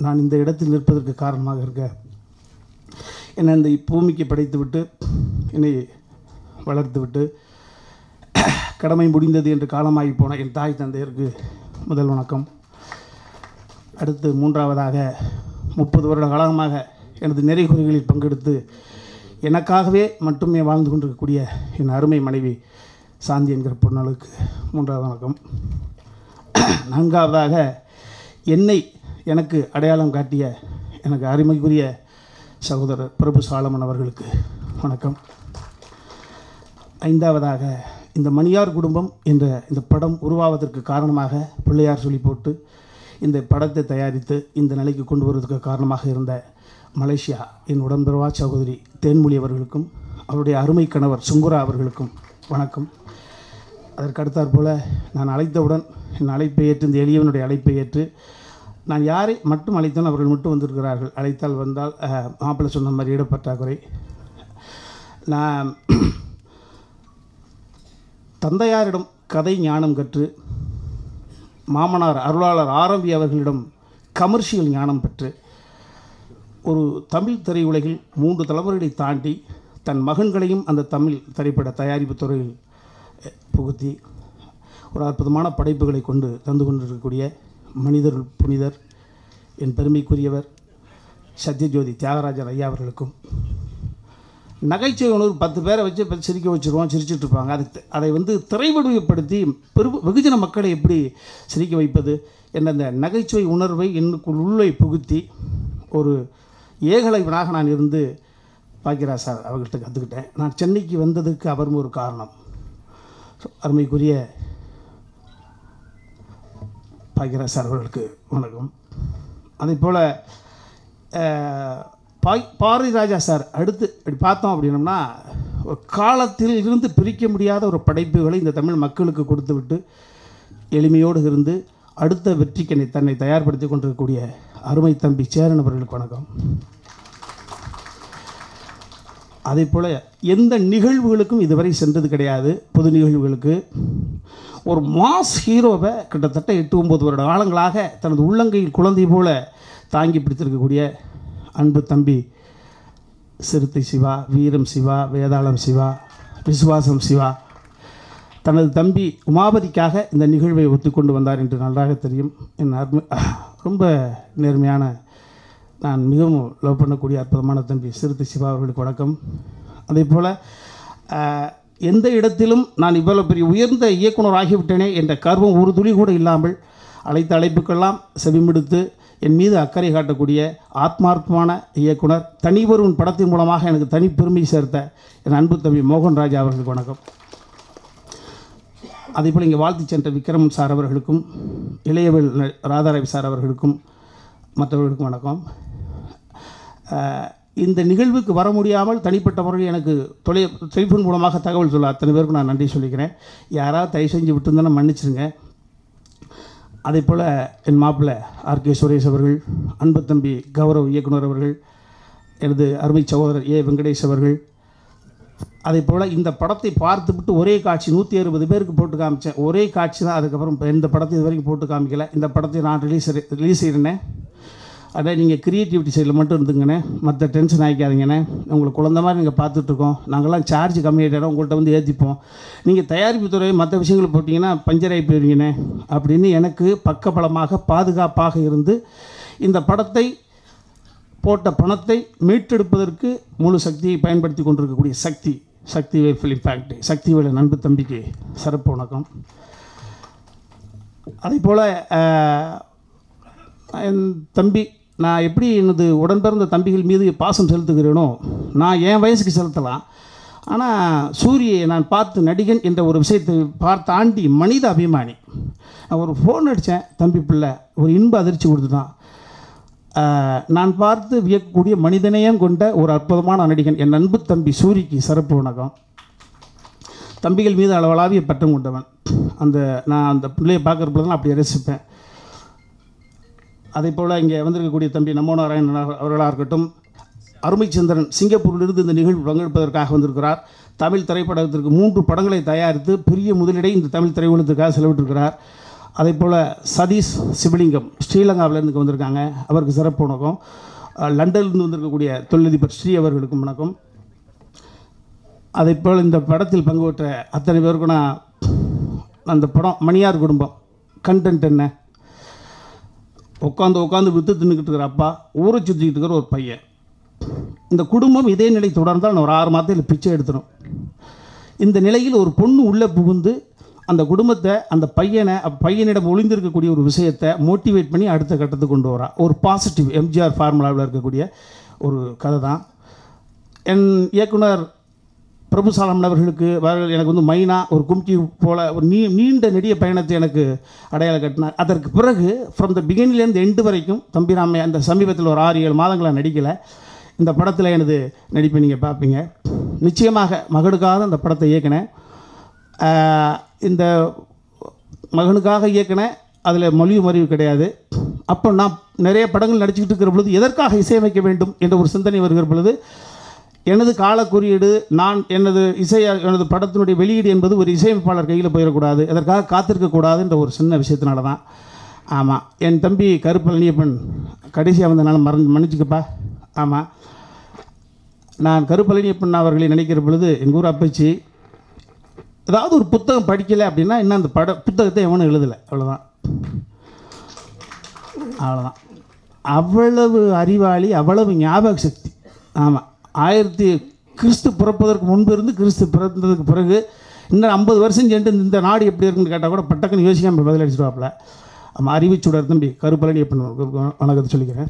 நான் இந்த இடத்தில் நிற்பதற்கு காரணமாக இருக்க என்னை இந்த பூமிக்கு படைத்து விட்டு என்னை வளர்த்து விட்டு கடமை முடிந்தது என்று காலமாகி போன என் தாய் தந்தையருக்கு முதல் வணக்கம் அடுத்து மூன்றாவதாக முப்பது வருட காலமாக எனது நிறைகுறைகளில் பங்கெடுத்து எனக்காகவே மட்டுமே வாழ்ந்து கொண்டிருக்கக்கூடிய என் அருமை மனைவி சாந்தி என்கிற பொண்ணலுக்கு மூன்றாவது வணக்கம் நான்காவதாக என்னை எனக்கு அடையாளம் காட்டிய எனக்கு அருமைக்குரிய சகோதரர் பிரபு சாலமன் அவர்களுக்கு வணக்கம் ஐந்தாவதாக இந்த மணியார் குடும்பம் என்ற இந்த படம் உருவாவதற்கு காரணமாக பிள்ளையார் சொல்லி போட்டு இந்த படத்தை தயாரித்து இந்த நிலைக்கு கொண்டு வருவதற்கு காரணமாக இருந்த மலேசியா என் உடன்பிறவா சகோதரி தேன்மொழி அவர்களுக்கும் அவருடைய அருமை கணவர் சுங்குரா அவர்களுக்கும் வணக்கம் அதற்கு அடுத்தாற் போல நான் அழைத்தவுடன் என் அழைப்பை ஏற்று இந்த எளியவனுடைய அழைப்பை ஏற்று நான் யாரை மட்டும் அழைத்தாலும் அவர்கள் மட்டும் வந்திருக்கிறார்கள் அழைத்தால் வந்தால் அஹ், மாப்பிள்ளை சொன்ன மாதிரி இடப்பற்றாக்குறை நான் தந்தையாரிடம் கதை ஞானம் கற்று மாமனார் அருளாளர் ஆரம்பி அவர்களிடம் கமர்ஷியல் ஞானம் பெற்று ஒரு தமிழ் திரையுலகில் மூன்று தலைமுறைகளை தாண்டி தன் மகன்களையும் அந்த தமிழ் திரைப்பட தயாரிப்பு துறையில் அஹ், புகுத்தி ஒரு அற்புதமான படைப்புகளை கொண்டு தந்து கொண்டிருக்கக்கூடிய மனிதர் புனிதர் என் பெருமைக்குரியவர் சத்யஜோதி தியாகராஜர் ஐயா அவர்களுக்கும் நகைச்சுவை உணர்வு பத்து பேரை வச்சு பத்து சிரிக்க வச்சுருவோம் சிரிச்சிட்டு இருப்பாங்க அது அதை வந்து திரைவடிவப்படுத்தி பெரு வெகுஜன மக்களை எப்படி சிரிக்க வைப்பது என்ற அந்த நகைச்சுவை உணர்வை என்னுக்குள் உள்ளே புகுத்தி ஒரு ஏகலைவனாக நான் இருந்து பாக்கியராஜ் சார் அவர்கிட்ட கற்றுக்கிட்டேன் நான் சென்னைக்கு வந்ததுக்கு அவரும் ஒரு காரணம் ஸோ அருமைக்குரிய பாக்கியராஜ் சார் அவர்களுக்கு வணக்கம் அதே போல் பாய் பாரதி ராஜா சார் அடுத்து இப்படி பார்த்தோம் அப்படின்னம்னா ஒரு காலத்தில் இருந்து பிரிக்க முடியாத ஒரு படைப்புகளை இந்த தமிழ் மக்களுக்கு கொடுத்து விட்டு எளிமையோடு இருந்து அடுத்த வெற்றிக்கனை தன்னை தயார்படுத்தி கொண்டிருக்கக்கூடிய அருமை தம்பி சேரன் அவர்களுக்கு வணக்கம் அதே போல் எந்த நிகழ்வுகளுக்கும் இதுவரை சென்றது கிடையாது பொது நிகழ்வுகளுக்கு ஒரு மாஸ் ஹீரோவை கிட்டத்தட்ட எட்டு ஒம்பது வருட காலங்களாக தனது உள்ளங்கையில் குழந்தை போல தாங்கி பிடித்திருக்கக்கூடிய அன்பு தம்பி சிறுத்தை சிவா வீரம் சிவா வேதாளம் சிவா விசுவாசம் சிவா தனது தம்பி உமாபதிக்காக இந்த நிகழ்வை ஒத்துக்கொண்டு வந்தார் என்று நன்றாக தெரியும் என் அருமை ரொம்ப நேர்மையான நான் மிகவும் லவ் பண்ணக்கூடிய அற்புதமான தம்பி சிறுத்தை சிவா அவர்களுக்கு வணக்கம் அதே போல் ஆஹ், எந்த இடத்திலும் நான் இவ்வளவு பெரிய உயர்ந்த இயக்குனர் ஆகிவிட்டேனே என்ற கர்வம் ஒரு துளி கூட இல்லாமல் அழைத்த அழைப்புக்கெல்லாம் செவிமெடுத்து என் மீது அக்கறை காட்டக்கூடிய ஆத்மார்த்தமான இயக்குனர் தனிவருவன் படத்தின் மூலமாக எனக்கு தனி பெருமை சேர்த்த என் அன்பு தம்பி மோகன் ராஜா அவர்களுக்கு வணக்கம் அதேபோல் இங்கே வாழ்த்து சென்ற விக்ரம் சார் அவர்களுக்கும் இளையவள் ந- ராதாரவி சார் அவர்களுக்கும் மற்றவர்களுக்கும் வணக்கம் அஹ், இந்த நிகழ்வுக்கு வர முடியாமல் தனிப்பட்ட முறையில் எனக்கு தொலை டெலிஃபோன் மூலமாக தகவல் சொல்ல அத்தனை பேருக்கும் நான் நன்றி சொல்லிக்கிறேன் யாராவது தயவு செஞ்சு விட்டுருந்தேன்னா மன்னிச்சிருங்க அதே போல் என் மாப்பிள்ளை ஆர் கே சுரேஷ் அவர்கள் அன்பு தம்பி கௌரவ் இயக்குனர் அவர்கள் எனது அருமை சகோதரர் ஏ வெங்கடேஷ் அவர்கள் அதே போல் இந்த படத்தை பார்த்துவிட்டு ஒரே காட்சி நூற்றி அறுபது பேருக்கு போட்டு காமிச்சேன் ஒரே காட்சி தான் அதுக்கப்புறம் இப்ப இந்த படத்தை இது வரைக்கும் போட்டு காமிக்கல இந்த படத்தை நான் ரிலீஸ் ரிலீஸ் செய்கிறேனே அட நீங்கள் க்ரியேட்டிவிட்டி சைடில் மட்டும் இருந்துங்கண்ணே மற்ற டென்ஷன் ஆகிக்காதீங்கண்ணே உங்களுக்கு குழந்த மாதிரி நீங்கள் பார்த்துட்ருக்கோம் நாங்கள்லாம் சார்ஜ் கம்மியாகிட்டோம் உங்கள்கிட்ட வந்து ஏற்றிப்போம் நீங்கள் தயாரிப்பு துறை மற்ற விஷயங்களை போட்டிங்கன்னா பஞ்சர் ஆகி போயிருவீங்கண்ணே அப்படின்னு எனக்கு பக்கபலமாக பாதுகாப்பாக இருந்து இந்த படத்தை போட்ட பணத்தை மீட்டெடுப்பதற்கு முழு சக்தியை பயன்படுத்தி கொண்டிருக்கக்கூடிய சக்தி சக்திவேல் ஃபிலிம் ஃபேக்ட்ரி சக்திவேல் என் அன்பு தம்பிக்கு சிறப்பு வணக்கம் அதே போல் என் தம்பி நான் எப்படி எனது உடன்பிறந்த தம்பிகள் மீது பாசம் செலுத்துகிறேனோ நான் என் வயசுக்கு செலுத்தலாம் ஆனால் சூரியை நான் பார்த்து நடிகன் என்ற ஒரு விஷயத்தை பார்த்து தாண்டி மனித அபிமானி நான் ஒரு ஃபோன் அடித்தேன் தம்பி பிள்ளை ஒரு இன்ப அதிர்ச்சி கொடுத்துட்டான் ஆஹ், நான் பார்த்து வியக்கக்கூடிய மனிதநேயம் கொண்ட ஒரு அற்புதமான நடிகன் என் அன்பு தம்பி சூரிக்கு சிறப்பு வணக்கம் தம்பிகள் மீது அளவலாவிய பட்டம் கொண்டவன் அந்த நான் அந்த பிள்ளையை பார்க்குற பொழுதுலாம் அப்படி ரசிப்பேன் அதே போல் இங்கே வந்திருக்கக்கூடிய தம்பி நமோ நாராயணன் அவ- அவர்களாக இருக்கட்டும் அருமைச்சந்திரன் சிங்கப்பூரிலிருந்து இந்த நிகழ்வு பங்கெடுப்பதற்காக வந்திருக்கிறார் தமிழ் திரைப்படத்திற்கு மூன்று படங்களை தயாரித்து பெரிய முதலீடை இந்த தமிழ் திரையுலகத்திற்காக செலவிட்டிருக்கிறார் அதே போல் சதீஷ் சிவலிங்கம் ஸ்ரீலங்காவிலேருந்து இங்கே வந்திருக்காங்க அவருக்கு சிறப்பு வணக்கம் அஹ், லண்டன்லேருந்து வந்திருக்கக்கூடிய தொழிலதிபர் ஸ்ரீ அவர்களுக்கும் வணக்கம் அதே போல் இந்த படத்தில் பங்கு பெற்ற அத்தனை பேருக்கும் நான் அந்த படம் மணியார் குடும்பம் கண்டென்ட் என்ன உட்காந்து உட்காந்து வித்து தின்னுக்கிட்டு இருக்கிற அப்பா ஊரை சுற்றிக்கிட்டு இருக்கிற ஒரு பையன் இந்த குடும்பம் இதே நிலை தொடர்ந்தால் நான் ஒரு ஆறு மாதத்தில் பிச்சை எடுத்துடும் இந்த நிலையில் ஒரு பொண்ணு உள்ளே புகுந்து அந்த குடும்பத்தை அந்த பையனை அப்ப பையனிடம் ஒளிந்திருக்கக்கூடிய ஒரு விஷயத்தை மோட்டிவேட் பண்ணி அடுத்த கட்டத்துக்கு கொண்டு வரா ஒரு பாசிட்டிவ் எம்ஜிஆர் ஃபார்முலாவில் இருக்கக்கூடிய ஒரு கதை தான் என் இயக்குனர் பிரபுசாலமன் அவர்களுக்கு அவர்கள் எனக்கு வந்து மைனா ஒரு கும்கி போல ஒரு நீ நீண்ட நெடிய பயணத்தை எனக்கு அடையாளம் கட்டினார் அதற்கு பிறகு ஃப்ரம் த பிகினிலேருந்து எண்டு வரைக்கும் தம்பிராமே அந்த சமீபத்தில் ஒரு ஆறு ஏழு மாதங்களா நடிக்கலை இந்த படத்தில் எனது நடிப்பை நீங்கள் பார்ப்பீங்க நிச்சயமாக மகனுக்காக அந்த படத்தை இயக்கினேன் ஆஹ் இந்த மகனுக்காக இயக்கினேன் அதில் மொழிவு மறிவு கிடையாது அப்போ நான் நிறைய படங்கள் நடிச்சுக்கிட்டு இருக்கிற பொழுது எதற்காக இசையமைக்க வேண்டும் என்ற ஒரு சிந்தனை வருகிற பொழுது எனது கால குறியீடு நான் எனது இசை எனது படத்தினுடைய வெளியீடு என்பது ஒரு இசையமைப்பாளர் கையில் போயிடக்கூடாது அதற்காக காத்திருக்கக்கூடாது என்ற ஒரு சின்ன விஷயத்தினால தான் ஆமாம் என் தம்பி கருப்பழனியப்பன் கடைசியாக வந்தனால மறந்து மன்னிச்சுக்கப்பா ஆமாம் நான் கருப்பழனியப்பன் அவர்களை நினைக்கிற பொழுது எங்கள் ஊர் அப்பச்சி ஏதாவது ஒரு புத்தகம் படிக்கலை அப்படின்னா இன்னும் அந்த பட புத்தகத்தை எவனும் எழுதலை அவ்வளோதான் அவ்வளோதான் அவ்வளவு அறிவாளி அவ்வளவு ஞாபக சக்தி ஆமாம் ஆயிரத்தி கிறிஸ்து பிறப்பதற்கு முன்பு இருந்து கிறிஸ்து பிறந்ததுக்கு பிறகு இன்னும் ஐம்பது வருஷம் சென்று இந்த நாடு எப்படி இருக்குன்னு கேட்டால் கூட பட்டக்குன்னு யோசிக்காமல் பதிலடிச்சிடுவாப்பில் ஆமாம் அறிவுச்சுடர் தம்பி கருப்பழனி எப்படின்னு வணக்கத்தை சொல்லிக்கிறேன்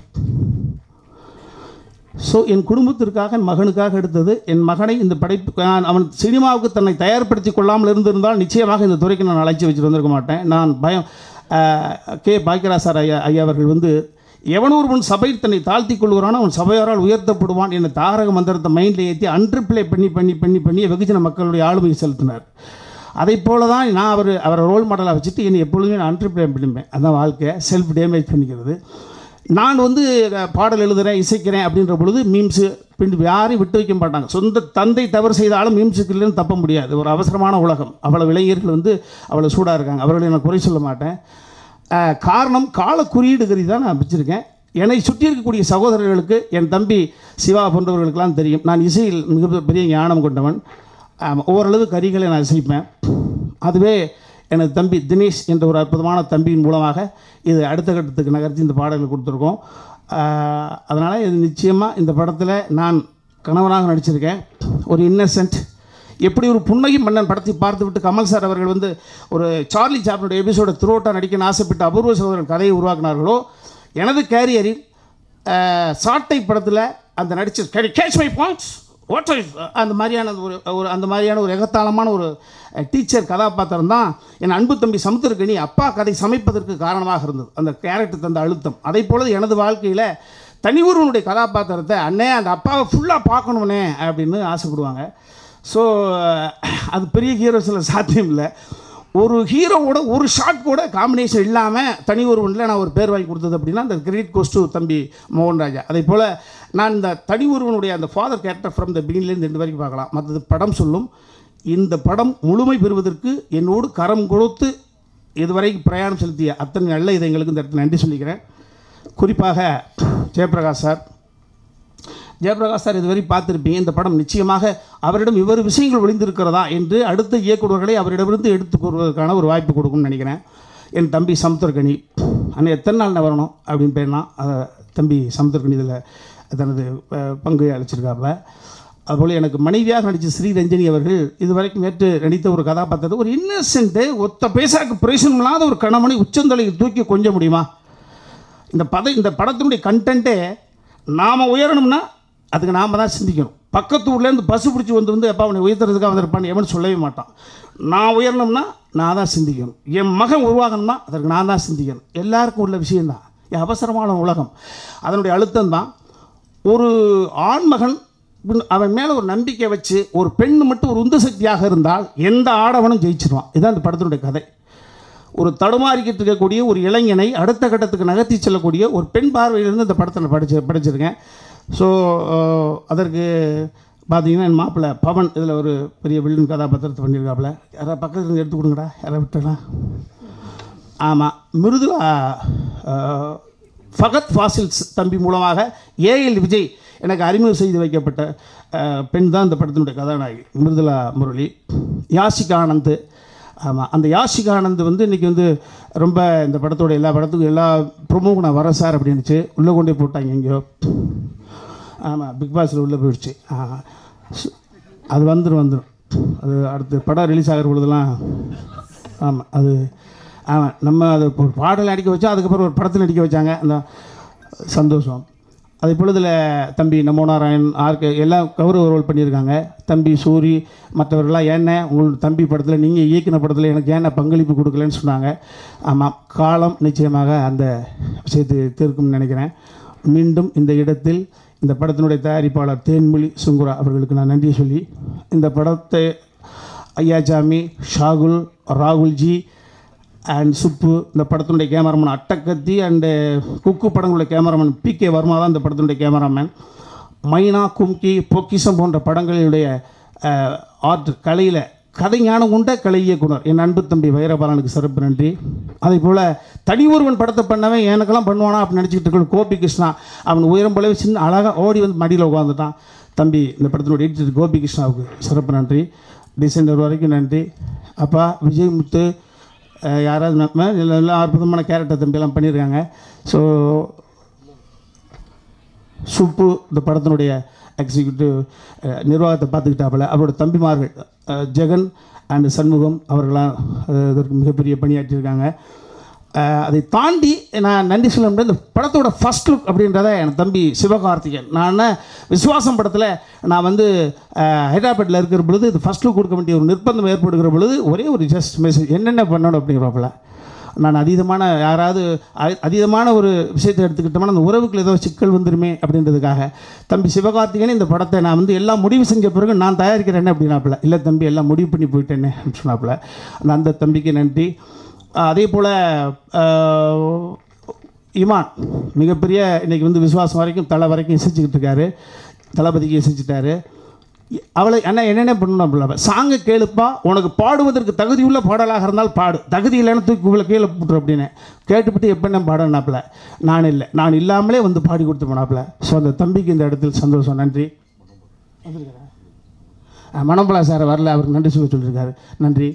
ஸோ என் குடும்பத்திற்காக என் மகனுக்காக எடுத்தது என் மகனை இந்த படைப்பு நான் அவன் சினிமாவுக்கு தன்னை தயார்படுத்தி கொள்ளாமல் இருந்திருந்தால் நிச்சயமாக இந்த துறைக்கு நான் அழைச்சி வச்சுட்டு வந்திருக்க மாட்டேன் நான் பயம் ஆஹ், கே பாக்கியராஜ் சார் ஐயா ஐயா அவர்கள் வந்து எவனொருவன் சபை தன்னை தாழ்த்தி கொள்கிறானோ அவன் சபையாரால் உயர்த்தப்படுவான் என்ற தாரக மந்திரத்தை மைண்டில் ஏற்றி அன்றிப்ளை பண்ணி பண்ணி பண்ணி பண்ணி வெகுஜன மக்களுடைய ஆளுமையை செலுத்தினார் அதை போல தான் நான் அவர் அவரை ரோல் மாடலாக வச்சுட்டு என்னை எப்பொழுதுமே நான் அன்றிப்ளை பண்ணிப்பேன் அதான் வாழ்க்கை செல்ஃப் டேமேஜ் பண்ணிக்கிறது நான் வந்து அஹ், பாடல் எழுதுகிறேன் இசைக்கிறேன் அப்படின்ற பொழுது மீம்ஸு பின் யாரையும் விட்டு வைக்க மாட்டாங்க சொந்த தந்தை தவறு செய்தாலும் மீம்ஸுக்கு இல்லைன்னு தப்ப முடியாது ஒரு அவசரமான உலகம் அவ்வளோ இளைஞர்கள் வந்து அவ்வளோ சூடாக இருக்காங்க அவர்களை நான் குறை சொல்ல மாட்டேன் அஹ், காரணம் கால குறியீடு கருதி தான் நான் வச்சுருக்கேன் என்னை சுற்றி இருக்கக்கூடிய சகோதரர்களுக்கு என் தம்பி சிவா போன்றவர்களுக்கெல்லாம் தெரியும் நான் இசையில் மிக பெரிய ஞானம் கொண்டவன் ஆமா, ஓரளவு கரிகளை நான் இசைப்பேன் அதுவே எனது தம்பி தினேஷ் என்ற ஒரு அற்புதமான தம்பியின் மூலமாக இது அடுத்த கட்டத்துக்கு நகர்த்தி இந்த பாடல்கள் கொடுத்துருக்கோம் அதனால் இது நிச்சயமாக இந்த படத்தில் நான் கணவனாக நடிச்சிருக்கேன் ஒரு இன்னசென்ட் எப்படி ஒரு புன்னகை மன்னன் படத்தை பார்த்துவிட்டு கமல் சார் அவர்கள் வந்து ஒரு சார்லி சாப்டனுடைய எபிசோட த்ரோட்டாக நடிக்கணும்னு ஆசைப்பட்டு அபூர்வ சகோதரர்கள் கதையை உருவாக்கினார்களோ எனது கேரியரில் அஹ், சாட்டை படத்தில் அந்த நடிச்ச carry catch my points what அந்த மாதிரியான ஒரு ஒரு அந்த மாதிரியான ஒரு எகத்தாளமான ஒரு டீச்சர் கதாபாத்திரம் தான் என் அன்பு தம்பி சமுத்திரக்கணி அப்பா கதை சமைப்பதற்கு காரணமாக இருந்தது அந்த கேரக்டர் தந்த அழுத்தம் அதை போல எனது வாழ்க்கையில் தனி ஒருவனுடைய கதாபாத்திரத்தை அண்ணே அந்த அப்பாவை ஃபுல்லாக பார்க்கணும்னே அப்படின்னு ஆசைப்படுவாங்க ஸோ அது பெரிய ஹீரோஸில் சாத்தியம் இல்லை ஒரு ஹீரோவோட ஒரு ஷாட் கூட காம்பினேஷன் இல்லாமல் தனி ஒருவனில் நான் ஒரு பேர் வாங்கி கொடுத்தது அப்படின்னா அந்த கிரெடிட் கோஸ் டு தம்பி மோகன் ராஜா அதே போல் நான் இந்த தனி ஒருவனுடைய அந்த ஃபாதர் கேரக்டர் ஃப்ரம் த பிகினிலேருந்து ரெண்டு வரைக்கும் பார்க்கலாம் மற்றது படம் சொல்லும் இந்த படம் முழுமை பெறுவதற்கு என்னோடு கரம் கொடுத்து இதுவரைக்கும் பிரயாணம் செலுத்திய அத்தனை நல்ல இதயங்களுக்கு இந்த இடத்துல நன்றி சொல்லிக்கிறேன் குறிப்பாக ஜெயபிரகாஷ் சார் ஜெயபிரகாஷ் சார் இதுவரை பார்த்துருப்பீங்க இந்த படம் நிச்சயமாக அவரிடம் இவ்வொரு விஷயங்கள் ஒளிந்திருக்கிறதா என்று அடுத்த இயக்குநர்களை அவரிடமிருந்து எடுத்து கூறுவதற்கான ஒரு வாய்ப்பு கொடுக்கும்னு நினைக்கிறேன் என் தம்பி சமுத்திரக்கனி அண்ணன் எத்தனை நாள் நான் வரணும் அப்படின்னு பேர்னா அதை தம்பி சமுத்திரக்கனி இதில் தனது அஹ், பங்கு அளிச்சிருக்காப்புல அதுபோல் எனக்கு மனைவியாக நடித்த ஸ்ரீரஞ்சனி அவர்கள் இதுவரைக்கும் நேற்று நடித்த ஒரு கதாபாத்திரத்தை ஒரு இன்னசென்ட்டு ஒத்த பைசாக்கு பிரயோசனம் இல்லாத ஒரு கணவனை உச்சந்தலையில் தூக்கி கொஞ்ச முடியுமா இந்த பத இந்த படத்தினுடைய கண்டென்ட்டே நாம் உயரணும்னா அதுக்கு நாம் தான் சிந்திக்கணும் பக்கத்து ஊர்லேருந்து பஸ் பிடிச்சி வந்து வந்து எப்போ அவனை உயர்த்துறதுக்காக வந்திருப்பான்னு எவனும் சொல்லவே மாட்டான் நான் உயரணும்னா நான் தான் சிந்திக்கணும் என் மகன் உருவாகணும்னா அதற்கு நான் தான் சிந்திக்கணும் எல்லாருக்கும் உள்ள விஷயம்தான் இது அவசரமான உலகம் அதனுடைய அழுத்தம் தான் ஒரு ஆண்மகன் பின் அவன் மேலே ஒரு நம்பிக்கை வச்சு ஒரு பெண் மட்டும் ஒரு உந்து சக்தியாக இருந்தால் எந்த ஆடவனும் ஜெயிச்சிருவான் இதுதான் இந்த படத்தினுடைய கதை ஒரு தடுமாறிக்கிட்டு இருக்கக்கூடிய ஒரு இளைஞனை அடுத்த கட்டத்துக்கு நகர்த்தி செல்லக்கூடிய ஒரு பெண் பார்வையிலிருந்து இந்த படத்தை நான் படிச்சு படிச்சிருக்கேன் ஸோ அதற்கு பார்த்தீங்கன்னா என் மாப்பிள்ளை பவன் இதில் ஒரு பெரிய வில்லன் கதாபாத்திரத்தை பண்ணியிருக்காப்புல யாராவது பக்கத்துல இருந்து எடுத்து கொடுங்கடா யாரை விட்டுலாம் ஆமாம் மிருதுலா அஹ், ஃபகத் ஃபாசில்ஸ் தம்பி மூலமாக ஏஎல் விஜய் எனக்கு அறிமுகம் செய்து வைக்கப்பட்ட அஹ், பெண் தான் இந்த படத்தினுடைய கதாநாயகி மிருதுலா முரளி யாஷிகா ஆனந்த் ஆமாம் அந்த யாஷிகா ஆனந்த் வந்து இன்றைக்கி வந்து ரொம்ப இந்த படத்தோட எல்லா படத்துக்கும் எல்லா ப்ரொமோக்கு நான் வரேன் சார் அப்படின்னுச்சு உள்ளே கொண்டே போட்டாங்க எங்கேயோ ஆமாம் பிக் பாஸில் உள்ளே போயிடுச்சு ஆ. சு- அது வந்துடும் வந்துடும் அது அடுத்து படம் ரிலீஸ் ஆகிற பொழுதெல்லாம் ஆமாம் அது ஆமாம் நம்ம அது ஒரு பாடல் நடிக்க வச்சா அதுக்கப்புறம் ஒரு படத்தில் நடிக்க வச்சாங்க அந்த சந்தோஷம் அதே பொழுதில் தம்பி நமோ நாராயண் ஆர்கே எல்லாம் கௌரவ ரோல் பண்ணியிருக்காங்க தம்பி சூரி மற்றவர்கள்லாம் ஏன்ன உங்களோட தம்பி படத்தில் நீங்கள் இயக்கின படத்தில் எனக்கு ஏன்ன பங்களிப்பு கொடுக்கலன்னு சொன்னாங்க ஆமாம் காலம் நிச்சயமாக அந்த விஷயத்தை தீர்க்கும்னு நினைக்கிறேன் மீண்டும் இந்த இடத்தில் இந்த படத்தினுடைய தயாரிப்பாளர் தேன்மொழி சுங்குரா அவர்களுக்கு நான் நன்றி சொல்லி இந்த படத்தை ஐயாச்சாமி ஷாகுல் ராகுல்ஜி அண்ட் சுப்பு இந்த படத்தினுடைய கேமராமேன் அட்டக்கத்தி அண்டு குக்கு படங்களுடைய கேமராமேன் பி கே வர்மா தான் இந்த படத்தினுடைய கேமராமேன் மைனா கும்கி பொக்கிசம் போன்ற படங்களுடைய ஆர்ட் கலையில் கதைஞானம் உண்ட கலை இயக்குனர் என் அன்பு தம்பி வைரபாலனுக்கு சிறப்பு நன்றி அதே போல் தனி ஒருவன் படத்தை பண்ணவன் எனக்கெல்லாம் பண்ணுவானா அப்படின்னு நினச்சிக்கிட்டு இருக்க கோபி கிருஷ்ணா அவன் உயரம் போலவே சின்ன அழகாக ஓடி வந்து மடியில் உட்காந்துட்டான் தம்பி இந்த படத்தினுடைய எடிட்டர் கோபி கிருஷ்ணாவுக்கு சிறப்பு நன்றி டிசைனர் வரைக்கும் நன்றி அப்பா விஜய் முத்து அஹ், யாராவது நம்ம எல்லாம் எல்லாம் அற்புதமான கேரக்டர் தம்பியெல்லாம் பண்ணியிருக்காங்க ஸோ சுப்பு இந்த படத்தினுடைய எக்ஸிக்யூட்டிவ் அஹ், நிர்வாகத்தை பார்த்துக்கிட்டாப்புல அவரோட தம்பிமார்கள் அஹ், ஜெகன் அண்ட் சண்முகம் அவர்களாம் அஹ், இதற்கு மிகப்பெரிய பணியாற்றியிருக்காங்க அஹ், அதை தாண்டி நான் நன்றி சொல்ல முடியாது இந்த படத்தோட ஃபர்ஸ்ட் லுக் அப்படின்றத என் தம்பி சிவகார்த்திகேயன் நான் விசுவாசம் படத்தில் நான் வந்து அஹ், ஹைதராபாத்தில் இருக்கிற பொழுது இது ஃபர்ஸ்ட் லுக் கொடுக்க வேண்டிய ஒரு நிர்பந்தம் ஏற்படுகிற பொழுது ஒரே ஒரு ஜஸ்ட் மெசேஜ் என்னென்ன பண்ணணும் அப்படிங்கிறப்பல நான் அதீதமான யாராவது அ- அதீதமான ஒரு விஷயத்தை எடுத்துக்கிட்டோம்னா அந்த உறவுக்குள்ள ஏதோ சிக்கல் வந்துருமே அப்படின்றதுக்காக தம்பி சிவகார்த்திகேயன் இந்த படத்தை நான் வந்து எல்லாம் முடிவு செஞ்ச பிறகு நான் தயாரிக்கிறேன்னு அப்படின்னாப்புல இல்லை தம்பி எல்லாம் முடிவு பண்ணி போயிட்டேன்னு அப்படின்னு சொன்னாப்புல அந்த அந்த தம்பிக்கு நன்றி அஹ் அதே போல் இமான் மிகப்பெரிய இன்னைக்கு வந்து விசுவாசம் வரைக்கும் தலை வரைக்கும் இசைச்சிக்கிட்டு இருக்காரு தளபதிக்கு இசைச்சிட்டாரு அவளை அண்ணா என்னென்ன பண்ணணும் அப்படின்னா சாங்கை கேளுப்பா உனக்கு பாடுவதற்கு தகுதி உள்ள பாடலாக இருந்தால் பாடு தகுதி இல்லைன்னு தூக்கி உள்ள கீழே போட்டுரு அப்படின்னு கேட்டுவிட்டு எப்போ என்ன பாடனாப்புல நான் இல்லை நான் இல்லாமலே வந்து பாடி கொடுத்து போனாப்புல ஸோ அந்த தம்பிக்கு இந்த இடத்தில் சந்தோஷம் நன்றி அஹ் மணம்பலா சார் வரல அவருக்கு நன்றி சொல்ல சொல்லியிருக்காரு நன்றி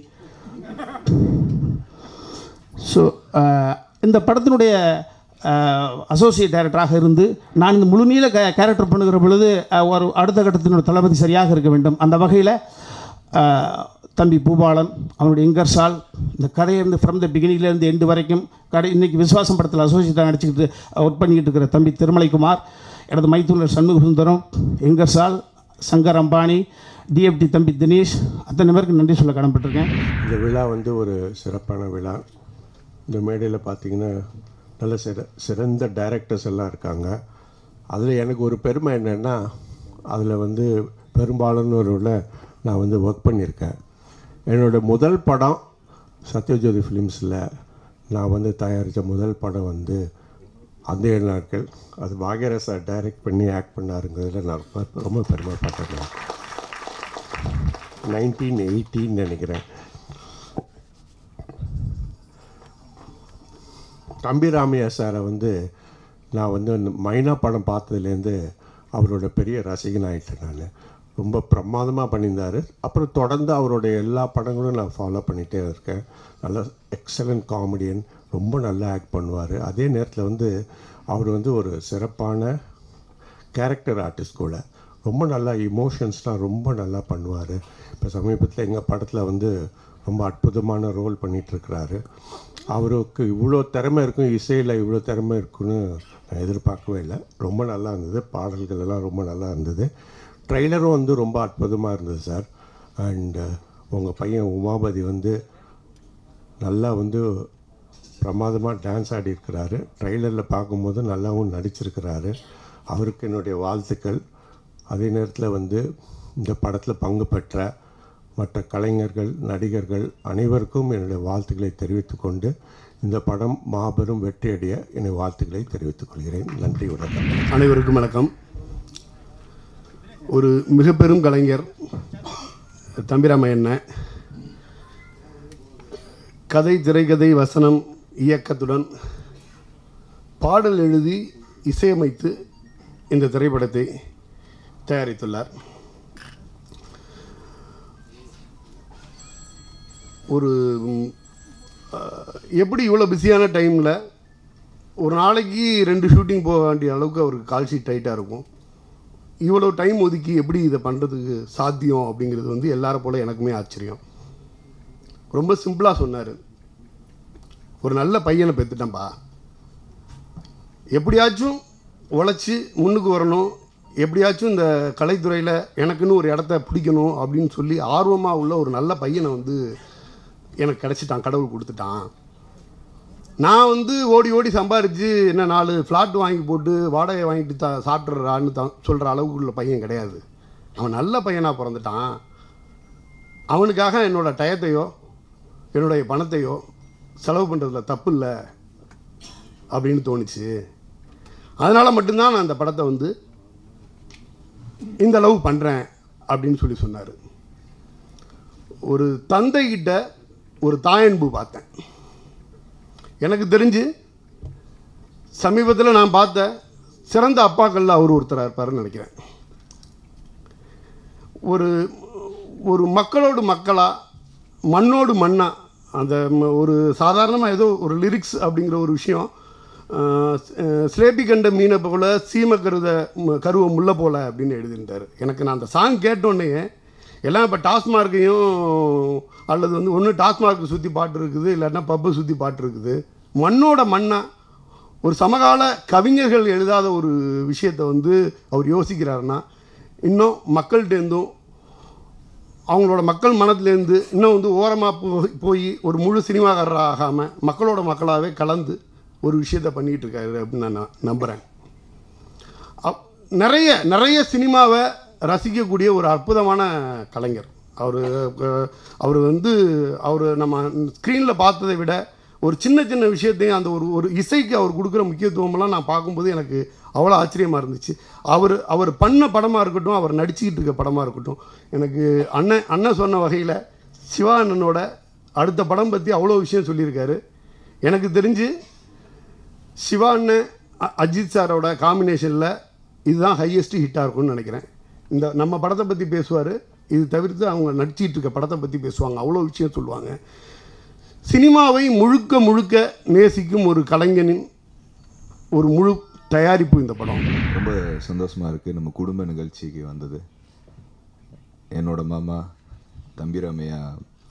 ஸோ இந்த படத்தினுடைய அசோசியேட் டைரக்டராக இருந்து நான் இந்த முழுநீள கே கேரக்டர் பண்ணுகிற பொழுது அஹ், ஒரு அடுத்த கட்டத்தினுடைய தளபதி சரியாக இருக்க வேண்டும் அந்த வகையில் தம்பி பூபாலன் அவனுடைய இங்கர்சால் இந்த கதையை இருந்து ஃப்ரம் த பிகினிங்லேருந்து எண்டு வரைக்கும் கடை இன்றைக்கி விசுவாசம் படத்தில் அசோசியேட்டாக நடிச்சுக்கிட்டு ஒர்க் பண்ணிக்கிட்டு இருக்கிற தம்பி திருமலைக்குமார் எனது மைத்தூரில் சண்முக சுந்தரம் எங்கர்சால் சங்கர் அம்பானி டிஎஃப்டி தம்பி தினேஷ் அத்தனை பேருக்கு நன்றி சொல்ல கடன்பட்டிருக்கேன் இந்த விழா வந்து ஒரு சிறப்பான விழா இந்த மேடையில் பார்த்தீங்கன்னா நல்ல சிற சிறந்த டைரக்டர்ஸ் எல்லாம் இருக்காங்க அதில் எனக்கு ஒரு பெருமை என்னென்னா அதில் வந்து பெரும்பாலான ஒரு நான் வந்து ஒர்க் பண்ணியிருக்கேன் என்னோடய முதல் படம் சத்யஜோதி ஃபிலிம்ஸில் நான் வந்து தயாரித்த முதல் படம் வந்து அந்த ஏழு நாட்கள் அது பாக்யராஜ் சார் டைரக்ட் பண்ணி ஆக்ட் பண்ணாருங்கிறதுல நான் ரொம்ப ரொம்ப பெருமைப்பட்டிருக்கேன் நைன்டீன் எயிட்டின்னு நினைக்கிறேன் தம்பி ராமையா சாரை வந்து நான் வந்து அந்த மைனா படம் பார்த்ததுலேருந்து அவரோட பெரிய ரசிகன் ஆகிட்டேன் நான் ரொம்ப பிரமாதமாக பண்ணியிருந்தார் அப்புறம் தொடர்ந்து அவருடைய எல்லா படங்களும் நான் ஃபாலோ பண்ணிகிட்டே இருக்கேன் நல்ல எக்ஸலண்ட் காமெடியன் ரொம்ப நல்லா ஆக்ட் பண்ணுவார் அதே நேரத்தில் வந்து அவர் வந்து ஒரு சிறப்பான கேரக்டர் ஆர்டிஸ்ட் கூட ரொம்ப நல்லா இமோஷன்ஸ்லாம் ரொம்ப நல்லா பண்ணுவார் இப்போ சமீபத்தில் எங்கள் படத்தில் வந்து ரொம்ப அற்புதமான ரோல் பண்ணிகிட்ருக்கிறாரு அவருக்கு இவ்வளோ திறமை இருக்கும் இசையில் இவ்வளோ திறமை இருக்குன்னு நான் எதிர்பார்க்கவே இல்லை ரொம்ப நல்லா இருந்தது பாடல்கள் எல்லாம் ரொம்ப நல்லா இருந்தது ட்ரெய்லரும் வந்து ரொம்ப அற்புதமாக இருந்தது சார் அண்டு உங்கள் பையன் உமாபதி வந்து நல்லா வந்து பிரமாதமாக டான்ஸ் ஆடி இருக்கிறாரு ட்ரெய்லரில் பார்க்கும்போது நல்லாவும் நடிச்சிருக்கிறாரு அவருக்கு என்னுடைய வாழ்த்துக்கள் அதே நேரத்தில் வந்து இந்த படத்தில் பங்கு பெற்ற மற்ற கலைஞர்கள் நடிகர்கள் அனைவருக்கும் என்னுடைய வாழ்த்துக்களை தெரிவித்துக் கொண்டு இந்த படம் மாபெரும் வெற்றியடைய என்னுடைய வாழ்த்துக்களை தெரிவித்துக் கொள்கிறேன் நன்றி வணக்கம் அனைவருக்கும் வணக்கம் ஒரு மிக பெரும் கலைஞர் தம்பிராம என்ன கதை திரைக்கதை வசனம் இயக்கத்துடன் பாடல் எழுதி இசையமைத்து இந்த திரைப்படத்தை தயாரித்துள்ளார் ஒரு ம், அஹ், எப்படி இவ்வளோ பிஸியான டைமில் ஒரு நாளைக்கு ரெண்டு ஷூட்டிங் போக வேண்டிய அளவுக்கு அவருக்கு கால் ஷீட் டைட்டாக இருக்கும் இவ்வளோ டைம் ஒதுக்கி எப்படி இதை பண்ணுறதுக்கு சாத்தியம் அப்படிங்கிறது வந்து எல்லார போல எனக்குமே ஆச்சரியம் ரொம்ப சிம்பிளாக சொன்னார் ஒரு நல்ல பையனை பெற்றுட்டேன்பா எப்படியாச்சும் உழைச்சி முன்னுக்கு வரணும் எப்படியாச்சும் இந்த கலைத்துறையில் எனக்குன்னு ஒரு இடத்த பிடிக்கணும் அப்படின்னு சொல்லி ஆர்வமாக உள்ள ஒரு நல்ல பையனை வந்து எனக்கு கிடச்சிட்டான் கடவுள் கொடுத்துட்டான் நான் வந்து ஓடி ஓடி சம்பாரித்து என்ன நாலு ஃப்ளாட் வாங்கி போட்டு வாடகை வாங்கிட்டு த சாப்பிட்றான்னு தான் சொல்கிற அளவுக்கு உள்ள பையன் கிடையாது அவன் நல்ல பையனாக பிறந்துட்டான் அவனுக்காக என்னோட டயத்தையோ என்னுடைய பணத்தையோ செலவு பண்ணுறதுல தப்பு இல்லை அப்படின்னு தோணுச்சு அதனால் மட்டும்தான் நான் அந்த படத்தை வந்து இந்த அளவு பண்ணுறேன் அப்படின்னு சொல்லி சொன்னார் ஒரு தந்தைகிட்ட ஒரு தாயன்பு பார்த்தேன் எனக்கு தெரிஞ்சு சமீபத்தில் நான் பார்த்த சிறந்த அப்பாக்களில் அவர் ஒருத்தராக இருப்பாருன்னு நினைக்கிறேன் ஒரு ஒரு மக்களோடு மக்களாக மண்ணோடு மண்ணா அந்த ம- ஒரு சாதாரணமாக ஏதோ ஒரு லிரிக்ஸ் அப்படிங்கிற ஒரு விஷயம் அஹ், அஹ், சிலேபி கண்ட மீனை போல சீம கருத ம- கருவ முள்ள போல அப்படின்னு எழுதியிருந்தார் எனக்கு நான் அந்த சாங் கேட்டோன்னே எல்லாம் இப்போ டாஸ்மார்க்கையும் அல்லது வந்து ஒன்று டாஸ்மார்க்கு சுற்றி பாட்டு இருக்குது இல்லைன்னா பப்பை சுற்றி பாட்டு இருக்குது மண்ணோட மண்ணா ஒரு சமகால கவிஞர்கள் எழுதாத ஒரு விஷயத்தை வந்து அவர் யோசிக்கிறாருன்னா இன்னும் மக்கள்கிட்டேருந்தும் அவங்களோட மக்கள் மனதிலேருந்து இன்னும் வந்து ஓரமாக போய் போய் ஒரு முழு சினிமாக்காரர் ஆகாமல் மக்களோட மக்களாகவே கலந்து ஒரு விஷயத்தை பண்ணிகிட்டு இருக்காரு அப்படின்னு நான் நம்புகிறேன் அப்- நிறைய நிறைய சினிமாவை ரசிக்கக்கூடிய ஒரு அற்புதமான கலைஞர் அவர் அவர் வந்து அவர் நம்ம ஸ்க்ரீனில் பார்த்ததை விட ஒரு சின்ன சின்ன விஷயத்தையும் அந்த ஒரு ஒரு இசைக்கு அவர் கொடுக்குற முக்கியத்துவமெல்லாம் நான் பார்க்கும்போது எனக்கு அவ்வளோ ஆச்சரியமாக இருந்துச்சு அவர் அவர் பண்ண படமாக இருக்கட்டும் அவர் நடிச்சுக்கிட்டு இருக்க படமாக இருக்கட்டும் எனக்கு அண்ணன் அண்ணன் சொன்ன வகையில் சிவா அண்ணனோட அடுத்த படம் பற்றி அவ்வளோ விஷயம் சொல்லியிருக்காரு எனக்கு தெரிஞ்சு சிவா அண்ணன் அ- அஜித் சாரோட காம்பினேஷனில் இதுதான் ஹையஸ்ட் ஹிட்டாக இருக்கும்னு நினைக்கிறேன் இந்த நம்ம படத்தை பற்றி பேசுவார் இது தவிர்த்து அவங்க நடிச்சிட்டு இருக்க படத்தை பற்றி பேசுவாங்க அவ்வளோ விஷயம் சொல்லுவாங்க சினிமாவை முழுக்க முழுக்க நேசிக்கும் ஒரு கலைஞனின் ஒரு முழு தயாரிப்பு இந்த படம் ரொம்ப சந்தோஷமா இருக்கு நம்ம குடும்ப நிகழ்ச்சிக்கு வந்தது என்னோட மாமா தம்பிராமையா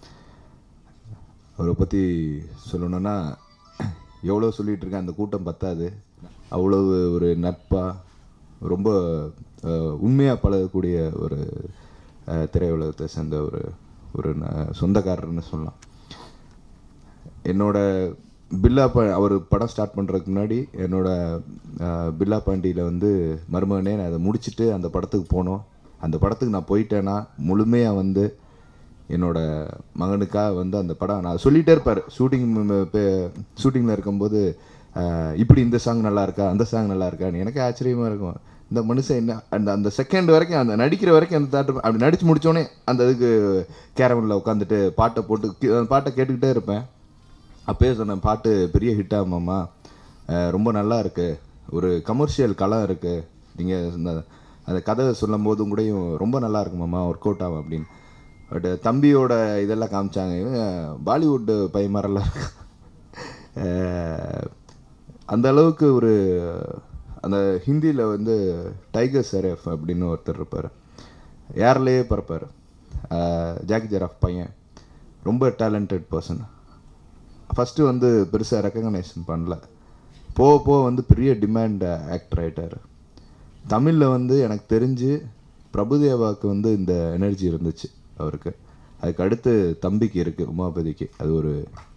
அவரை பற்றி சொல்லணும்னா எவ்வளோ சொல்லிட்டு இருக்கேன் அந்த கூட்டம் பத்தாது அவ்வளவு ஒரு நட்பாக ரொம்ப உண்மையாக பழகக்கூடிய ஒரு அஹ், திரையுலகத்தை சேர்ந்த ஒரு ஒரு ந- சொந்தக்காரர்னு சொல்லலாம் என்னோட பில்லா பா அவர் படம் ஸ்டார்ட் பண்ணுறதுக்கு முன்னாடி என்னோட அஹ், பில்லா பாண்டியில் வந்து மருமகனே நான் அதை முடிச்சுட்டு அந்த படத்துக்கு போனோம் அந்த படத்துக்கு நான் போயிட்டேன்னா முழுமையாக வந்து என்னோட மகனுக்காக வந்து அந்த படம் நான் சொல்லிகிட்டே இருப்பார் ஷூட்டிங் ஷூட்டிங்கில் இருக்கும்போது அஹ், இப்படி இந்த சாங் நல்லா இருக்கா அந்த சாங் நல்லா இருக்கான்னு எனக்கு ஆச்சரியமாக இருக்கும் இந்த மனுஷன் என்ன அந்த அந்த செகண்ட் வரைக்கும் அந்த நடிக்கிற வரைக்கும் அந்த தேட்டர் அப்படி நடிச்சு முடிச்சோடனே அந்த இதுக்கு கேரவனில் உட்காந்துட்டு பாட்டை போட்டு கி- அந்த பாட்டை கேட்டுக்கிட்டே இருப்பேன் அப்பயே சொன்னேன் பாட்டு பெரிய ஹிட் ஆமாம்மா அஹ் ரொம்ப நல்லா இருக்கு ஒரு கமர்ஷியல் களம் இருக்கு நீங்கள் இந்த அந்த கதை சொல்லும் போதும் கூடயும் ரொம்ப நல்லா இருக்குமாம்மா ஒர்க் அவுட் ஆகும் அப்படின்னு பட் தம்பியோட இதெல்லாம் காமிச்சாங்க இவன் பாலிவுட் பையன் மாதிரிலாம் இருக்கு அஹ் அந்த அளவுக்கு ஒரு அந்த ஹிந்தியில் வந்து டைகர் சரஃப் அப்படின்னு ஒருத்தர் இருப்பார் ஏர்லேயே பிறப்பார் ஜாக்கி ஜெராஃப் பையன் ரொம்ப டேலண்டட் பர்சன் ஃபஸ்ட்டு வந்து பெருசாக ரெக்கக்னைசேஷன் பண்ணல போக போக வந்து பெரிய டிமாண்ட் ஆக்டர் ஆகிட்டார் தமிழில் வந்து எனக்கு தெரிஞ்சு பிரபுதேவாவுக்கு வந்து இந்த எனர்ஜி இருந்துச்சு அவருக்கு அதுக்கு அடுத்து தம்பிக்கு இருக்குது உமாபதிக்கு அது ஒரு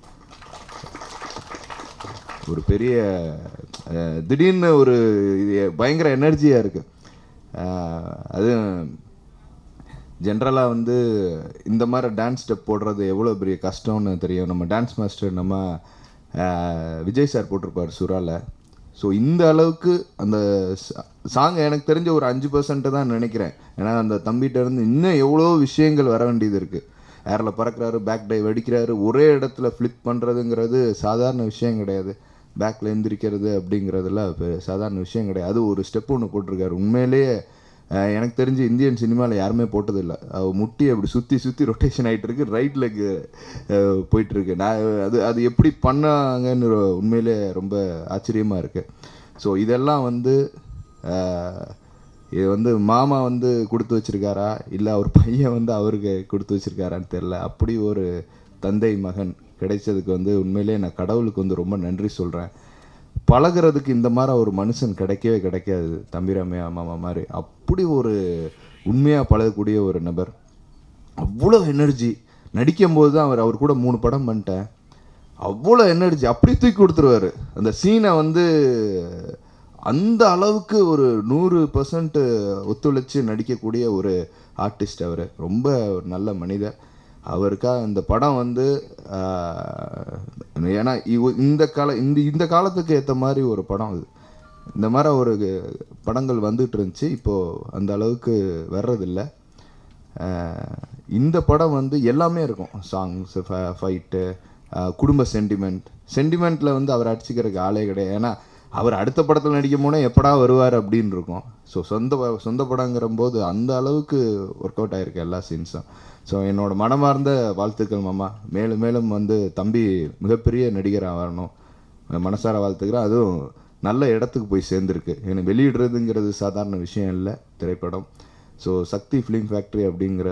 ஒரு பெரிய அஹ், திடீர்னு ஒரு இது பயங்கர எனர்ஜியாக இருக்குது அது ஜென்ரலாக வந்து இந்த மாதிரி டான்ஸ் ஸ்டெப் போடுறது எவ்வளோ பெரிய கஷ்டம்னு தெரியும் நம்ம டான்ஸ் மாஸ்டர் நம்ம அஹ், விஜய் சார் போட்டிருப்பார் சுறால ஸோ இந்த அளவுக்கு அந்த சாங் எனக்கு தெரிஞ்ச ஒரு அஞ்சு பர்சன்ட் தான் நினைக்கிறேன் ஏன்னா அந்த தம்பிகிட்ட இருந்து இன்னும் எவ்வளோ விஷயங்கள் வர வேண்டியது இருக்குது ஏரில் பறக்கிறாரு பேக் டைவ் அடிக்கிறாரு ஒரே இடத்துல ஃப்ளிப் பண்ணுறதுங்கிறது சாதாரண விஷயம் கிடையாது பேக்கில் எந்திரிக்கிறது அப்படிங்கிறதுலாம் பெ- சாதாரண விஷயம் கிடையாது அது ஒரு ஸ்டெப் ஒன்று போட்டிருக்காரு உண்மையிலேயே அஹ், எனக்கு தெரிஞ்சு இந்தியன் சினிமாவில் யாருமே போட்டதில்லை அவர் முட்டி அப்படி சுற்றி சுற்றி ரொட்டேஷன் ஆகிட்டு இருக்கு ரைட் லெக் போயிட்டு இருக்கு நான் அது அது எப்படி பண்ணாங்கன்னு ரொ- உண்மையிலே ரொம்ப ஆச்சரியமாக இருக்கு ஸோ இதெல்லாம் வந்து அஹ், இது வந்து மாமா வந்து கொடுத்து வச்சிருக்காரா இல்லை அவர் பையன் வந்து அவருக்கு கொடுத்து வச்சிருக்காரான்னு தெரில அப்படி ஒரு தந்தை மகன் கிடைச்சதுக்கு வந்து உண்மையிலேயே நான் கடவுளுக்கு வந்து ரொம்ப நன்றி சொல்கிறேன் பழகுறதுக்கு இந்த மாதிரி ஒரு மனுஷன் கிடைக்கவே கிடைக்காது தம்பிராமையா மாமா மாதிரி அப்படி ஒரு உண்மையாக பழகக்கூடிய ஒரு நபர் அவ்வளோ எனர்ஜி நடிக்கும்போது தான் அவர் அவர் கூட மூணு படம் பண்ணிட்டேன் அவ்வளோ எனர்ஜி அப்படி தூக்கி கொடுத்துருவாரு அந்த சீனை வந்து அந்த அளவுக்கு ஒரு நூறு பர்சன்ட் ஒத்துழைச்சு நடிக்கக்கூடிய ஒரு ஆர்டிஸ்ட் அவர் ரொம்ப ஒரு நல்ல மனிதர் அவருக்காக இந்த படம் வந்து ஆஹ், ஏன்னா இவ- இந்த கால இந்த இந்த காலத்துக்கு ஏற்ற மாதிரி ஒரு படம் அது இந்த மாதிரி ஒரு படங்கள் வந்துட்டு இருந்துச்சு இப்போது அந்த அளவுக்கு வர்றதில்லை அஹ் இந்த படம் வந்து எல்லாமே இருக்கும் சாங்ஸ் ஃபைட்டு குடும்ப சென்டிமெண்ட் சென்டிமெண்ட்டில் வந்து அவர் அடிச்சுக்கிறதுக்கு ஆளே கிடையாது ஏன்னா அவர் அடுத்த படத்தில் நடிக்கும் போனே எப்படா வருவார் அப்படின்னு இருக்கும் ஸோ சொந்த ப- சொந்த படங்கிற போது அந்த அளவுக்கு ஒர்க் அவுட் ஆயிருக்கு எல்லா சீன்ஸும் ஸோ என்னோட மனமார்ந்த வாழ்த்துக்கள் மாமா மேலும் மேலும் வந்து தம்பி மிகப்பெரிய நடிகராக வரணும் மனசார வாழ்த்துக்கிறேன் அதுவும் நல்ல இடத்துக்கு போய் சேர்ந்துருக்கு எனக்கு வெளியிடுறதுங்கிறது சாதாரண விஷயம் இல்லை திரைப்படம் ஸோ சக்தி ஃபிலிம் ஃபேக்ட்ரி அப்படிங்கிற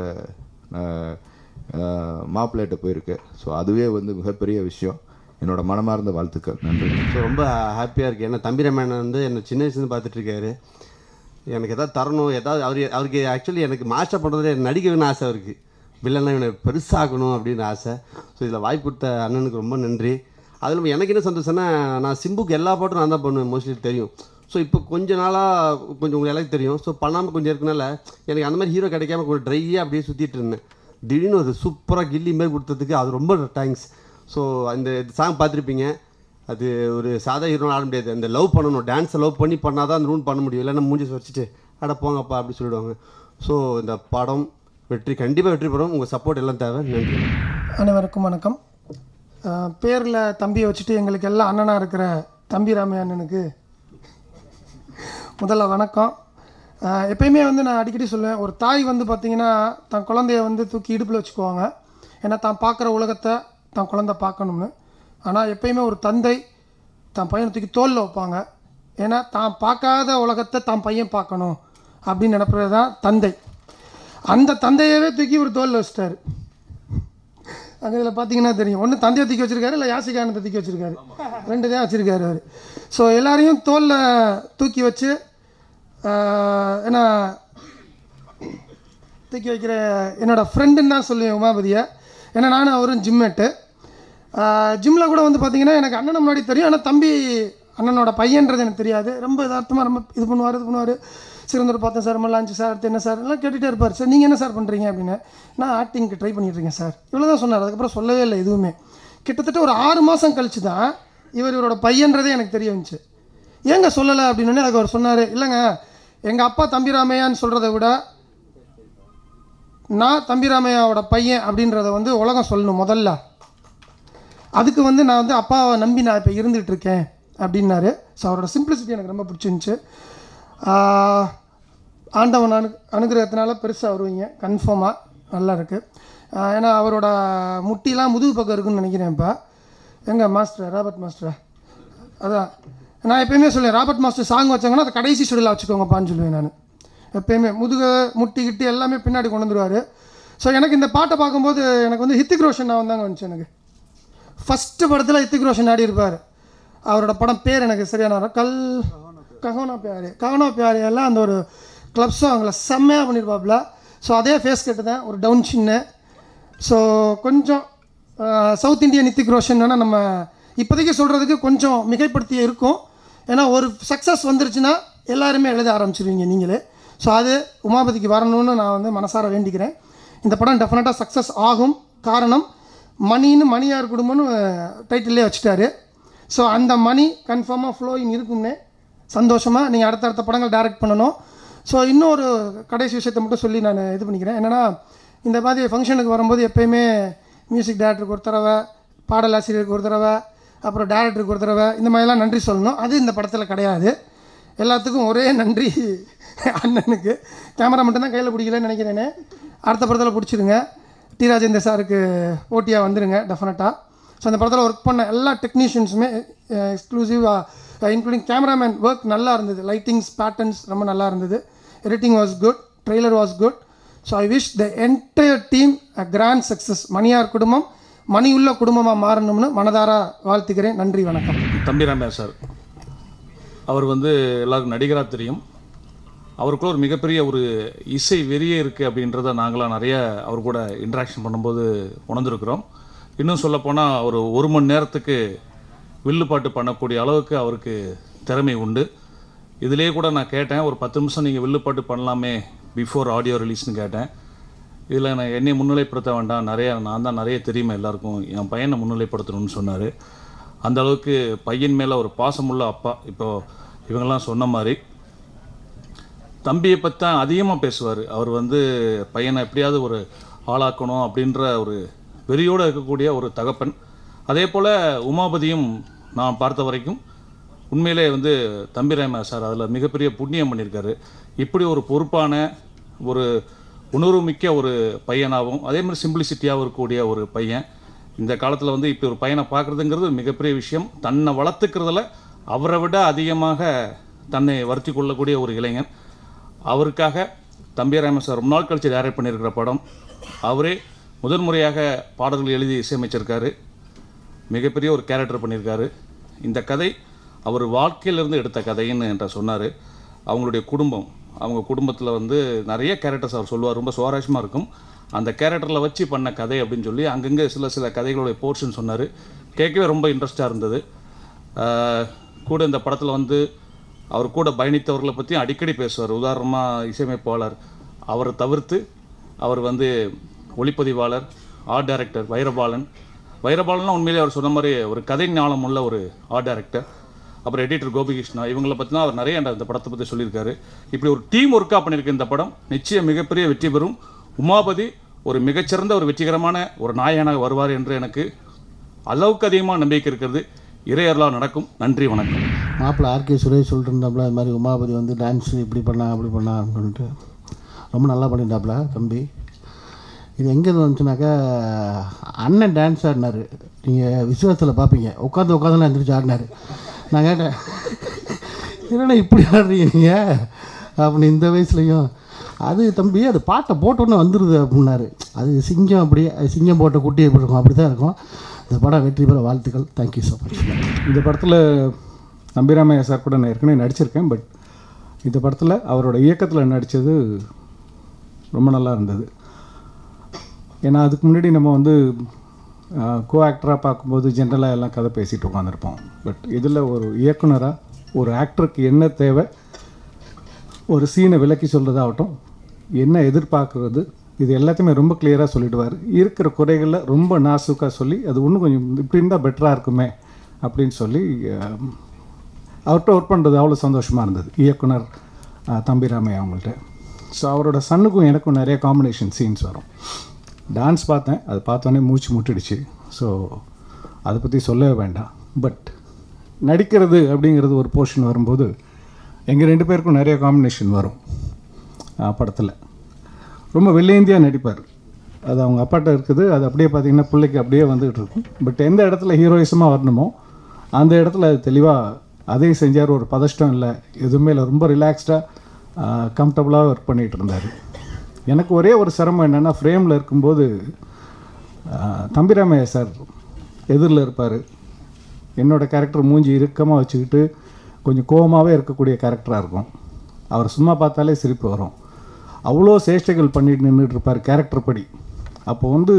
மாப்பிள்ளைகிட்ட போயிருக்கு ஸோ அதுவே வந்து மிகப்பெரிய விஷயம் என்னோட மனமார்ந்த வாழ்த்துக்கள் நன்றி ஸோ ரொம்ப ஹாப்பியாக இருக்குது ஏன்னா தம்பி ரமேனன் வந்து என்னை சின்ன வயசுலேருந்து பார்த்துட்டு இருக்காரு எனக்கு எதாவது தரணும் ஏதாவது அவர் அவருக்கு ஆக்சுவலி எனக்கு மாஸ்டர் பண்ணுறதுல நடிக்க வேணும்னு ஆசை அவருக்கு வில்லனா இவனை பெருசாகணும் அப்படின்னு ஆசை ஸோ இதில் வாய்ப்பு கொடுத்த அண்ணனுக்கு ரொம்ப நன்றி அதில் எனக்கு என்ன சந்தோஷம்னா நான் சிம்புக்கு எல்லா பாட்டும் நான் தான் பண்ணுவேன் மோஸ்ட்லி தெரியும் ஸோ இப்போ கொஞ்ச நாளாக கொஞ்சம் உங்களுக்கு எல்லாருக்கும் தெரியும் ஸோ பண்ணாமல் கொஞ்சம் இருக்கனால எனக்கு அந்த மாதிரி ஹீரோ கிடைக்காம கொஞ்சம் ட்ரையாக அப்படியே சுற்றிட்டு இருந்தேன் திடீர்னு ஒரு சூப்பராக கில்லி மாதிரி கொடுத்ததுக்கு அது ரொம்ப தேங்க்ஸ் ஸோ அந்த சாங் பார்த்துருப்பீங்க அது ஒரு சாதா ஹீரோனால் ஆட முடியாது அந்த லவ் பண்ணணும் டான்ஸை லவ் பண்ணி பண்ணால் தான் அந்த ரூன் பண்ண முடியும் இல்லைன்னா மூஞ்சி வச்சுட்டு அட போங்கப்பா அப்படி சொல்லிடுவாங்க ஸோ இந்த படம் வெற்றி கண்டிப்பாக வெற்றி பெறும் உங்கள் சப்போர்ட் எல்லாம் தேவை நன்றி அனைவருக்கும் வணக்கம் பேரில் தம்பியை வச்சுட்டு எங்களுக்கு எல்லாம் அண்ணனாக இருக்கிற தம்பி ராமையா அண்ணனுக்கு முதல்ல வணக்கம் அஹ் எப்பயுமே வந்து நான் அடிக்கடி சொல்லுவேன் ஒரு தாய் வந்து பார்த்திங்கன்னா தன் குழந்தைய வந்து தூக்கி இடுப்பில் வச்சுக்குவாங்க ஏன்னா தான் பார்க்குற உலகத்தை தான் குழந்தை பார்க்கணும்னு ஆனால் எப்பயுமே ஒரு தந்தை தான் பையனை தூக்கி தோளில் வைப்பாங்க ஏன்னா தான் பார்க்காத உலகத்தை தான் பையன் பார்க்கணும் அப்படின்னு நினைப்பது தான் தந்தை அந்த தந்தையவே தூக்கி ஒரு தோளில் வச்சிட்டாரு அங்கே இதில் பார்த்தீங்கன்னா தெரியும் ஒன்று தந்தையை தூக்கி வச்சிருக்காரு இல்லை யாசிகானத்தை தூக்கி வச்சிருக்காரு ரெண்டு தான் வச்சிருக்காரு அவர் ஸோ எல்லாரையும் தோளில் தூக்கி வச்சு ஆஹ், ஏன்னா தூக்கி வைக்கிற என்னோட ஃப்ரெண்டுன்னு தான் சொல்லுவேன் உமாபதியை ஏன்னா நானும் அவரும் ஜிம்மேட்டு ஜிம்மில் கூட வந்து பார்த்தீங்கன்னா எனக்கு அண்ணனை முன்னாடி தெரியும் ஆனால் தம்பி அண்ணனோட பையன்றது எனக்கு தெரியாது ரொம்ப யதார்த்தமாக ரொம்ப இது பண்ணுவார் இது பண்ணுவார் சிறந்தூர் பார்த்தேன் சார் மல்லாஞ்சு சார் அடுத்து என்ன சார் எல்லாம் கேட்டுகிட்டே இருப்பார் சார் நீங்கள் என்ன சார் பண்ணுறீங்க அப்படின்னு நான் ஆக்டிங்க்கு ட்ரை பண்ணிட்டு இருக்கேன் சார் இவ்வளோ தான் சொன்னார் அதுக்கப்புறம் சொல்லவே இல்லை எதுவுமே கிட்டத்தட்ட ஒரு ஆறு மாதம் கழிச்சு தான் இவர் இவரோட பையன்றதே எனக்கு தெரிய வந்துச்சு ஏங்க சொல்லலை அப்படின்னு அதுக்கு அவர் சொன்னார் இல்லைங்க எங்கள் அப்பா தம்பிராமையான்னு சொல்கிறத விட நான் தம்பிராமையாவோட பையன் அப்படின்றத வந்து உலகம் சொல்லணும் முதல்ல அதுக்கு வந்து நான் வந்து அப்பாவை நம்பி நான் இப்போ இருந்துகிட்டு இருக்கேன் அப்படின்னாரு ஸோ அவரோட சிம்பிளிசிட்டி எனக்கு ரொம்ப பிடிச்சிருந்துச்சு ஆஹ், ஆண்டவன் அனு அனுகிரகத்தினால பெருசாக வருவீங்க கன்ஃபார்மாக நல்லா இருக்குது ஏன்னா அவரோட முட்டிலாம் முதுகு பக்கம் இருக்குன்னு நினைக்கிறேன் இப்போ எங்க மாஸ்டர் ராபர்ட் மாஸ்டர் அதான் நான் எப்பயுமே சொல்லுவேன் ராபர்ட் மாஸ்டர் சாங் வச்சாங்கன்னா அதை கடைசி ஷெடியூலில் வச்சுக்கோங்கப்பான்னு சொல்லுவேன் நான் எப்பயுமே முதுகு முட்டி கிட்டி எல்லாமே பின்னாடி கொண்டு வந்துருவார் ஸோ எனக்கு இந்த பாட்டை பார்க்கும்போது எனக்கு வந்து ஹித்திக் ரோஷன் நான் வந்தாங்க வந்துச்சு எனக்கு ஃபஸ்ட்டு படத்தில் ஹித்திக் ரோஷன் ஆடி இருப்பார் அவரோட படம் பேர் எனக்கு சரியான வரும். கல் ககோனா பியாரி ககோனா பியாரி எல்லாம் அந்த ஒரு கிளப் சாங்கில் செம்மையாக பண்ணியிருப்பாப்புல ஸோ அதே ஃபேஸ் கட்டு தான் ஒரு டவுன் சின்ன ஸோ கொஞ்சம் சவுத் இந்தியன் நித்திக் ரோஷன் வேணால் நம்ம இப்போதைக்கு சொல்கிறதுக்கு கொஞ்சம் மிகைப்படுத்தி இருக்கும் ஏன்னா ஒரு சக்ஸஸ் வந்துருச்சுன்னா எல்லாருமே எழுத ஆரம்பிச்சிருவீங்க நீங்களே ஸோ அது உமாபதிக்கு வரணும்னு நான் வந்து மனசார வேண்டிக்கிறேன் இந்த படம் டெஃபினட்டாக சக்ஸஸ் ஆகும் காரணம் மணின்னு மணியார் குடும்பம்னு டைட்டிலே வச்சுட்டாரு ஸோ அந்த மணி கன்ஃபார்மாக ஃப்ளோயிங் இருக்கும்னே சந்தோஷமாக நீங்கள் அடுத்தடுத்த படங்கள் டைரக்ட் பண்ணணும் ஸோ இன்னொரு கடைசி விஷயத்தை மட்டும் சொல்லி நான் இது பண்ணிக்கிறேன் என்னென்னா இந்த மாதிரி ஃபங்க்ஷனுக்கு வரும்போது எப்பயுமே மியூசிக் டைரக்டருக்கு ஒரு தடவை பாடலாசிரியருக்கு ஒரு தடவை அப்புறம் டைரக்டருக்கு ஒரு தடவை இந்த மாதிரிலாம் நன்றி சொல்லணும் அது இந்த படத்தில் கிடையாது எல்லாத்துக்கும் ஒரே நன்றி அண்ணனுக்கு கேமரா மட்டும்தான் கையில் பிடிக்கலன்னு நினைக்கிறேனே அடுத்த படத்தில் பிடிச்சிருங்க டி ராஜேந்தர் சாருக்கு போட்டியாக வந்துடுங்க டெஃபினட்டாக ஸோ அந்த படத்தில் ஒர்க் பண்ண எல்லா டெக்னீஷியன்ஸுமே எக்ஸ்க்ளூசிவாக இன்க்ளூடிங் கேமராமேன் ஒர்க் நல்லா இருந்தது லைட்டிங்ஸ் பேட்டர்ன்ஸ் ரொம்ப நல்லா இருந்தது editing was good trailer was good so I wish the entire team a grand success Maniyar குடும்பம் மணியுள்ள குடும்பமாக மாறணும்னு மனதார வாழ்த்துக்கிறேன் நன்றி வணக்கம் தம்பி ராமையா சார் அவர் வந்து எல்லாருக்கும் நடிகராக தெரியும் அவருக்குள்ள ஒரு மிகப்பெரிய ஒரு இசை வெறியே இருக்குது அப்படின்றத நாங்களாம் நிறைய அவர் கூட இன்ட்ராக்ஷன் பண்ணும்போது உணர்ந்துருக்குறோம் இன்னும் சொல்லப்போனால் ஒரு ஒரு மணி நேரத்துக்கு வில்லுப்பாட்டு பண்ணக்கூடிய அளவுக்கு அவருக்கு திறமை உண்டு இதிலே கூட நான் கேட்டேன் ஒரு பத்து நிமிஷம் நீங்கள் வில்லுப்பாட்டு பண்ணலாமே பிஃபோர் ஆடியோ ரிலீஸ்னு கேட்டேன் இதில் நான் என்னை முன்னிலைப்படுத்த வேண்டாம் நிறைய நான் தான் நிறைய தெரியுமா எல்லாருக்கும் என் பையனை முன்னிலைப்படுத்தணும்னு சொன்னார் அந்த அளவுக்கு பையன் மேலே ஒரு பாசமுள்ள அப்பா இப்போ இவங்கெல்லாம் சொன்ன மாதிரி தம்பியை பற்றி தான் அதிகமாக பேசுவார் அவர் வந்து பையனை எப்படியாவது ஒரு ஆளாக்கணும் அப்படின்ற ஒரு வெறியோடு இருக்கக்கூடிய ஒரு தகப்பன் அதே போல் உமாபதியும் நான் பார்த்த வரைக்கும் உண்மையிலே வந்து தம்பி ராமா சார் அதில் மிகப்பெரிய புண்ணியம் பண்ணியிருக்காரு இப்படி ஒரு பொறுப்பான ஒரு உணர்வுமிக்க ஒரு பையனாகவும் அதே மாதிரி சிம்பிளிசிட்டியாகவும் இருக்கக்கூடிய ஒரு பையன் இந்த காலத்தில் வந்து இப்படி ஒரு பையனை பார்க்குறதுங்கிறது மிகப்பெரிய விஷயம் தன்னை வளர்த்துக்கிறதுல அவரை விட அதிகமாக தன்னை வருத்தி கொள்ளக்கூடிய ஒரு இளைஞன் அவருக்காக தம்பி ராமன் சார் ரொம்ப நாள் கழிச்சு டைரக்ட் பண்ணியிருக்கிற படம் அவரே முதல் முறையாக பாடல்கள் எழுதி இசையமைச்சிருக்காரு மிகப்பெரிய ஒரு கேரக்டர் பண்ணியிருக்காரு இந்த கதை அவர் வாழ்க்கையிலிருந்து எடுத்த கதைன்னு என்ற சொன்னார் அவங்களுடைய குடும்பம் அவங்க குடும்பத்தில் வந்து நிறைய கேரக்டர்ஸ் அவர் சொல்லுவார் ரொம்ப சுவாரஸ்யமாக இருக்கும் அந்த கேரக்டரில் வச்சு பண்ண கதை அப்படின்னு சொல்லி அங்கங்கே சில சில கதைகளுடைய போர்ஷன் சொன்னார் கேட்கவே ரொம்ப இன்ட்ரெஸ்டாக இருந்தது ஆஹ் கூட இந்த படத்தில் வந்து அவர் கூட பயணித்தவர்களை பற்றியும் அடிக்கடி பேசுவார் உதாரணமாக இசையமைப்பாளர் அவரை தவிர்த்து அவர் வந்து ஒளிப்பதிவாளர் ஆர்ட் டைரக்டர் வைரபாலன் வைரபாலன்லாம் உண்மையிலே அவர் சொன்ன மாதிரி ஒரு கதை ஞானம் உள்ள ஒரு ஆர்ட் டைரக்டர் அப்புறம் எடிட்டர் கோபிகிருஷ்ணா இவங்களை பற்றினா அவர் நிறைய இந்த படத்தை பற்றி சொல்லியிருக்காரு இப்படி ஒரு டீம் ஒர்க்காக பண்ணியிருக்க இந்த படம் நிச்சயம் மிகப்பெரிய வெற்றி பெறும் உமாபதி ஒரு மிகச்சிறந்த ஒரு வெற்றிகரமான ஒரு நாயகனாக வருவார் என்று எனக்கு அளவுக்கு அதிகமாக நம்பிக்கை இருக்கிறது இறையர்களாக நடக்கும் நன்றி வணக்கம் மாப்பிள்ளை ஆர்கே சுரேஷ் சொல்லிட்டு இருந்தாப்புல இது மாதிரி உமாபதி வந்து டான்ஸ் இப்படி பண்ணா அப்படி பண்ணா அப்படின்ட்டு ரொம்ப நல்லா பண்ணிட்டாப்புல தம்பி இது எங்கேருந்து வந்துச்சுனாக்கா அண்ணன் டான்ஸ் ஆடினார் நீங்கள் விசுவாசத்தில் பார்ப்பீங்க உட்காந்து உட்காந்துலாம் எந்திரிச்சு ஆடினார் நான் கேட்டேன் என்னண்ணா இப்படி ஆடுறீங்க நீங்கள் அப்படி இந்த வயசுலையும் அது தம்பி அது பாட்டை போட்டோன்னே வந்துடுது அப்படின்னாரு அது சிங்கம் அப்படியே அது சிங்கம் போட்ட குட்டி எப்படி இருக்கும் அப்படி தான் இருக்கும் இந்த படம் வெற்றி பெற வாழ்த்துக்கள் தேங்க்யூ ஸோ மச் இந்த படத்தில் நம்பிராமையா சார் கூட நான் ஏற்கனவே நடிச்சிருக்கேன் பட் இந்த படத்தில் அவரோட இயக்கத்தில் நடித்தது ரொம்ப நல்லா இருந்தது ஏன்னா அதுக்கு முன்னாடி நம்ம வந்து கோ ஆக்டராக பார்க்கும்போது ஜென்ரலாக எல்லாம் கதை பேசிகிட்டு உட்காந்துருப்போம் பட் இதில் ஒரு இயக்குனராக ஒரு ஆக்டருக்கு என்ன தேவை ஒரு சீனை விளக்கி சொல்கிறதாகட்டும் என்ன எதிர்பார்க்குறது இது எல்லாத்தையுமே ரொம்ப கிளியராக சொல்லிடுவார் இருக்கிற குறைகளில் ரொம்ப நாசுக்காக சொல்லி அது இன்னும் கொஞ்சம் இப்படி இருந்தால் பெட்டராக இருக்குமே அப்படின்னு சொல்லி அஹ், அவர்கிட்ட ஒர்க் பண்ணுறது அவ்வளோ சந்தோஷமாக இருந்தது இயக்குனர் அஹ், தம்பி ராமையா அவங்கள்ட்ட ஸோ அவரோட சன்னுக்கும் எனக்கும் நிறைய காம்பினேஷன் சீன்ஸ் வரும் டான்ஸ் பார்த்தேன் அது பார்த்தோன்னே மூச்சு முட்டிடுச்சு ஸோ அதை பற்றி சொல்லவே வேண்டாம் பட் நடிக்கிறது அப்படிங்கிறது ஒரு போர்ஷன் வரும்போது எங்கள் ரெண்டு பேருக்கும் நிறைய காம்பினேஷன் வரும் படத்தில் ரொம்ப வெள்ளையந்தியாக நடிப்பார் அது அவங்க அப்பாட்ட இருக்குது அது அப்படியே பார்த்தீங்கன்னா பிள்ளைக்கு அப்படியே வந்துகிட்டு இருக்கும் பட் எந்த இடத்துல ஹீரோயிசமாக வரணுமோ அந்த இடத்துல அது தெளிவாக அதையும் செஞ்சார் ஒரு பதஷ்டம் இல்லை எதுவுமே இல்லை ரொம்ப ரிலாக்ஸ்டாக கம்ஃபர்டபுளாக ஒர்க் பண்ணிகிட்டு இருந்தார் எனக்கு ஒரே ஒரு சிரமம் என்னென்னா ஃப்ரேமில் இருக்கும்போது ஆஹ், தம்பிராமையா சார் எதிரில் இருப்பார் என்னோட கேரக்டர் மூஞ்சி இறுக்கமாக வச்சுக்கிட்டு கொஞ்சம் கோவமாகவே இருக்கக்கூடிய கேரக்டராக இருக்கும் அவர் சும்மா பார்த்தாலே சிரிப்பு வரும் அவ்வளோ சேஷ்டைகள் பண்ணிட்டு நின்றுட்டு இருப்பார் கேரக்டர் படி அப்போ வந்து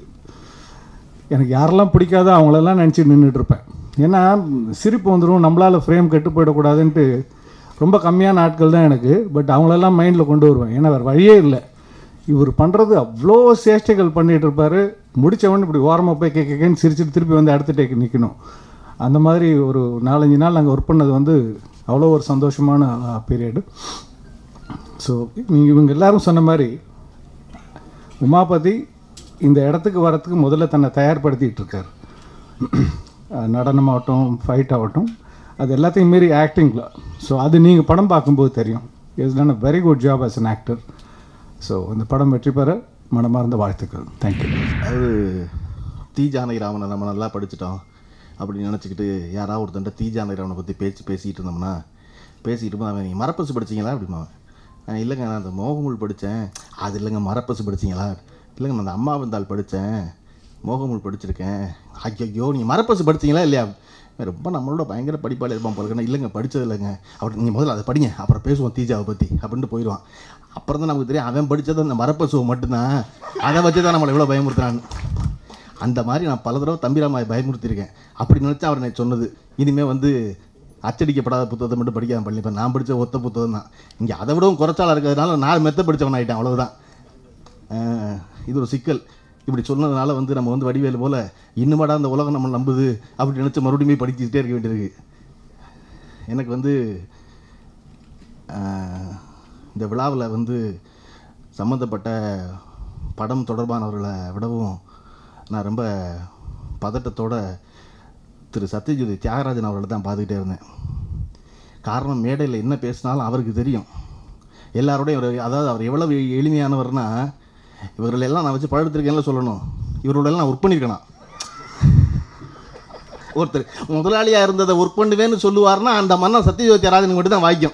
எனக்கு யாரெல்லாம் பிடிக்காதோ அவங்களெல்லாம் நினச்சி நின்றுட்டு இருப்பேன் ஏன்னா சிரிப்பு வந்துடும் நம்மளால் ஃப்ரேம் கெட்டு போயிடக்கூடாதுன்ட்டு ரொம்ப கம்மியான ஆட்கள் தான் எனக்கு பட் அவங்களெல்லாம் மைண்டில் கொண்டு வருவேன் ஏன்னா வேறு வழியே இல்லை இவர் பண்ணுறது அவ்வளோ சேஷ்டைகள் பண்ணிகிட்டு இருப்பார் முடித்தவொடனே இப்படி ஓரமாக போய் கேட்க கேட்கன்னு சிரிச்சிட்டு திருப்பி வந்து அடுத்த டேக்கு நிற்கணும் அந்த மாதிரி ஒரு நாலஞ்சு நாள் நாங்கள் ஒர்க் பண்ணது வந்து அவ்வளோ ஒரு சந்தோஷமான பீரியடு ஸோ நீங்கள் இவங்க எல்லாரும் சொன்ன மாதிரி உமாபதி இந்த இடத்துக்கு வரத்துக்கு முதல்ல தன்னை தயார்படுத்திட்டு இருக்கார் அஹ் நடனமாகட்டும் ஃபைட் ஆகட்டும் அது எல்லாத்தையும் மீறி ஆக்டிங்கில் ஸோ அது நீங்கள் படம் பார்க்கும்போது தெரியும் is done a very good job as an actor so இந்த படம் வெற்றி பெற மனமார்ந்த வாழ்த்துக்கள் தேங்க்யூ அது தி ஜானகிராமனை நம்ம நல்லா படிச்சிட்டோம் அப்படின்னு நினச்சிக்கிட்டு யாராவது ஒருத்தன்ட்ட தி ஜானகிராமனை பற்றி பேச்சு பேசிகிட்டு இருந்தோம்னா பேசிக்கிட்டு இருப்போம் அவன் நீங்கள் மரப்பசு படிச்சீங்களா அப்படிமா அவன் இல்லைங்க நான் அந்த மோகமுல் படித்தேன் அது இல்லைங்க மரப்பசு படிச்சீங்களா இல்லைங்க நான் அந்த அம்மாவந்தாள் படித்தேன் மோகமுல் படிச்சிருக்கேன் ஐயோ நீங்கள் மரப்பசு படிச்சீங்களா இல்லையா இவன் ரொம்ப நம்மளோட பயங்கர படிப்பாளி இருப்பான் போல இருக்கு. இல்லைங்க படிச்சது இல்லைங்க அவர் நீங்கள் முதல்ல அதை படிங்க அப்புறம் பேசுவோம் தீஜாவை பற்றி அப்படின்ட்டு போயிடுவான் அப்புறம் தான் நமக்கு தெரியும் அவன் படித்தது அந்த மரப்பசுவை மட்டும்தான் அதை வச்சு தான் நம்மளை எவ்வளோ பயமுறுத்துறான்னு அந்த மாதிரி நான் பல தடவை தம்பிராமாயை பயமுறுத்தியிருக்கேன் அப்படி நினச்சா அவர் எனக்கு சொன்னது இனிமேல் வந்து அச்சடிக்கப்படாத புத்தகத்தை மட்டும் படிக்காம பண்ணிப்பேன் நான் படித்த ஒத்த புத்தகம் தான் இங்கே அதை விடவும் குறைச்சாலாக இருக்கிறதுனால நான் மெத்த படித்தவன் ஆகிட்டேன் அவ்வளவுதான் ஆஹ், இது ஒரு சிக்கல் இப்படி சொன்னதுனால வந்து நம்ம வந்து வடிவேலு போல் இன்னுமாடா அந்த உலகம் நம்ம நம்புது அப்படி நினச்சி மறுபடியும் போய் படிச்சுக்கிட்டே இருக்க வேண்டியிருக்கு எனக்கு வந்து ஆஹ், இந்த விழாவில் வந்து சம்மந்தப்பட்ட படம் தொடர்பானவர்களை விடவும் நான் ரொம்ப பதட்டத்தோட திரு சத்யஜோதி தியாகராஜன் அவர்களை தான் பார்த்துக்கிட்டே இருந்தேன் காரணம் மேடையில் என்ன பேசினாலும் அவருக்கு தெரியும் எல்லாரோடையும் ஒரு அதாவது அவர் எவ்வளவு எளிமையானவர்னா இவர்கள் எல்லாம் நான் வச்சு பழத்திருக்கேன்ல சொல்லணும் இவரோடெல்லாம் நான் ஒர்க் பண்ணியிருக்கேனா ஒருத்தர் முதலாளியாக இருந்ததை ஒர்க் பண்ணுவேன்னு சொல்லுவார்னா அந்த மன்னன் சத்யஜோதி தியாகராஜனுக்கு மட்டும் தான் வாய்க்கும்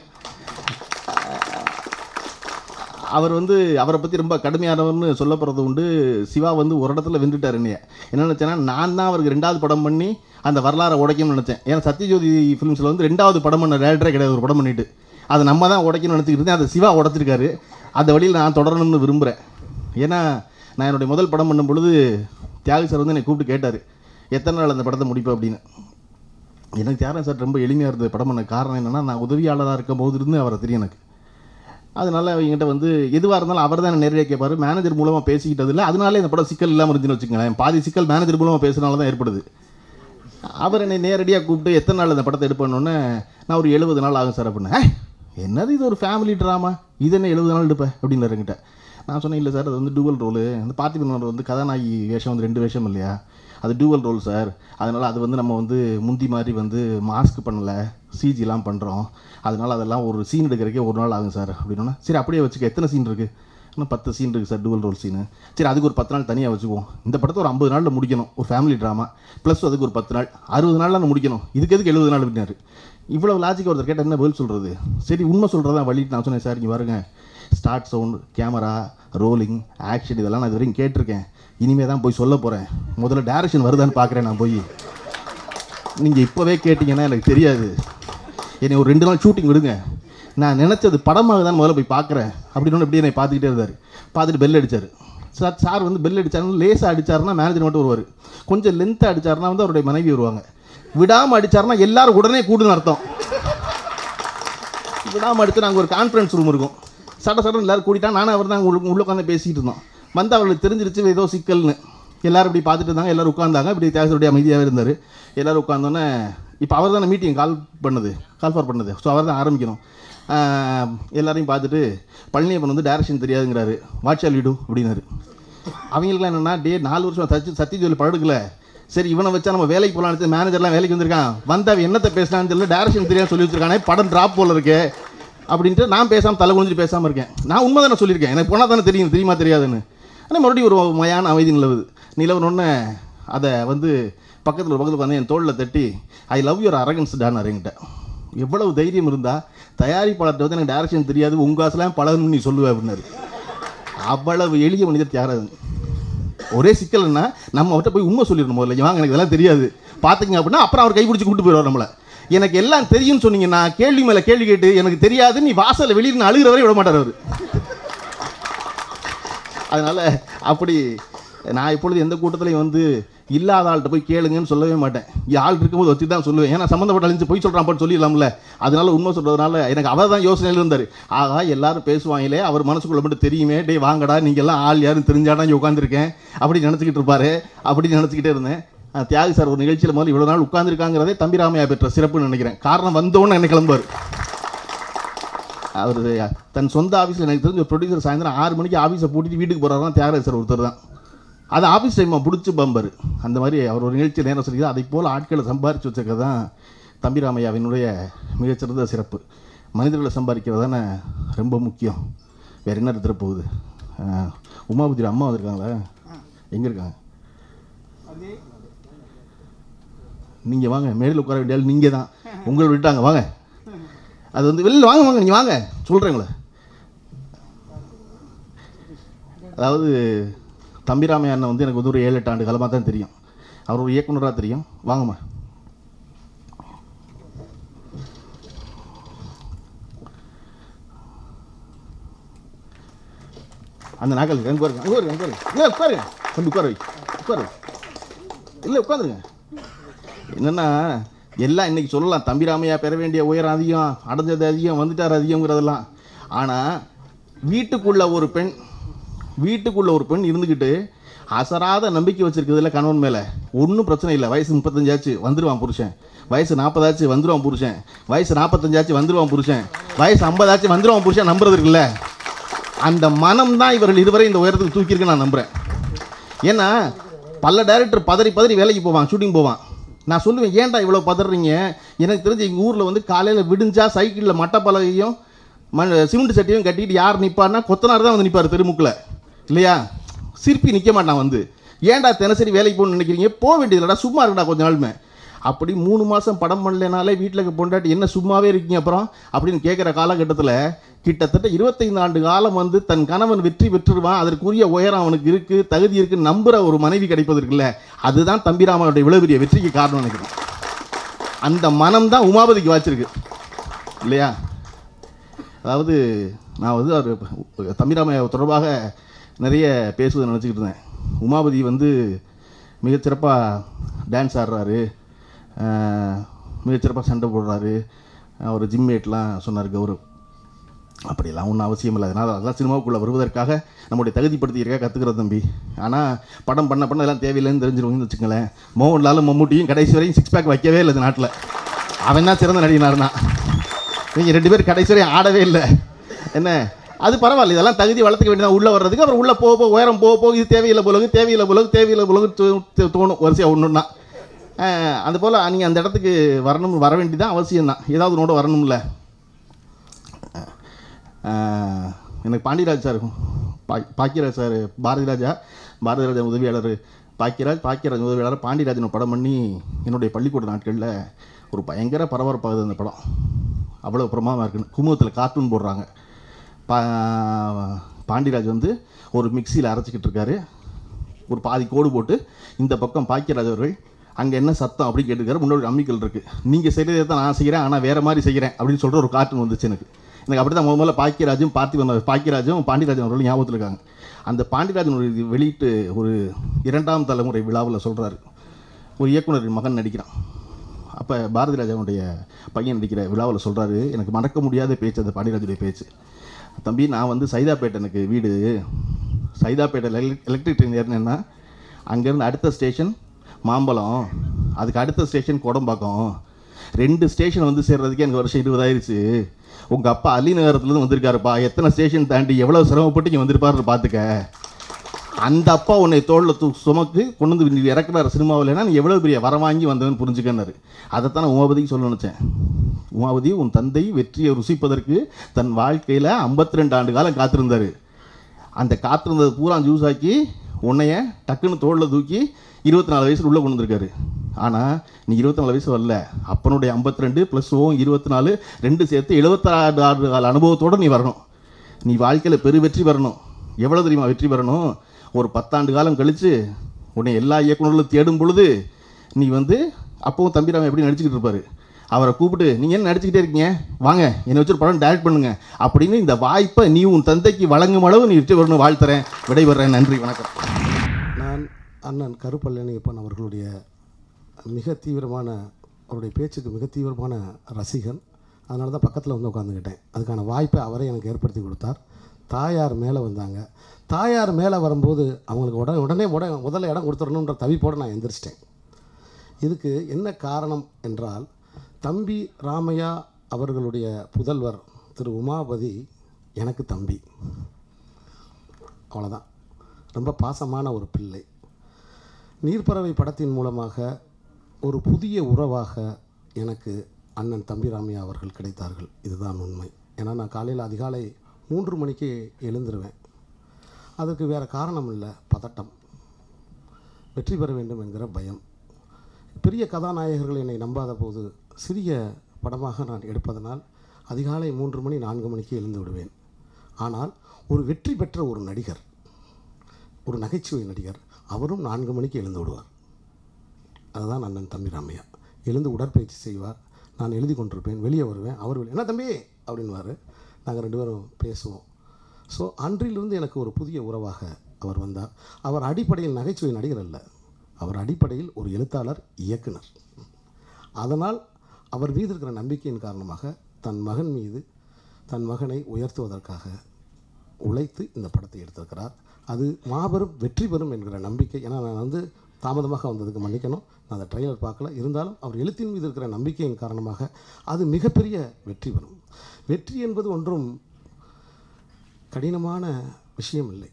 அவர் வந்து அவரை பற்றி ரொம்ப கடுமையானவர்னு சொல்லப்படுறது உண்டு சிவா வந்து ஒரு இடத்துல வென்றுட்டார் என்னைய என்ன நினச்சேன்னா நான் தான் அவருக்கு ரெண்டாவது படம் பண்ணி அந்த வரலாறை உடைக்கணும்னு நினச்சேன் ஏன்னா சத்யஜோதி ஃபிலிம்ஸில் வந்து ரெண்டாவது படம் பண்ண டேரக்டரே கிடையாது ஒரு படம் பண்ணிட்டு அதை நம்ம தான் உடைக்கணும்னு நினச்சிக்கிட்டு இருந்தேன் அதை சிவா உடைச்சிருக்காரு அந்த வழியில் நான் தொடரணும்னு விரும்புகிறேன் ஏன்னா நான் என்னுடைய முதல் படம் பண்ணும் பொழுது தியாகி சார் வந்து என்னை கூப்பிட்டு கேட்டார் எத்தனை நாள் அந்த படத்தை முடிப்பேன் அப்படின்னு எனக்கு தியாகராஜன் சார் ரொம்ப எளிமையாக இருந்தது படம் பண்ண காரணம் என்னென்னா நான் உதவியாளராக இருக்கும் போது இருந்து அவரை தெரியும் எனக்கு அதனால அவங்ககிட்ட வந்து எதுவாக இருந்தாலும் அவர் தான் நேரடியாக கேட்பார் மேனேஜர் மூலமாக பேசிக்கிட்டது இல்லை அதனால இந்த படம் சிக்கல் இல்லாமல் இருந்துன்னு வச்சுக்கோங்களேன் பாதி சிக்கல் மேனேஜர் மூலமாக பேசுனால தான் ஏற்படுது அவர் என்னை நேரடியாக கூப்பிட்டு எத்தனை நாள் இந்த படத்தை எடுப்பேன்னொன்னே நான் ஒரு எழுபது நாள் ஆகும் சார் அப்படின்னேன் "ஏய், என்னது இது ஒரு ஃபேமிலி ட்ராமா இது என்ன எழுபது நாள் எடுப்பேன் அப்படின்னு என்கிட்ட நான் சொன்னேன் இல்லை சார் அது வந்து டூவல் ரோலு அந்த பார்த்திபன் வந்து கதாநாயகி வேஷம் வந்து ரெண்டு வேஷம் இல்லையா அது டூவல் ரோல் சார் அதனால் அது வந்து நம்ம வந்து முந்தி மாதிரி வந்து மாஸ்க் பண்ணலை சிஜிலாம் பண்ணுறோம் அதனால் அதெல்லாம் ஒரு சீன் எடுக்கிறக்கே ஒரு நாள் ஆகும் சார் அப்படின்னா சரி அப்படியே வச்சுக்க எத்தனை சீன் இருக்குது இன்னும் பத்து சீன் இருக்குது சார் டூவல் ரோல் சீனு சரி அதுக்கு ஒரு பத்து நாள் தனியாக வச்சுக்குவோம் இந்த படத்தை ஒரு ஐம்பது நாளில் முடிக்கணும் ஒரு ஃபேமிலி ட்ராமா ப்ளஸ் அதுக்கு ஒரு பத்து நாள் அறுபது நாளில் நான் முடிக்கணும் இதுக்கு எதுக்கு எழுபது நாள் அப்படின்னாரு இவ்வளோ லாஜிக் ஒருத்தர் கேட்டால் என்ன பதில் சொல்கிறது சரி உண்மை சொல்கிறதா வழி நான் சொன்னேன் சார் இங்கே பாருங்க start sound camera rolling action இதெல்லாம் நான் இது வரைக்கும் கேட்டிருக்கேன் இனிமே தான் போய் சொல்ல போகிறேன் முதல்ல டேரக்ஷன் வருதான்னு பார்க்குறேன் நான் போய் நீங்கள் இப்போவே கேட்டிங்கன்னா எனக்கு தெரியாது என்னை ஒரு ரெண்டு நாள் ஷூட்டிங் விடுங்க நான் நினச்சது படமாக தான் முதல்ல போய் பார்க்குறேன் அப்படின்னு இப்படியே என்னை பார்த்துக்கிட்டே இருந்தார் பார்த்துட்டு பெல் அடிச்சார் சார் சார் வந்து பெல் அடிச்சாருன்னு லேசாக அடிச்சாருன்னா மேனேஜர் மட்டும் வருவார் கொஞ்சம் லென்த்தாக அடிச்சாருன்னா வந்து அவருடைய மனைவி வருவாங்க விடாமல் அடிச்சாருன்னா எல்லாரும் உடனே கூடுன்னு அர்த்தம் விடாமல் அடித்து நாங்கள் ஒரு கான்ஃபரன்ஸ் ரூம் இருக்கும் சட சடன் எல்லாரும் கூட்டிட்டா நானும் அவர் தான் உள்ள உட்காந்து பேசிக்கிட்டு இருந்தோம் வந்து அவர்களுக்கு தெரிஞ்சிருச்சு ஏதோ சிக்கல்னு எல்லாரும் இப்படி பார்த்துட்டு இருந்தாங்க எல்லாரும் உட்காந்தாங்க இப்படி தேசருடைய அமைதியாகவே இருந்தார் எல்லாரும் உட்காந்தோன்னே இப்போ அவர் தானே மீட்டிங் கால் பண்ணது கால் ஃபார் பண்ணது ஸோ அவர் தான் ஆரம்பிக்கணும் ஆஹ், எல்லாரையும் பார்த்துட்டு பழனியப்பன் வந்து டைரக்ஷன் தெரியாதுங்கிறாரு வாட்சால் லிடு அப்படின்னாரு அவங்களுக்குலாம் என்னென்னா டே நாலு வருஷம் சச்சி சத்தியஜோலி பழகுல சரி இவனை வச்சா நம்ம வேலைக்கு போகலான்னு மேனேஜர்லாம் வேலைக்கு வந்திருக்கான் வந்து அவன் என்னத்தை பேசலான்னு தெரியல டேரக்ஷன் தெரியாது சொல்லி வச்சிருக்கானே படம் ட்ராப் போல இருக்கே அப்படின்ட்டு நான் பேசாமல் தலை குனிஞ்சு பேசாமல் இருக்கேன் நான் உண்மை தானே சொல்லியிருக்கேன் எனக்கு போனால் தானே தெரியும் தெரியுமா தெரியாதுன்னு ஆனால் மறுபடியும் ஒரு மயான அமைதி நிலவுது நிலவுனோடனே அதை வந்து பக்கத்தில் ஒரு பக்கத்தில் வந்து என் தோளில் தட்டி I love your arrogance don என்கிட்ட எவ்வளவு தைரியம் இருந்தால் தயாரிப்பாளர்கிட்ட வந்து எனக்கு டேரக்ஷன் தெரியாது உங்கள் காசுலாம் பழகணும்னு நீ சொல்லுவேன் அப்படின்னாரு அவ்வளவு எளிய மனிதர் தியாகராஜன் ஒரே சிக்கல் என்ன நம்ம அவர்கிட்ட போய் உண்மை சொல்லிடணும் முதல்ல இங்க வாங்க எனக்கு இதெல்லாம் தெரியாது பார்த்துங்க அப்படின்னா அப்புறம் அவர் கைப்பிடிச்சு கூட்டு போயிடுவார் நம்மளை எனக்கு எல்லாம் தெரியும்னு சொன்னீங்கன்னா கேள்வி மேலே கேள்வி கேட்டு எனக்கு தெரியாது நீ வாசல்ல வெளியில் அழுகிற வரை விட மாட்டார் அவர் அதனால அப்படி நான் இப்பொழுது எந்த கூட்டத்திலையும் வந்து இல்லாத ஆள்கிட்ட போய் கேளுங்கன்னு சொல்லவே மாட்டேன் இங்க ஆள் இருக்கும்போது வச்சு தான் சொல்லுவேன் ஏன்னா சம்மந்தப்பட்ட அழிஞ்சு போய் சொல்கிறான் சொல்லிடலாம்ல அதனால உண்மை சொல்கிறதுனால எனக்கு அவர் தான் யோசனையில் இருந்தார் ஆகா எல்லாரும் பேசுவாங்களே அவர் மனசுக்குள்ள மட்டும் தெரியுமே டேய் வாங்கடா நீங்கள் எல்லாம் ஆள் யாரும் தெரிஞ்சாடா இங்கே உட்காந்துருக்கேன் அப்படி நினச்சிக்கிட்டு இருப்பாரு அப்படி நினச்சிக்கிட்டே இருந்தேன் அஹ் தியாகி சார் ஒரு நிகழ்ச்சியில் முதல்ல இவ்வளோ நாள் உட்காந்துருக்காங்கிறதே தம்பி ராமையா பெற்ற சிறப்புன்னு நினைக்கிறேன் காரணம் வந்தோன்னு என்ன கிளம்புவார் அவர் தன் சொந்த ஆஃபீஸில் எனக்கு தெரிஞ்ச ப்ரொடியூசர் சாயந்தரம் ஆறு மணிக்கு ஆஃபீஸை பூட்டிட்டு வீட்டுக்கு போகிறாருன்னா தியாகராஜ் சார் ஒருத்தர் தான் அது ஆஃபீஸ் டைமாக பிடிச்சி பம்பர் அந்த மாதிரி அவர் ஒரு நிகழ்ச்சி நேரம் சொல்லி அதை போல் ஆட்களை சம்பாரித்து வச்சிருக்கிறது தான் தம்பிராமையாவினுடைய மிகச்சிறந்த சிறப்பு மனிதர்களை சம்பாதிக்கிறது தானே ரொம்ப முக்கியம் வேறு என்ன எடுத்துகிட்டு போகுது அஹ், உமாபதி அம்மா வந்திருக்காங்களா எங்கே இருக்காங்க நீங்கள் வாங்க மேடையில் உட்கார வேண்டிய ஆள் நீங்கள் தான் உங்களை விட்டாங்க வாங்க அது வந்து வெளில வாங்க வாங்க நீங்கள் வாங்க சொல்கிறேங்களே அதாவது தம்பிராமையா அண்ணன் வந்து எனக்கு வந்து ஒரு ஏழு எட்டு ஆண்டு காலமாக தான் தெரியும் அவர் ஒரு இயக்குனராக தெரியும் வாங்கம்மா அந்த நாக்கள் அங்கே பாருங்க அங்கே பாருங்க அங்கே பாருங்க இல்லை உட்காருங்க தம்பி உட்கார வை உட்காரு இல்லை உட்காந்துருங்க என்னென்னா எல்லாம் இன்னைக்கு சொல்லலாம் தம்பிராமையா பெற வேண்டிய உயரம் அதிகம் அடைஞ்சது அதிகம் வந்துட்டார் அதிகங்கிறதெல்லாம் ஆனால் வீட்டுக்குள்ள ஒரு பெண் வீட்டுக்குள்ள ஒரு பெண் இருந்துக்கிட்டு அசராத நம்பிக்கை வச்சிருக்கிறதுல கணவன் மேலே ஒன்றும் பிரச்சனை இல்லை வயசு முப்பத்தஞ்சாச்சு வந்துடுவான் புருஷன் வயசு நாற்பதாச்சு வந்துடுவான் புருஷன் வயசு நாற்பத்தஞ்சாச்சு வந்துடுவான் புருஷன் வயசு ஐம்பதாச்சு வந்துடுவான் புருஷன் நம்புறது இருக்குல்ல அந்த மனம் தான் இவர்கள் இருவரை இந்த உயரத்துக்கு தூக்கியிருக்கு நான் நம்புகிறேன் ஏன்னா பல டைரக்டர் பதறி பதறி வேலைக்கு போவான் ஷூட்டிங் போவான் நான் சொல்லுவேன் ஏன்டா இவ்வளோ பதறீங்க எனக்கு தெரிஞ்சு எங்கள் ஊரில் வந்து காலையில் விடிஞ்சா சைக்கிளில் மட்டப்பலகையும் மண் சிமெண்ட் சட்டியும் கட்டிட்டு யார் நிற்பார்னா கொத்தனார் தான் வந்து நிற்பார் தெருமுக்கில் இல்லையா சிற்பி நிற்க மாட்டான் வந்து ஏன்டா தினசரி வேலைக்கு போகணும்னு நினைக்கிறீங்க போக வேண்டியதுலடா சும்மா இருக்கடா கொஞ்ச நாளுமே அப்படி மூணு மாதம் படம் பண்ணலைனாலே வீட்டில் பொண்டாட்டி என்ன சும்மாவே இருக்கீங்க அப்புறம் அப்படின்னு கேட்குற காலகட்டத்தில் கிட்டத்தட்ட இருபத்தைந்து ஆண்டு காலம் வந்து தன் கணவன் வெற்றி பெற்றுருவான் அதற்குரிய உயரம் அவனுக்கு இருக்குது தகுதி இருக்குது நம்புகிற ஒரு மனைவி கிடைப்பது இருக்குல்ல அதுதான் தம்பிராமனுடைய இவ்வளவு பெரிய வெற்றிக்கு காரணம் நினைக்கிறேன் அந்த மனம் தான் உமாபதிக்கு வாச்சிருக்கு இல்லையா அதாவது நான் வந்து அவர் தம்பிராமையா தொடர்பாக நிறைய பேசுவதை நினச்சிக்கிட்டு இருந்தேன் உமாபதி வந்து மிகச்சிறப்பாக டான்ஸ் ஆடுறாரு அஹ், மிகச்சிறப்பாக சண்டை போடுறாரு அவர் ஜிம்மேட்லாம் சொன்னார் கௌரவ் அப்படியெல்லாம் ஒன்றும் அவசியம் இல்லை அதனால் அதெல்லாம் சினிமாவுக்குள்ளே வருவதற்காக நம்முடைய தகுதிப்படுத்தியிருக்கா கற்றுக்கிறது தம்பி ஆனால் படம் பண்ண பண்ண எல்லாம் தேவையில்லைன்னு தெரிஞ்சிருவீங்கன்னு வச்சுங்களேன் மோகன்லாலும் மம்முட்டியும் கடைசி வரையும் சிக்ஸ் பேக் வைக்கவே இல்லை இந்த நாட்டில் அவன் தான் சிறந்த நடிகனார்னா நீங்கள் ரெண்டு பேரும் கடைசி வரையும் ஆடவே இல்லை என்ன அது பரவாயில்ல இதெல்லாம் தகுதி வளர்த்துக்க வேண்டியதான் உள்ளே வர்றதுக்கு அப்புறம் உள்ளே போக போக உயரம் போக போக இது தேவையில்லை போலகு தேவையில்லை போலகு தேவையில்லை போலகு தோ- தோ- தோணும் வரிசையாக ஒன்றுன்னா அது போல் நீங்கள் அந்த இடத்துக்கு வரணும் வர வேண்டியதான் அவசியம் தான் ஏதாவது நோட வரணும்ல ஆஹ், எனக்கு பாண்டியராஜ் சார் பா பாக்கியராஜ் சார் பாரதி ராஜா பாரதி ராஜா உதவியாளர் பாக்கியராஜ் பாக்கியராஜ் உதவியாளர் பாண்டியராஜன் படம் பண்ணி என்னுடைய பள்ளிக்கூட நாட்களில் ஒரு பயங்கர பரபரப்பாகுது அந்த படம் அவ்வளோ பிரமாதமாக இருக்குன்னு குமுகத்தில் கார்ட்டூன் போடுறாங்க பா பாண்டியராஜ் வந்து ஒரு மிக்சியில் அரைச்சிக்கிட்டு இருக்காரு ஒரு பாதி கோடு போட்டு இந்த பக்கம் பாக்கியராஜ் அவர்கள் அங்கே என்ன சத்தம் அப்படின்னு கேட்டுருக்காரு முன்னாடி அம்மிக்கல் இருக்குது நீங்கள் செய்கிறதே தான் நான் செய்கிறேன் ஆனால் வேறு மாதிரி செய்கிறேன் அப்படின்னு சொல்கிற ஒரு கார்ட்டூன் வந்துச்சு எனக்கு எனக்கு அப்படி தான் முதல்ல பாக்கியராஜும் பார்த்திபன் பாக்கியராஜும் பாண்டியராஜன் அவர்களும் ஞாபகத்தில் இருக்காங்க அந்த பாண்டியராஜன் ஒரு இது வெளியிட்டு ஒரு இரண்டாம் தலைமுறை விழாவில் சொல்கிறாரு ஒரு இயக்குனரின் மகன் நடிக்கிறான் அப்போ பாரதி ராஜாவுடைய பையன் நடிக்கிற விழாவில் சொல்கிறாரு எனக்கு மறக்க முடியாத பேச்சு அந்த பாண்டியராஜுடைய பேச்சு தம்பி நான் வந்து சைதாப்பேட்டை எனக்கு வீடு சைதாப்பேட்டையில் எலக்ட்ரிக் ட்ரெயின் ஏறினேன்னா அங்கேருந்து அடுத்த ஸ்டேஷன் மாம்பழம் அதுக்கு அடுத்த ஸ்டேஷன் குடம்பாக்கம் ரெண்டு ஸ்டேஷன் வந்து சேர்றதுக்கே எனக்கு வருஷம் இருபதாயிருச்சு உங்கள் அப்பா அலி நகரத்துலேருந்து வந்திருக்காருப்பா எத்தனை ஸ்டேஷன் தாண்டி எவ்வளோ சிரமப்பட்டு இங்கே வந்திருப்பாரு பார்த்துக்க அந்த அப்பா உன்னை தோளில் தூ சுமக்கு கொண்டு வந்து நீ இறக்குறாரு சினிமாவில்னா நீ எவ்வளோ பெரிய வரம் வாங்கி வந்தவன் புரிஞ்சுக்கன்னாரு அதைத்தான் நான் உமாபதிக்கு சொல்ல நினச்சேன் உமாபதி உன் தந்தை வெற்றியை ருசிப்பதற்கு தன் வாழ்க்கையில் 52 ரெண்டு ஆண்டு காலம் காத்திருந்தார் அந்த காத்திருந்தது பூரா ஜூஸ் ஆக்கி உன்னைய டக்குன்னு தோளில் தூக்கி இருபத்தி நாலு வயசில் உள்ளே கொண்டு வந்திருக்காரு ஆனால் நீ இருபத்தி நாலு வயசு வரல அப்பனுடைய 52 ரெண்டு ப்ளஸ் ஓ இருபத்தி நாலு ரெண்டு சேர்த்து எழுபத்தாறு ஆண்டு கால அனுபவத்தோடு நீ வரணும் நீ வாழ்க்கையில் பெரு வெற்றி பெறணும் எவ்வளோ தெரியுமா வெற்றி பெறணும் ஒரு பத்தாண்டு காலம் கழித்து உன்னை எல்லா இயக்குநர்களும் தேடும் பொழுது நீ வந்து அப்பவும் தம்பிராமன் எப்படி நடிச்சுக்கிட்டு இருப்பாரு அவரை கூப்பிட்டு நீங்கள் என்ன நடிச்சுக்கிட்டே இருக்கீங்க வாங்க என்னை வச்சு ஒரு படம் டைரக்ட் பண்ணுங்க அப்படின்னு இந்த வாய்ப்பை நீ உன் தந்தைக்கு வழங்கும் அளவு நீ வெற்றி பெறணும் வாழ்த்துறேன் விடைபெறேன் நன்றி வணக்கம் நான் அண்ணன் கருப்பழனியப்பன் அவர்களுடைய மிக தீவிரமான அவருடைய பேச்சுக்கு மிக தீவிரமான ரசிகன் அதனால தான் பக்கத்தில் வந்து உட்காந்துக்கிட்டேன் அதுக்கான வாய்ப்பை அவரே எனக்கு ஏற்படுத்தி கொடுத்தார் தாயார் மேலே வந்தாங்க தாயார் மேலே வரும்போது அவங்களுக்கு உடனே உடனே உட முதல்ல இடம் கொடுத்துடணுன்ற தவிப்போடு நான் எந்திரிச்சிட்டேன் இதுக்கு என்ன காரணம் என்றால் தம்பி ராமையா அவர்களுடைய புதல்வர் திரு உமாபதி எனக்கு தம்பி அவ்வளோதான் ரொம்ப பாசமான ஒரு பிள்ளை நீர்ப்பறவை படத்தின் மூலமாக ஒரு புதிய உறவாக எனக்கு அண்ணன் தம்பிராமையா அவர்கள் கிடைத்தார்கள் இதுதான் உண்மை ஏன்னா நான் காலையில் அதிகாலை மூன்று மணிக்கு எழுந்துருவேன் அதுக்கு வேறு காரணம் இல்லை பதட்டம் வெற்றி பெற வேண்டும் என்கிற பயம் பெரிய கதாநாயகர்கள் என்னை நம்பாத போது சிறிய படமாக நான் எடுப்பதனால் அதிகாலை மூன்று மணி நான்கு மணிக்கு எழுந்து விடுவேன் ஆனால் ஒரு வெற்றி பெற்ற ஒரு நடிகர் ஒரு நகைச்சுவை நடிகர் அவரும் நான்கு மணிக்கு எழுந்து விடுவார் அதுதான் அண்ணன் தம்பி ராமையா எழுந்து உடற்பயிற்சி செய்வார் நான் எழுதி கொண்டிருப்பேன் வெளியே வருவேன் அவர் வெளியே என்ன தம்பி அப்படின்வார் நாங்கள் ரெண்டு பேரும் பேசுவோம் ஸோ அன்றிலிருந்து எனக்கு ஒரு புதிய உறவாக அவர் வந்தார் அவர் அடிப்படையில் நகைச்சுவை நடிகர் அல்ல அவர் அடிப்படையில் ஒரு எழுத்தாளர் இயக்குனர் அதனால் அவர் மீது இருக்கிற நம்பிக்கையின் காரணமாக தன் மகன் மீது தன் மகனை உயர்த்துவதற்காக உழைத்து இந்த படத்தை எடுத்திருக்கிறார் அது மாபெரும் வெற்றி பெறும் என்கிற நம்பிக்கை ஏன்னா நான் வந்து தாமதமாக வந்ததுக்கு மன்னிக்கணும் நான் அந்த ட்ரெய்லர் பார்க்கல இருந்தாலும் அவர் எழுத்தின் மீது இருக்கிற நம்பிக்கையின் காரணமாக அது மிகப்பெரிய வெற்றி பெறும் வெற்றி என்பது ஒன்றும் கடினமான விஷயம் இல்லை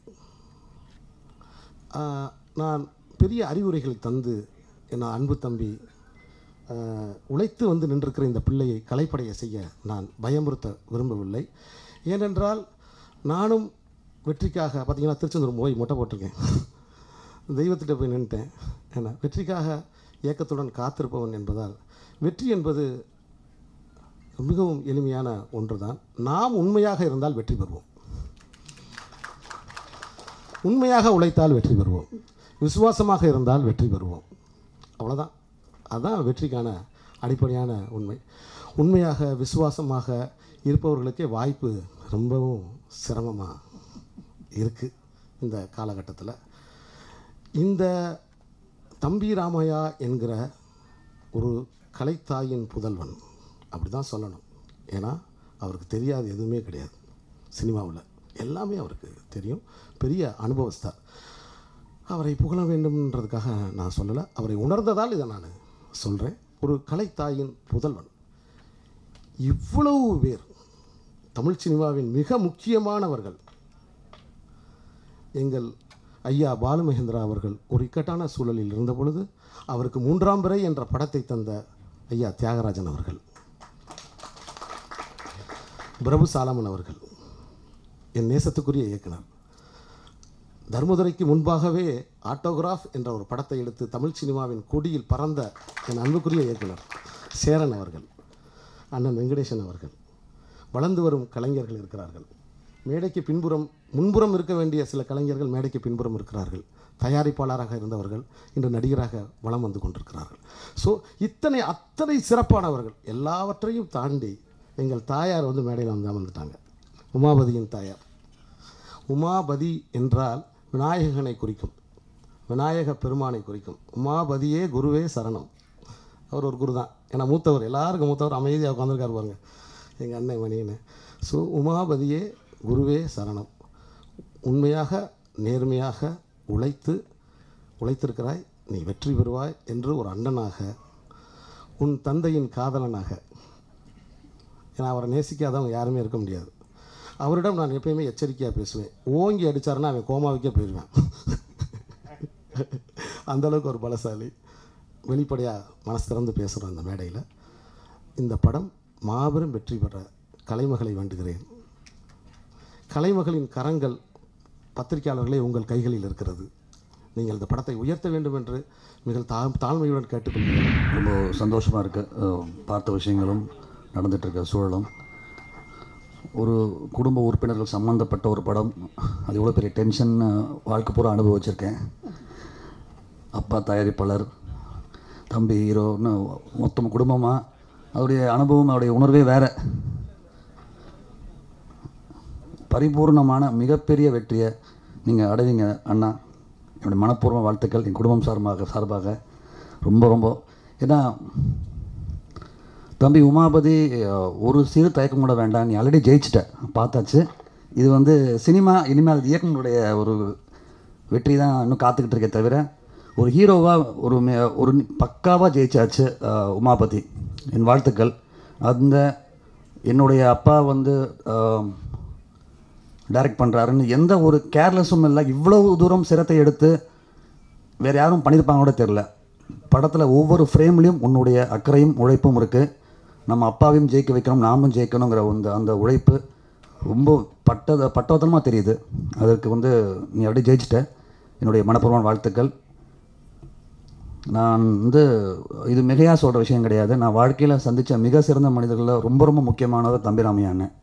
ஆஹ், நான் பெரிய அறிவுரைகளை தந்து என் அன்பு தம்பி ஆஹ், உழைத்து வந்து நின்றிருக்கிற இந்த பிள்ளையை கலைப்படைய செய்ய நான் பயமுறுத்த விரும்பவில்லை ஏனென்றால் நானும் வெற்றிக்காக பார்த்தீங்கன்னா திருச்செந்தூர் போய் மொட்டை போட்டிருக்கேன் தெய்வத்திட்ட போய் நின்றுட்டேன் ஏன்னா வெற்றிக்காக ஏக்கத்துடன் காத்திருப்பவன் என்பதால் வெற்றி என்பது மிகவும் எளிமையான ஒன்றுதான் நாம் உண்மையாக இருந்தால் வெற்றி பெறுவோம் உண்மையாக உழைத்தால் வெற்றி பெறுவோம் விசுவாசமாக இருந்தால் வெற்றி பெறுவோம் அவ்வளோதான் அதுதான் வெற்றிக்கான அடிப்படையான உண்மை உண்மையாக விசுவாசமாக இருப்பவர்களுக்கே வாய்ப்பு ரொம்பவும் சிரமமாக இருக்குது இந்த காலகட்டத்தில் இந்த தம்பி ராமையா என்கிற ஒரு கலைத்தாயின் புதல்வன் அப்படி தான் சொல்லணும் ஏன்னா அவருக்கு தெரியாது எதுவுமே கிடையாது சினிமாவில் எல்லாமே அவருக்கு தெரியும் பெரிய அனுபவஸ்தார் அவரை புகழ வேண்டும்ன்றதுக்காக நான் சொல்லலை அவரை உணர்ந்ததால் இதை நான் சொல்கிறேன் ஒரு கலைத்தாயின் புதல்வன் இவ்வளவு பேர் தமிழ் சினிமாவின் மிக முக்கியமானவர்கள் எங்கள் ஐயா பாலுமகேந்திரா அவர்கள் ஒரு இக்கட்டான சூழலில் இருந்த பொழுது அவருக்கு மூன்றாம் பிறை என்ற படத்தை தந்த ஐயா தியாகராஜன் அவர்கள் பிரபு சாலமன் அவர்கள் என் நேசத்துக்குரிய இயக்குனர் தர்மதுரைக்கு முன்பாகவே ஆட்டோகிராஃப் என்ற ஒரு படத்தை எடுத்து தமிழ் சினிமாவின் கொடியில் பறந்த என் அன்புக்குரிய இயக்குனர் சேரன் அவர்கள் அண்ணன் வெங்கடேசன் அவர்கள் வளர்ந்து வரும் கலைஞர்கள் இருக்கிறார்கள் மேடைக்கு பின்புறம் முன்புறம் இருக்க வேண்டிய சில கலைஞர்கள் மேடைக்கு பின்புறம் இருக்கிறார்கள் தயாரிப்பாளராக இருந்தவர்கள் இன்று நடிகராக வலம் வந்து கொண்டிருக்கிறார்கள் ஸோ இத்தனை அத்தனை சிறப்பானவர்கள் எல்லாவற்றையும் தாண்டி எங்கள் தாயார் வந்து மேடையில் வந்து அமர்ந்துட்டாங்க உமாபதியின் தாயார் உமாபதி என்றால் விநாயகனை குறிக்கும் விநாயக பெருமானை குறிக்கும் உமாபதியே குருவே சரணம் அவர் ஒரு குரு தான் ஏன்னா மூத்தவர் எல்லாருக்கும் மூத்தவர் அமைதியாக உட்காந்துருக்காரு பாருங்க எங்கள் அண்ணன் மணின்னு ஸோ உமாபதியே குருவே சரணம் உண்மையாக நேர்மையாக உழைத்து உழைத்திருக்கிறாய் நீ வெற்றி பெறுவாய் என்று ஒரு அண்ணனாக உன் தந்தையின் காதலனாக ஏன்னா அவரை நேசிக்காதவங்க யாருமே இருக்க முடியாது அவரிடம் நான் எப்பயுமே எச்சரிக்கையாக பேசுவேன் ஓங்கி அடித்தாருன்னா அவன் கோமாவுக்கே போயிடுவேன் அந்த அளவுக்கு ஒரு பலசாலி வெளிப்படையாக மனசு திறந்து பேசுகிறோம் அந்த மேடையில் இந்த படம் மாபெரும் வெற்றி பெற கலைமகளை வேண்டுகிறேன் கலைமகளின் கரங்கள் பத்திரிகையாளர்களே உங்கள் கைகளில் இருக்கிறது நீங்கள் இந்த படத்தை உயர்த்த வேண்டும் என்று மிக தா தாழ்மையுடன் கேட்டுக்கொள்கிறேன் ரொம்ப சந்தோஷமாக இருக்குது பார்த்த விஷயங்களும் நடந்துகிட்ருக்க சூழலும் ஒரு குடும்ப உறுப்பினர்கள் சம்மந்தப்பட்ட ஒரு படம் அது எவ்வளோ பெரிய டென்ஷன் வாழ்க்கை பூரா அனுபவிச்சிருக்கேன் அப்பா தயாரிப்பாளர் தம்பி ஹீரோன்னு மொத்தம் குடும்பமாக அவருடைய அனுபவம் அவருடைய உணர்வே வேறு பரிபூர்ணமான மிகப்பெரிய வெற்றியை நீங்கள் அடைவீங்க அண்ணா என்னுடைய மனப்பூர்வ வாழ்த்துக்கள் என் குடும்பம் சார்பாக சார்பாக ரொம்ப ரொம்ப ஏன்னா தம்பி உமாபதி அஹ், ஒரு சிறு தயக்கம் கூட வேண்டாம் நீ ஆல்ரெடி ஜெயிச்சிட்ட பார்த்தாச்சு இது வந்து சினிமா இனிமேல் அது இயக்குனருடைய ஒரு வெற்றி தான் இன்னும் காத்துக்கிட்டு இருக்கே தவிர ஒரு ஹீரோவாக ஒரு மே- ஒரு பக்காவாக ஜெயிச்சாச்சு அஹ், உமாபதி என் வாழ்த்துக்கள் அந்த என்னுடைய அப்பா வந்து டைரக்ட் பண்ணுறாருன்னு எந்த ஒரு கேர்லெஸ்ஸும் இல்லை இவ்வளவு தூரம் சிரத்தை எடுத்து வேறு யாரும் பண்ணியிருப்பாங்க கூட தெரில படத்தில் ஒவ்வொரு ஃப்ரேம்லேயும் உன்னுடைய அக்கறையும் உழைப்பும் இருக்குது நம்ம அப்பாவையும் ஜெயிக்க வைக்கணும் நாமும் ஜெயிக்கணுங்கிற அந்த அந்த உழைப்பு ரொம்ப பட்டத பட்டவத்தனமாக தெரியுது அதற்கு வந்து நீ அப்படியே ஜெயிச்சிட்ட என்னுடைய மனப்பூர்வமான வாழ்த்துக்கள் நான் வந்து இது மிகையாக சொல்கிற விஷயம் கிடையாது நான் வாழ்க்கையில் சந்தித்த மிக சிறந்த மனிதர்களில் ரொம்ப ரொம்ப முக்கியமானவர் தம்பிராமையா அண்ணன்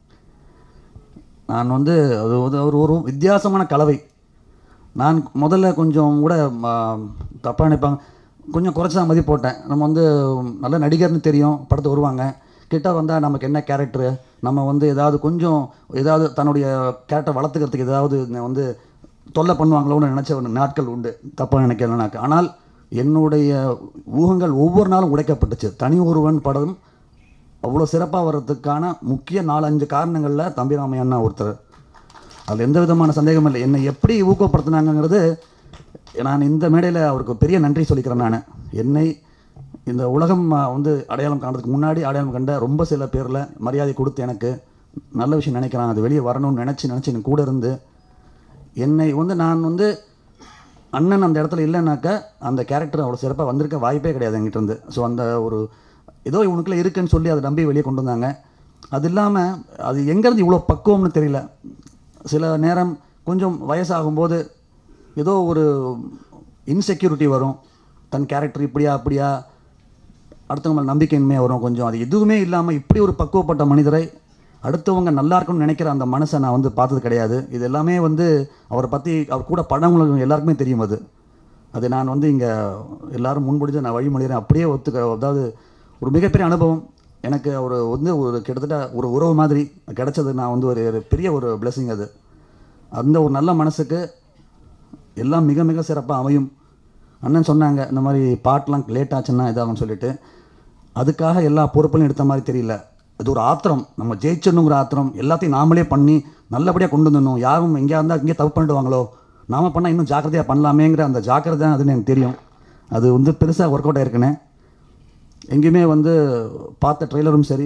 நான் வந்து அது வந்து ஒரு ஒரு வித்தியாசமான கலவை நான் முதல்ல கொஞ்சம் கூட தப்பாக நினைப்பாங்க கொஞ்சம் குறைச்சா மதி போட்டேன் நம்ம வந்து நல்ல நடிகர்னு தெரியும் படத்து வருவாங்க கிட்ட வந்தால் நமக்கு என்ன கேரக்டரு நம்ம வந்து ஏதாவது கொஞ்சம் ஏதாவது தன்னுடைய கேரக்டர் வளர்த்துக்கிறதுக்கு ஏதாவது வந்து தொல்லை பண்ணுவாங்களோன்னு நினச்ச ஒரு நாட்கள் உண்டு தப்பாக நினைக்கலனாக்க ஆனால் என்னுடைய ஊகங்கள் ஒவ்வொரு நாளும் உடைக்கப்பட்டுச்சு தனி ஒருவன் படம் அவ்வளோ சிறப்பாக வர்றதுக்கான முக்கிய நாலஞ்சு காரணங்களில் தம்பிராமையா அண்ணா ஒருத்தர் அதில் எந்த விதமான சந்தேகம் இல்லை என்னை எப்படி ஊக்கப்படுத்தினாங்கங்கிறது நான் இந்த மேடையில் அவருக்கு பெரிய நன்றி சொல்லிக்கிறேன் நான் என்னை இந்த உலகம் வந்து அடையாளம் காண்றதுக்கு முன்னாடி அடையாளம் கண்ட ரொம்ப சில பேரில் மரியாதை கொடுத்து எனக்கு நல்ல விஷயம் நினைக்கிறான் அது வெளியே வரணும்னு நினச்சி நினச்சி எனக்கு கூட இருந்து என்னை வந்து நான் வந்து அண்ணன் அந்த இடத்துல இல்லைனாக்கா அந்த கேரக்டர் அவ்வளோ சிறப்பாக வந்திருக்க வாய்ப்பே கிடையாது என்கிட்ட இருந்து ஸோ அந்த ஒரு ஏதோ இவனுக்குள்ள இருக்குன்னு சொல்லி அதை நம்பி வெளியே கொண்டு வந்தாங்க அது இல்லாமல் அது எங்கேருந்து இவ்வளோ பக்குவம்னு தெரியல சில நேரம் கொஞ்சம் வயசாகும்போது ஏதோ ஒரு இன்செக்யூரிட்டி வரும் தன் கேரக்டர் இப்படியா அப்படியா அடுத்தவங்க மேல நம்பிக்கையின்மையாக வரும் கொஞ்சம் அது எதுவுமே இல்லாமல் இப்படி ஒரு பக்குவப்பட்ட மனிதரை அடுத்தவங்க நல்லா இருக்கணும்னு நினைக்கிற அந்த மனசை நான் வந்து பார்த்தது கிடையாது இது எல்லாமே வந்து அவரை பற்றி அவர் கூட படங்களுக்கு எல்லாருக்குமே தெரியும் அது அது நான் வந்து இங்கே எல்லாரும் முன்பிடிச்சு நான் வழிமொழிகிறேன் அப்படியே ஒத்துக்க அதாவது ஒரு மிகப்பெரிய அனுபவம் எனக்கு ஒரு வந்து ஒரு கிட்டத்தட்ட ஒரு உறவு மாதிரி கிடைச்சது நான் வந்து ஒரு ஒரு பெரிய ஒரு பிளெஸிங் அது அந்த ஒரு நல்ல மனசுக்கு எல்லாம் மிக மிக சிறப்பாக அமையும் அண்ணன் சொன்னாங்க இந்த மாதிரி பாட்டெலாம் லேட் ஆச்சுன்னா இதாகும்னு சொல்லிட்டு அதுக்காக எல்லா பொறுப்பையும் எடுத்த மாதிரி தெரியல இது ஒரு ஆத்திரம் நம்ம ஜெயிச்சிடணுங்கிற ஆத்திரம் எல்லாத்தையும் நாமளே பண்ணி நல்லபடியாக கொண்டு வந்துடணும் யாரும் எங்கேயா இருந்தால் இங்கே தப்பு பண்ணிடுவாங்களோ நாம பண்ணால் இன்னும் ஜாக்கிரதையாக பண்ணலாமேங்கிற அந்த ஜாக்கிரதை அதுன்னு எனக்கு தெரியும் அது வந்து பெருசாக ஒர்க் அவுட் ஆயிருக்குனே எங்கேயுமே வந்து பார்த்த ட்ரெய்லரும் சரி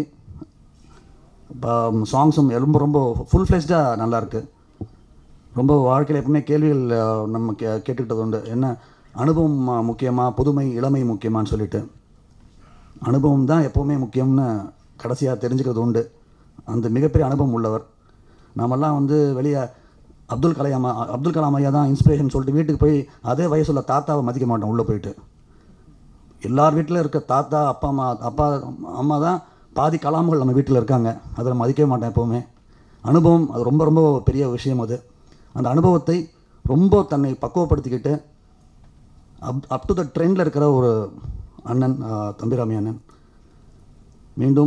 சாங்ஸும் ரொம்ப ரொம்ப ஃபுல் ஃப்ளெஷ்டாக நல்லாயிருக்கு ரொம்ப வாழ்க்கையில் எப்பவுமே கேள்விகள் அஹ், நம்ம கே கேட்டுக்கிட்டது உண்டு என்ன அனுபவம் அஹ், முக்கியமா புதுமை இளமை முக்கியமான்னு சொல்லிட்டு அனுபவம் தான் எப்போவுமே முக்கியம்னு கடைசியாக தெரிஞ்சுக்கிறது உண்டு அந்த மிகப்பெரிய அனுபவம் உள்ளவர் நாமெல்லாம் வந்து வெளியே அப்துல் கலாம் அப்துல் கலாம் ஐயா தான் இன்ஸ்பிரேஷன் சொல்லிட்டு வீட்டுக்கு போய் அதே வயசுள்ள தாத்தாவை மதிக்க மாட்டோம் உள்ளே போயிட்டு எல்லார் வீட்டில் இருக்க தாத்தா அப்பா அம்மா அப்பா அம்மா தான் பாதி கலாம்கள் நம்ம வீட்டில் இருக்காங்க அதை நான் மதிக்கவே மாட்டேன் எப்போவுமே அனுபவம் அது ரொம்ப ரொம்ப பெரிய விஷயம் அது அந்த அனுபவத்தை ரொம்ப தன்னை பக்குவப்படுத்திக்கிட்டு அப் அப் டு த ட்ரெண்டில் இருக்கிற ஒரு அண்ணன் ஆ, தம்பிராமி அண்ணன் மீண்டும்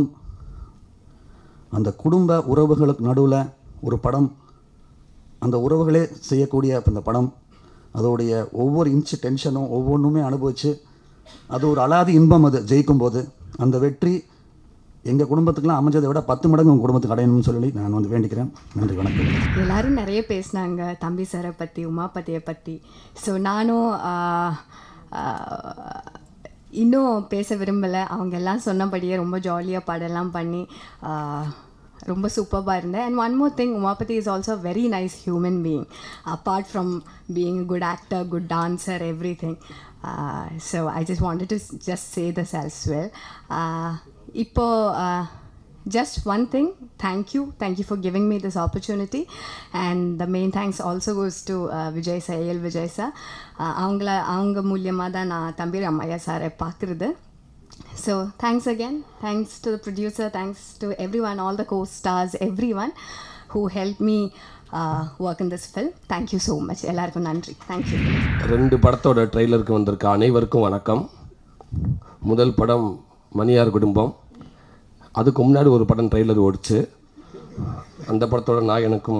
அந்த குடும்ப உறவுகளுக்கு நடுவில் ஒரு படம் அந்த உறவுகளே செய்யக்கூடிய இந்த படம் அதோடைய ஒவ்வொரு இன்ச்சு டென்ஷனும் ஒவ்வொன்றுமே அனுபவித்து அது ஒரு அலாதி இன்பம் அது ஜெயிக்கும் போது அந்த வெற்றி எங்கள் குடும்பத்துக்குலாம் அமைஞ்சதை விட பத்து மடங்கு உங்கள் குடும்பத்துக்கு அடையணும்னு சொல்லி நான் வந்து வேண்டிக்கிறேன் நன்றி வணக்கம் எல்லாரும் நிறைய பேசினாங்க தம்பி சாரை பற்றி உமாபதியை பற்றி ஸோ நானும் ஆஹ், ஆஹ், இன்னும் பேச விரும்பலை அவங்க எல்லாம் சொன்னபடியே ரொம்ப ஜாலியாக படம்லாம் பண்ணி ஆஹ், ரொம்ப சூப்பராக இருந்தேன் and one more thing Umapathi is also very nice human being apart from being good actor good dancer everything so I just wanted to just say this as well uh, இப்போ uh, just one thing thank you thank you for giving me this opportunity and the main thanks also goes to uh, vijay sir AL vijay sir uh, அவங்கள அவங்க மூலியமாக தான் நான் தம்பி அம்மையா சாரை பார்க்குறது so thanks again thanks to the producer thanks to everyone all the co-stars everyone who helped me uh, work in this film thank you so much எல்லாருக்கும் நன்றி thank you ரெண்டு படத்தோட ட்ரெய்லருக்கு வந்திருக்க அனைவருக்கும் வணக்கம் முதல் படம் மணியார் குடும்பம் அதுக்கு முன்னாடி ஒரு படம் ட்ரெய்லர் ஓடிச்சு அந்த படத்தோட நாயகனுக்கும்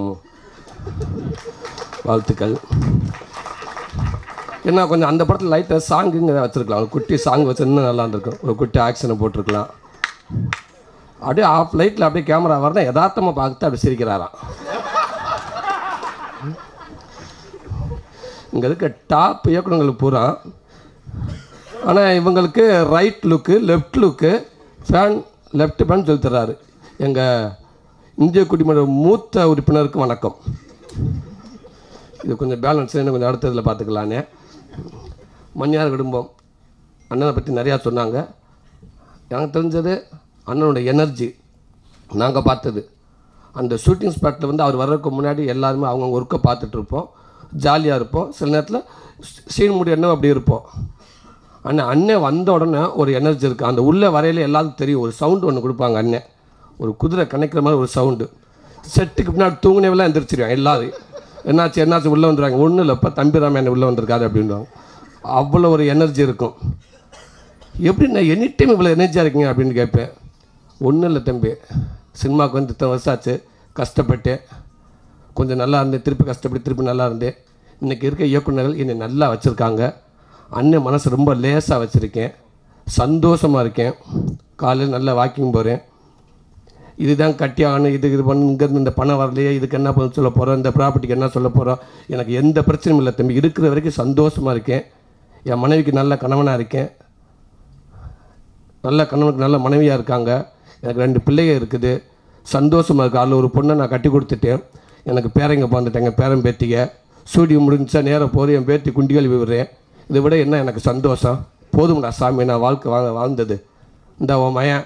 வாழ்த்துக்கள் ஏன்னா கொஞ்சம் அந்த படத்தில் லைட்டாக சாங்குங்க வச்சுருக்கலாம் ஒரு குட்டி சாங் வச்சிருந்தா நல்லா இருந்திருக்கும் ஒரு குட்டி ஆக்ஷனை போட்டிருக்கலாம் அப்படியே ஆஃப் லைட்டில் அப்படியே கேமரா வரதான் யதார்த்தமாக பார்த்து அப்படி சிரிக்கிறாராம் இங்கே இருக்க டாப் இயக்குனர்கள் பூரா ஆனால் இவங்களுக்கு right look left look fan left fan சொல்லி தர்றாரு எங்கள் இந்திய குடிமன்ற மூத்த உறுப்பினருக்கு வணக்கம் இது கொஞ்சம் பேலன்ஸ் இன்னும் கொஞ்சம் அடுத்ததில் பார்த்துக்கலான்னு மணியார் குடும்பம் அண்ணனை பற்றி நிறையா சொன்னாங்க எனக்கு தெரிஞ்சது அண்ணனோட எனர்ஜி நாங்கள் பார்த்தது அந்த ஷூட்டிங் ஸ்பாட்டில் வந்து அவர் வர்றதுக்கு முன்னாடி எல்லாருமே அவங்கவுங்க ஒர்க்கை பார்த்துட்டு இருப்போம் ஜாலியாக இருப்போம் சில நேரத்தில் சீன் முடி என்ன அப்படி இருப்போம் அண்ணன் அண்ணன் வந்த உடனே ஒரு எனர்ஜி இருக்குது அந்த உள்ளே வரையில எல்லாத்துக்கும் தெரியும் ஒரு சவுண்டு ஒன்று கொடுப்பாங்க அண்ணன் ஒரு குதிரை கணக்கிற மாதிரி ஒரு சவுண்டு செட்டுக்கு பின்னாடி தூங்கினவெல்லாம் எந்திரிச்சிருவான் எல்லாரும் என்னாச்சு என்னாச்சு உள்ளே வந்துடுவாங்க ஒன்றும் இல்லை இப்போ தம்பி ராமன் உள்ளே வந்திருக்காரு அப்படின்வாங்க அவ்வளோ ஒரு எனர்ஜி இருக்கும் எப்படி நான் எனி டைம் இவ்வளோ எனர்ஜியாக இருக்கீங்க அப்படின்னு கேட்பேன் ஒன்றும் இல்லை தம்பி சினிமாவுக்கு வந்து இத்தனை வருஷம் ஆச்சு கஷ்டப்பட்டேன் கொஞ்சம் நல்லா இருந்தேன் திருப்பி கஷ்டப்பட்டு திருப்பி நல்லா இருந்தேன் இன்றைக்கி இருக்க இயக்குநர்கள் என்னை நல்லா வச்சுருக்காங்க அண்ணன் மனசு ரொம்ப லேசாக வச்சுருக்கேன் சந்தோஷமாக இருக்கேன் காலையில் நல்லா வாக்கிங் போகிறேன் இதுதான் கட்டி ஆகணும் இது இது பண்ணு இங்கேருந்து இந்த பணம் வரலையே இதுக்கு என்ன பண்ண சொல்ல போகிறோம் இந்த ப்ராப்பர்ட்டிக்கு என்ன சொல்ல போகிறோம் எனக்கு எந்த பிரச்சனையும் இல்லை தம்பி இருக்கிற வரைக்கும் சந்தோஷமாக இருக்கேன் என் மனைவிக்கு நல்ல கணவனாக இருக்கேன் நல்ல கணவனுக்கு நல்ல மனைவியாக இருக்காங்க எனக்கு ரெண்டு பிள்ளைங்க இருக்குது சந்தோஷமாக இருக்குது அதில் ஒரு பொண்ணை நான் கட்டி கொடுத்துட்டேன் எனக்கு பேரங்க பிறந்துட்டேங்க பேரன் பேத்திங்க ஸ்டூடியோ முடிஞ்சா நேராக போது என் பேத்தி குண்டி கழுவி விடுறேன் இதை விட என்ன எனக்கு சந்தோஷம் போதும்டா சாமி நான் வாழ்க்கை வாழ் வாழ்ந்தது இந்த உன் மயன்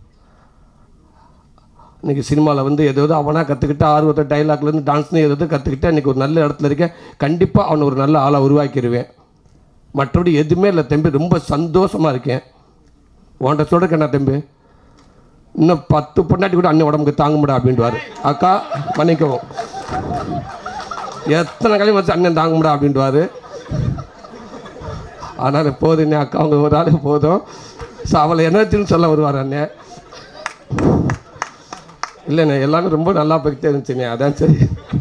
இன்றைக்கி சினிமாவில் வந்து எதோ எதோ அவனாக கற்றுக்கிட்டு ஆர்வத்தை டைலாக்லேருந்து டான்ஸ்னு எதோ எதோ கற்றுக்கிட்டு இன்றைக்கி ஒரு நல்ல இடத்துல இருக்கேன் கண்டிப்பாக அவனை ஒரு நல்ல ஆளாக உருவாக்கிடுவேன் மற்றபடி எதுவுமே இல்லை தம்பி ரொம்ப சந்தோஷமாக இருக்கேன் உன்கிட்ட சொல்கிறேன் என்ன தம்பி இன்னும் பத்து பொண்டாட்டி கூட அண்ணன் உடம்புக்கு தாங்க முடியாது அப்படின்ட்டுவார் அக்கா மன்னிக்கவும் எத்தனை கலையும் வச்சு அண்ணன் தாங்க முடியாது அப்படின்ட்டுவார் அதனால் போதும் அண்ணே அக்கா அவங்க ஒரு ஆள் போதும் ஸோ அவளை எனர்ஜின்னு சொல்ல வருவார் அண்ணன் இல்லைண்ணே எல்லாமே ரொம்ப நல்லா போய்கிட்டே இருந்துச்சுண்ணே அதான் சரி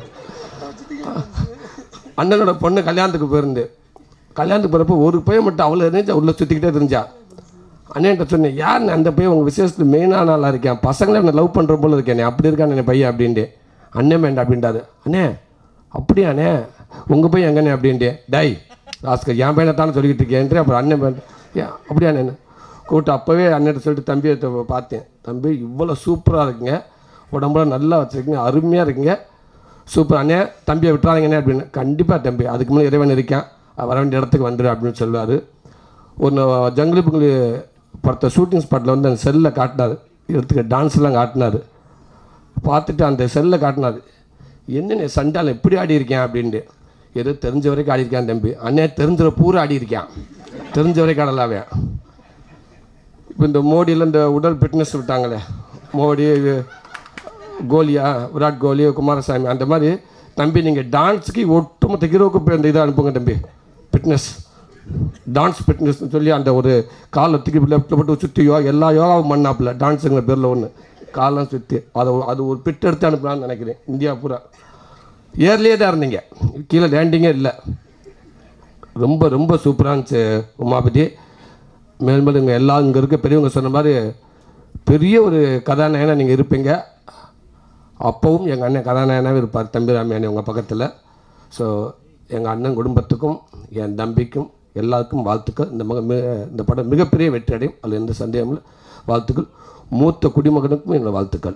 அண்ணனோட பொண்ணு கல்யாணத்துக்கு போயிருந்து கல்யாணத்துக்கு போகிறப்போ ஒரு பையன் மட்டும் அவ்வளோ இருந்துச்சு உள்ளே சுற்றிக்கிட்டே தெரிஞ்சா அண்ணன்ட்ட சொன்னேன் யார் அந்த பையன் உங்கள் விசேஷத்துக்கு மெயினான ஆளாக இருக்கேன் பசங்களே என்ன லவ் பண்ணுற போல இருக்கேன் அப்படி இருக்கான் என் பையன் அப்படின்ட்டு அண்ணன் வேண்டாம் அப்படின்ட்டாரு அண்ணே அப்படியாண்ணே உங்கள் பையன் எங்கண்ணே அப்படின்ட்டு டை ராஸ்கர் என் பையனை தானே சொல்லிக்கிட்டு இருக்கேன் அப்புறம் அண்ணன் பையன் ஏன் அப்படியாண்ணே கூப்பிட்டு அப்போவே அண்ணன் சொல்லிட்டு தம்பியை த- பார்த்தேன் தம்பி இவ்வளோ சூப்பராக இருக்குங்க உடம்புல நல்லா வச்சுருக்கீங்க அருமையாக இருக்குங்க சூப்பர் அண்ணே தம்பியை விட்டுறாதீங்கண்ணே அப்படின்னு கண்டிப்பாக தம்பி அதுக்கு முன்னாடி இறைவன் இருக்கான் அவன் வர வேண்டிய இடத்துக்கு வந்துடு அப்படின்னு சொல்லுவார் ஒரு ஜங்கிலி புங்கிலி படத்தை ஷூட்டிங் ஸ்பாட்டில் வந்து அந்த செல்லில் காட்டினார் எடுத்துக்க டான்ஸ்லாம் காட்டினார் பார்த்துட்டு அந்த செல்லில் காட்டினார் என்னென்ன சண்டால் எப்படி ஆடி இருக்கேன் அப்படின்ட்டு ஏதோ தெரிஞ்ச வரைக்கும் ஆடி இருக்கான் தம்பி அண்ணே தெரிஞ்ச பூரா ஆடி இருக்கான் தெரிஞ்ச வரைக்கும் ஆடலாவே இப்போ இந்த மோடியில் இந்த உடல் ஃபிட்னஸ் விட்டாங்களே மோடி இது கோலியா விராட் கோலி குமாரசாமி அந்த மாதிரி தம்பி நீங்கள் டான்ஸுக்கு ஒட்டுமொத்த ஹீரோக்கு போய் அந்த இதை அனுப்புங்க தம்பி ஃபிட்னஸ் டான்ஸ் ஃபிட்னஸ்னு சொல்லி அந்த ஒரு காலை தூக்கி லெஃப்ட்டில் போட்டு சுற்றி யோகா எல்லா யோகாவும் பண்ணாப்புல டான்ஸுங்கிற பேரில் ஒன்று காலெலாம் சுற்றி அதை ஒரு- அது ஒரு பிட் எடுத்து அனுப்பலாம்னு நினைக்கிறேன் இந்தியா பூரா ஏர்லேயே தான் இருந்தீங்க கீழே லேண்டிங்கே இல்லை ரொம்ப ரொம்ப சூப்பராக இருந்துச்சு உமாபதி மேல் மேலும் இங்கே எல்லா இங்கே இருக்க பெரியவங்க சொன்ன மாதிரி பெரிய ஒரு கதாநாயகனாக நீங்கள் இருப்பீங்க அப்போவும் எங்கள் அண்ணன் கதாநாயகனாகவே இருப்பார் தம்பி ராமையானி உங்கள் பக்கத்தில் ஸோ எங்கள் அண்ணன் குடும்பத்துக்கும் என் தம்பிக்கும் எல்லாருக்கும் வாழ்த்துக்கள் இந்த மக மி- இந்த படம் மிகப்பெரிய வெற்றி அடையும் அதில் எந்த சந்தேகமும் இல்லை வாழ்த்துக்கள் மூத்த குடிமகனுக்கும் என்னோட வாழ்த்துக்கள்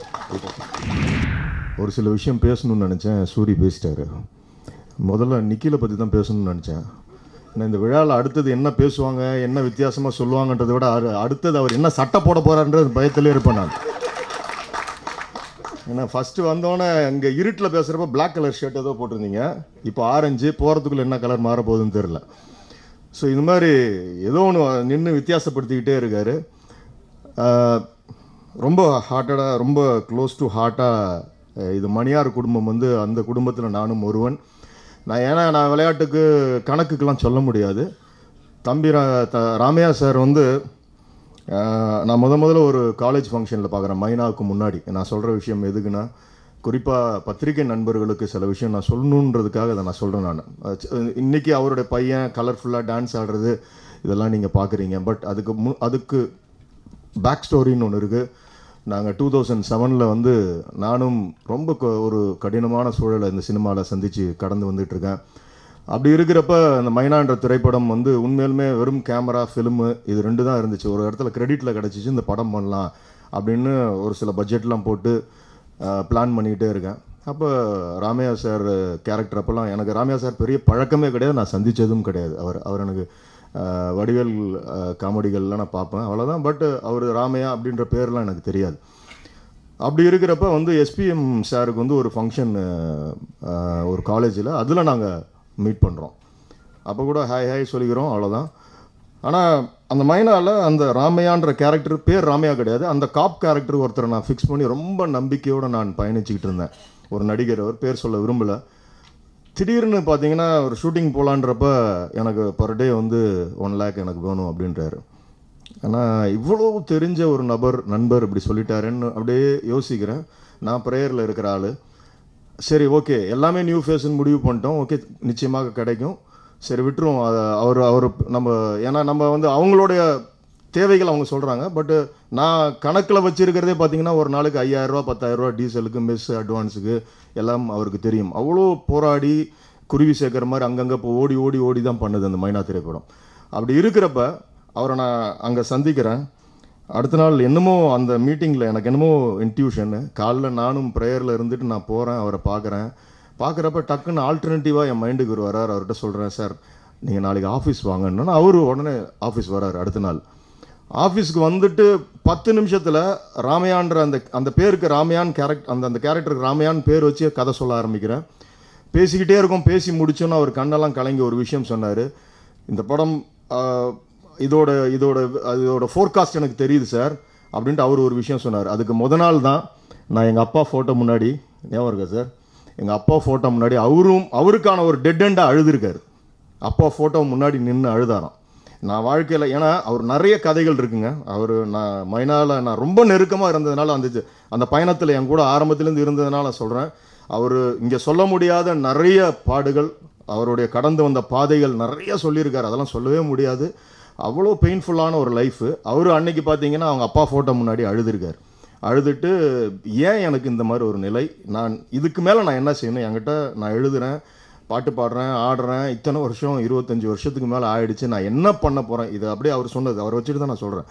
ஒரு சில விஷயம் பேசணும்னு நினச்சேன் சூரி பேசிட்டாரு முதல்ல நிக்கிலை பற்றி தான் பேசணும்னு நினச்சேன் நான் இந்த விழாவில் அடுத்தது என்ன பேசுவாங்க என்ன வித்தியாசமாக சொல்லுவாங்கன்றதை விட அரு- அடுத்தது அவர் என்ன சட்டை போட போகிறான்றது பயத்திலே இருப்பேன் நான் ஏன்னா ஃபஸ்ட்டு வந்தோடனே இங்கே இருட்டில் பேசுகிறப்ப Black கலர் ஷர்ட் ஏதோ போட்டிருந்தீங்க இப்போ ஆரஞ்சு போகிறதுக்குள்ளே என்ன கலர் மாற போகுதுன்னு தெரில ஸோ இது மாதிரி ஏதோ ஒன்று நின்று வித்தியாசப்படுத்திக்கிட்டே இருக்காரு ஆஹ், ரொம்ப ஹார்ட்டடாக ரொம்ப க்ளோஸ் டு ஹார்ட்டாக இது மணியார் குடும்பம் வந்து அந்த குடும்பத்தில் நானும் ஒருவன் நான் ஏன்னா நான் விளையாட்டுக்கு கணக்குக்கெல்லாம் சொல்ல முடியாது தம்பி ரா த ராமையா சார் வந்து ஆஹ், நான் முத முதல்ல ஒரு காலேஜ் ஃபங்க்ஷனில் பார்க்குறேன் மைனாவுக்கு முன்னாடி நான் சொல்கிற விஷயம் எதுக்குன்னா குறிப்பாக பத்திரிகை நண்பர்களுக்கு சில விஷயம் நான் சொல்லணுன்றதுக்காக அதை நான் சொல்கிறேன் நான் அஹ் சி- இன்னைக்கு அவருடைய பையன் கலர்ஃபுல்லாக டான்ஸ் ஆடுறது இதெல்லாம் நீங்கள் பார்க்குறீங்க பட் அதுக்கு மு அதுக்கு பேக் ஸ்டோரின்னு ஒன்று இருக்குது நாங்கள் டூ தௌசண்ட் செவனில் வந்து நானும் ரொம்ப க- ஒரு கடினமான சூழலை இந்த சினிமாவில் சந்தித்து கடந்து வந்துட்டுருக்கேன் அப்படி இருக்கிறப்ப அந்த மைனான்ற திரைப்படம் வந்து உண்மையிலுமே வெறும் கேமரா ஃபிலிமு இது ரெண்டு தான் இருந்துச்சு ஒரு இடத்துல கிரெடிட்டில் கிடச்சிச்சு இந்த படம் பண்ணலாம் அப்படின்னு ஒரு சில பட்ஜெட்லாம் போட்டு பிளான் பண்ணிக்கிட்டே இருக்கேன் அப்போ ராமையா சார் கேரக்டர் அப்போல்லாம் எனக்கு ராமையா சார் பெரிய பழக்கமே கிடையாது நான் சந்தித்ததும் கிடையாது அவர் அவர் எனக்கு அஹ், வடிவேல் அஹ், காமெடிகள்லாம் நான் பார்ப்பேன் அவ்வளோதான் பட் அவர் ராமையா அப்படின்ற பேர்லாம் எனக்கு தெரியாது அப்படி இருக்கிறப்ப வந்து எஸ்பிஎம் சாருக்கு வந்து ஒரு ஃபங்க்ஷன் ஒரு காலேஜில் அதில் நாங்கள் மீட் பண்ணுறோம் அப்போ கூட ஹாய் ஹாய் சொல்லிக்கிறோம் அவ்வளோதான் ஆனால் அந்த மைனாவில் அந்த ராமையான்ற கேரக்டர் பேர் ராமையா கிடையாது அந்த காப் கேரக்டர் ஒருத்தரை நான் ஃபிக்ஸ் பண்ணி ரொம்ப நம்பிக்கையோடு நான் பயணிச்சுக்கிட்டு இருந்தேன் ஒரு நடிகர் அவர் பேர் சொல்ல விரும்பலை திடீர்னு பார்த்தீங்கன்னா ஒரு ஷூட்டிங் போகலான்றப்ப எனக்கு பர் டே வந்து ஒன் லேக் எனக்கு வேணும் அப்படின்றாரு ஆனால் இவ்வளோ தெரிஞ்ச ஒரு நபர் நண்பர் இப்படி சொல்லிட்டாருன்னு அப்படியே யோசிக்கிறேன் நான் ப்ரேயரில் இருக்கிற ஆள் சரி ஓகே எல்லாமே நியூ ஃபேஸ்ன்னு முடிவு பண்ணிட்டோம் ஓகே நிச்சயமாக கிடைக்கும் சரி விட்டுருவோம் அதை அவர் அவர் நம்ம ஏன்னா நம்ம வந்து அவங்களுடைய தேவைகள் அவங்க சொல்கிறாங்க பட்டு நான் கணக்கில் வச்சிருக்கிறதே பார்த்தீங்கன்னா ஒரு நாளைக்கு ஐயாயிரரூவா பத்தாயிரரூவா டீசலுக்கு மெஸ் அட்வான்ஸுக்கு எல்லாம் அவருக்கு தெரியும் அவ்வளோ போராடி குருவி சேர்க்குற மாதிரி அங்கங்கே இப்போ ஓடி ஓடி ஓடி தான் பண்ணுது அந்த மைனா திரைப்படம் அப்படி இருக்கிறப்ப அவரை நான் அங்கே சந்திக்கிறேன் அடுத்த நாள் என்னமோ அந்த மீட்டிங்கில் எனக்கு என்னமோ இன்ட்யூஷன் காலைல நானும் ப்ரேயரில் இருந்துட்டு நான் போகிறேன் அவரை பார்க்குறேன் பார்க்குறப்ப டக்குன்னு ஆல்டர்னேட்டிவாக என் மைண்டுக்கு ஒரு வரார் அவர்கிட்ட சொல்கிறேன் சார் நீங்கள் நாளைக்கு ஆஃபீஸ் வாங்கன்னு அவரு உடனே ஆஃபீஸ் வராரு அடுத்த நாள் ஆஃபீஸ்க்கு வந்துட்டு பத்து நிமிஷத்தில் ராமையான்ற அந்த அந்த பேருக்கு ராமையான் கேரக்ட் அந்த அந்த கேரக்டருக்கு ராமையான் பேர் வச்சு கதை சொல்ல ஆரம்பிக்கிறேன் பேசிக்கிட்டே இருக்கோம் பேசி முடிச்சோன்னு அவர் கண்ணெல்லாம் கலங்கி ஒரு விஷயம் சொன்னார் இந்த படம் ஆஹ், இதோட இதோட இதோட ஃபோர்காஸ்ட் எனக்கு தெரியுது சார் அப்படின்ட்டு அவர் ஒரு விஷயம் சொன்னார் அதுக்கு முத நாள் தான் நான் எங்கள் அப்பா ஃபோட்டோ முன்னாடி ஞாபகம் இருக்கா சார் எங்கள் அப்பா ஃபோட்டோ முன்னாடி அவரும் அவருக்கான ஒரு டெட் எண்டாக அழுதுருக்காரு அப்பா ஃபோட்டோ முன்னாடி நின்று அழுதாராம் நான் வாழ்க்கையில் ஏன்னா அவர் நிறைய கதைகள் இருக்குங்க அவர் நான் மைனால நான் ரொம்ப நெருக்கமாக இருந்ததுனால அந்த இது- அந்த பயணத்தில் என் கூட ஆரம்பத்துலேருந்து இருந்ததுனால சொல்கிறேன் அவர் இங்கே சொல்ல முடியாத நிறைய பாடுகள் அவருடைய கடந்து வந்த பாதைகள் நிறைய சொல்லியிருக்காரு அதெல்லாம் சொல்லவே முடியாது அவ்வளோ பெயின்ஃபுல்லான ஒரு லைஃபு அவர் அன்னைக்கு பார்த்தீங்கன்னா அவங்க அப்பா ஃபோட்டோ முன்னாடி அழுதுருக்கார் அழுதுட்டு ஏன் எனக்கு இந்த மாதிரி ஒரு நிலை நான் இதுக்கு மேலே நான் என்ன செய்யணும் என்கிட்ட நான் எழுதுறேன் பாட்டு பாடுறேன் ஆடுறேன் இத்தனை வருஷம் இருபத்தஞ்சி வருஷத்துக்கு மேலே ஆயிடுச்சு நான் என்ன பண்ண போகிறேன் இது அப்படியே அவர் சொன்னது அவர் வச்சுட்டு தான் நான் சொல்கிறேன்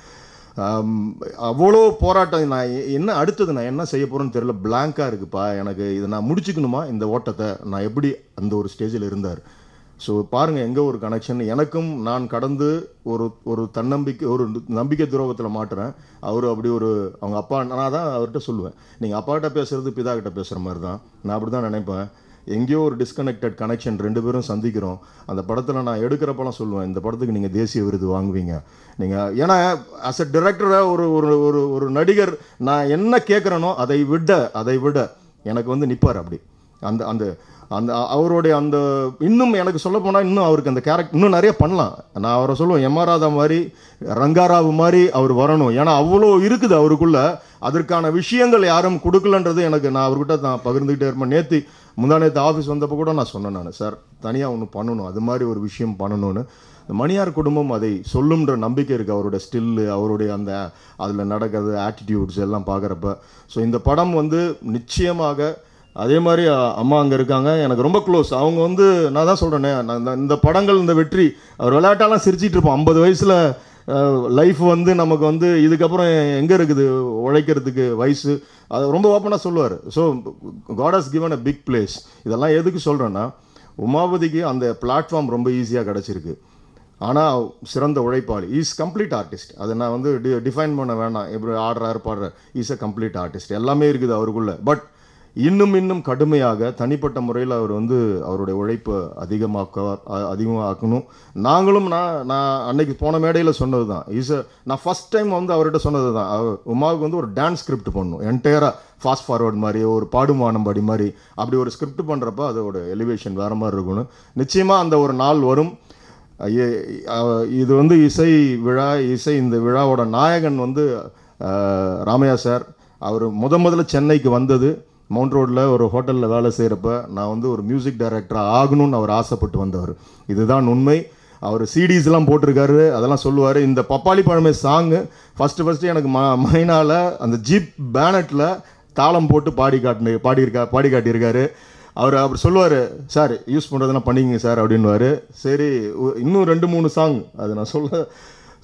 அவ்வளோ போராட்டம் நான் எ- என்ன அடுத்தது நான் என்ன செய்ய போகிறேன்னு தெரியல பிளாங்காக இருக்குப்பா எனக்கு இதை நான் முடிச்சுக்கணுமா இந்த ஓட்டத்தை நான் எப்படி அந்த ஒரு ஸ்டேஜில் இருந்தார் ஸோ பாருங்கள் எங்கே ஒரு கனெக்ஷன் எனக்கும் நான் கடந்து ஒரு ஒரு தன்னம்பிக்கை ஒரு நம்பிக்கை துரோகத்தில் மாட்டுறேன் அவர் அப்படி ஒரு அவங்க அப்பா நான் தான் அவர்கிட்ட சொல்லுவேன் நீங்கள் அப்பாட்ட பேசுறது பிதா கிட்ட பேசுகிற மாதிரி தான் நான் அப்படி தான் நினைப்பேன் எங்கேயோ ஒரு டிஸ்கனெக்டட் கனெக்ஷன் ரெண்டு பேரும் சந்திக்கிறோம் அந்த படத்தில் நான் எடுக்கிறப்பெல்லாம் சொல்லுவேன் இந்த படத்துக்கு நீங்கள் தேசிய விருது வாங்குவீங்க நீங்கள் ஏன்னா அஸ் அ டிரெக்டராக ஒரு ஒரு ஒரு ஒரு நடிகர் நான் என்ன கேட்குறேனோ அதை விட அதை விட எனக்கு வந்து நிற்பார் அப்படி அந்த அந்த அந்த அவருடைய அந்த இன்னும் எனக்கு சொல்ல போனால் இன்னும் அவருக்கு அந்த கேரக்டர் இன்னும் நிறைய பண்ணலாம் நான் அவரை சொல்லுவேன் எம் ஆர் ராதா மாதிரி ரங்காராவு மாதிரி அவர் வரணும் ஏன்னா அவ்வளோ இருக்குது அவருக்குள்ள அதற்கான விஷயங்கள் யாரும் கொடுக்கலன்றது எனக்கு நான் அவர்கிட்ட நான் பகிர்ந்துக்கிட்டே இருப்பேன் நேற்று முந்தா நேற்று ஆஃபீஸ் வந்தப்போ கூட நான் சொன்னேன் நான் சார் தனியாக ஒன்று பண்ணணும் அது மாதிரி ஒரு விஷயம் பண்ணணும்னு இந்த மணியார் குடும்பம் அதை சொல்லும்ன்ற நம்பிக்கை இருக்குது அவரோட ஸ்டில்லு அவருடைய அந்த அதில் நடக்கிறது ஆட்டிடியூட்ஸ் எல்லாம் பார்க்குறப்ப ஸோ இந்த படம் வந்து நிச்சயமாக அதே மாதிரி அ- அம்மா அங்கே இருக்காங்க எனக்கு ரொம்ப க்ளோஸ் அவங்க வந்து நான் தான் சொல்கிறேனே நான் இந்த- இந்த படங்கள் இந்த வெற்றி அவர் விளையாட்டாலாம் சிரிச்சிட்டு இருப்போம் ஐம்பது வயசில் லைஃப் வந்து நமக்கு வந்து இதுக்கப்புறம் எங்கே இருக்குது உழைக்கிறதுக்கு வயசு அது ரொம்ப ஓப்பனாக சொல்லுவார் so God has given a big place இதெல்லாம் எதுக்கு சொல்கிறேன்னா உமாபதிக்கு அந்த பிளாட்ஃபார்ம் ரொம்ப ஈஸியாக கிடச்சிருக்கு ஆனால் சிறந்த உழைப்பாளி இஸ் கம்ப்ளீட் ஆர்டிஸ்ட் அதை நான் வந்து டி டிஃபைன் பண்ண வேணாம் எப்படி ஆடுறாரு பாடுற இஸ் அ கம்ப்ளீட் ஆர்டிஸ்ட் எல்லாமே இருக்குது அவருக்குள்ள பட் இன்னும் இன்னும் கடுமையாக தனிப்பட்ட முறையில் அவர் வந்து அவருடைய உழைப்பை அதிகமாக்க அ- அதிகமாக்கணும் நாங்களும் நான் நான் அன்னைக்கு போன மேடையில் சொன்னது தான் இஸ் நான் ஃபஸ்ட் டைம் வந்து அவர்கிட்ட சொன்னது தான் அவர் உமாவுக்கு வந்து ஒரு டான்ஸ் ஸ்கிரிப்ட் பண்ணணும் என்டையராக ஃபாஸ்ட் ஃபார்வர்ட் மாதிரி ஒரு பாடுமானம் படி மாதிரி அப்படி ஒரு ஸ்கிரிப்ட் பண்ணுறப்ப அதோட எலிவேஷன் வேறு மாதிரி இருக்கணும் நிச்சயமாக அந்த ஒரு நாள் வரும் ஐயே, அஹ், இது வந்து இசை விழா இசை இந்த விழாவோட நாயகன் வந்து அஹ், ராமையா சார் அவர் முத முதல்ல சென்னைக்கு வந்தது மவுண்ட் ரோட்டில் ஒரு ஹோட்டலில் வேலை செய்கிறப்ப நான் வந்து ஒரு மியூசிக் டைரக்டராக ஆகணும்னு அவர் ஆசைப்பட்டு வந்தவர் இதுதான் உண்மை அவர் சிடிஸ்லாம் போட்டிருக்காரு அதெல்லாம் சொல்லுவார் இந்த பப்பாளி பழமை சாங்கு ஃபஸ்ட்டு ஃபஸ்ட்டு எனக்கு ம மைனால அந்த ஜீப் பேனட்டில் தாளம் போட்டு பாடி காட்டினு பாடியிருக்கா பாடி காட்டியிருக்காரு அவர் அவர் சொல்லுவார் சார் யூஸ் பண்ணுறதெல்லாம் பண்ணிக்கங்க சார் அப்படின்னுவார் சரி ஒ- இன்னும் ரெண்டு மூணு சாங் அது நான் சொல்ல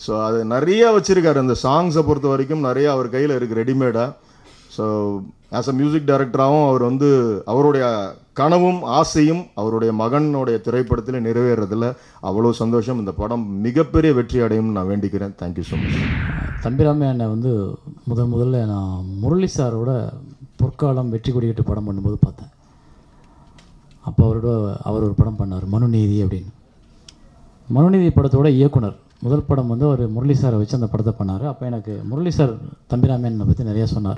ஸோ அது நிறைய வச்சுருக்காரு அந்த சாங்ஸை பொறுத்த வரைக்கும் நிறைய அவர் கையில் இருக்குது ரெடிமேடாக ஸோ ஆஸ் அ மியூசிக் டைரக்டராகவும் அவர் வந்து அவருடைய கனவும் ஆசையும் அவருடைய மகனுடைய திரைப்படத்தில் நிறைவேறதில் அவ்வளோ சந்தோஷம் இந்த படம் மிகப்பெரிய வெற்றி அடையும்னு நான் வேண்டிக்கிறேன் தேங்க்யூ ஸோ மச் தம்பிராமே அண்ணன் வந்து முதல் முதல்ல நான் முரளி சாரோட பொற்காலம் வெற்றி கொடியிட்டு படம் பண்ணும்போது பார்த்தேன் அப்போ அவரோட அவர் ஒரு படம் பண்ணார் மனுநீதி அப்படின்னு மனுநீதி படத்தோட இயக்குனர் முதல் படம் வந்து அவர் முரளி சாரை வச்சு அந்த படத்தை பண்ணார் அப்போ எனக்கு முரளி சார் தம்பிராமேனை பற்றி நிறையா சொன்னார்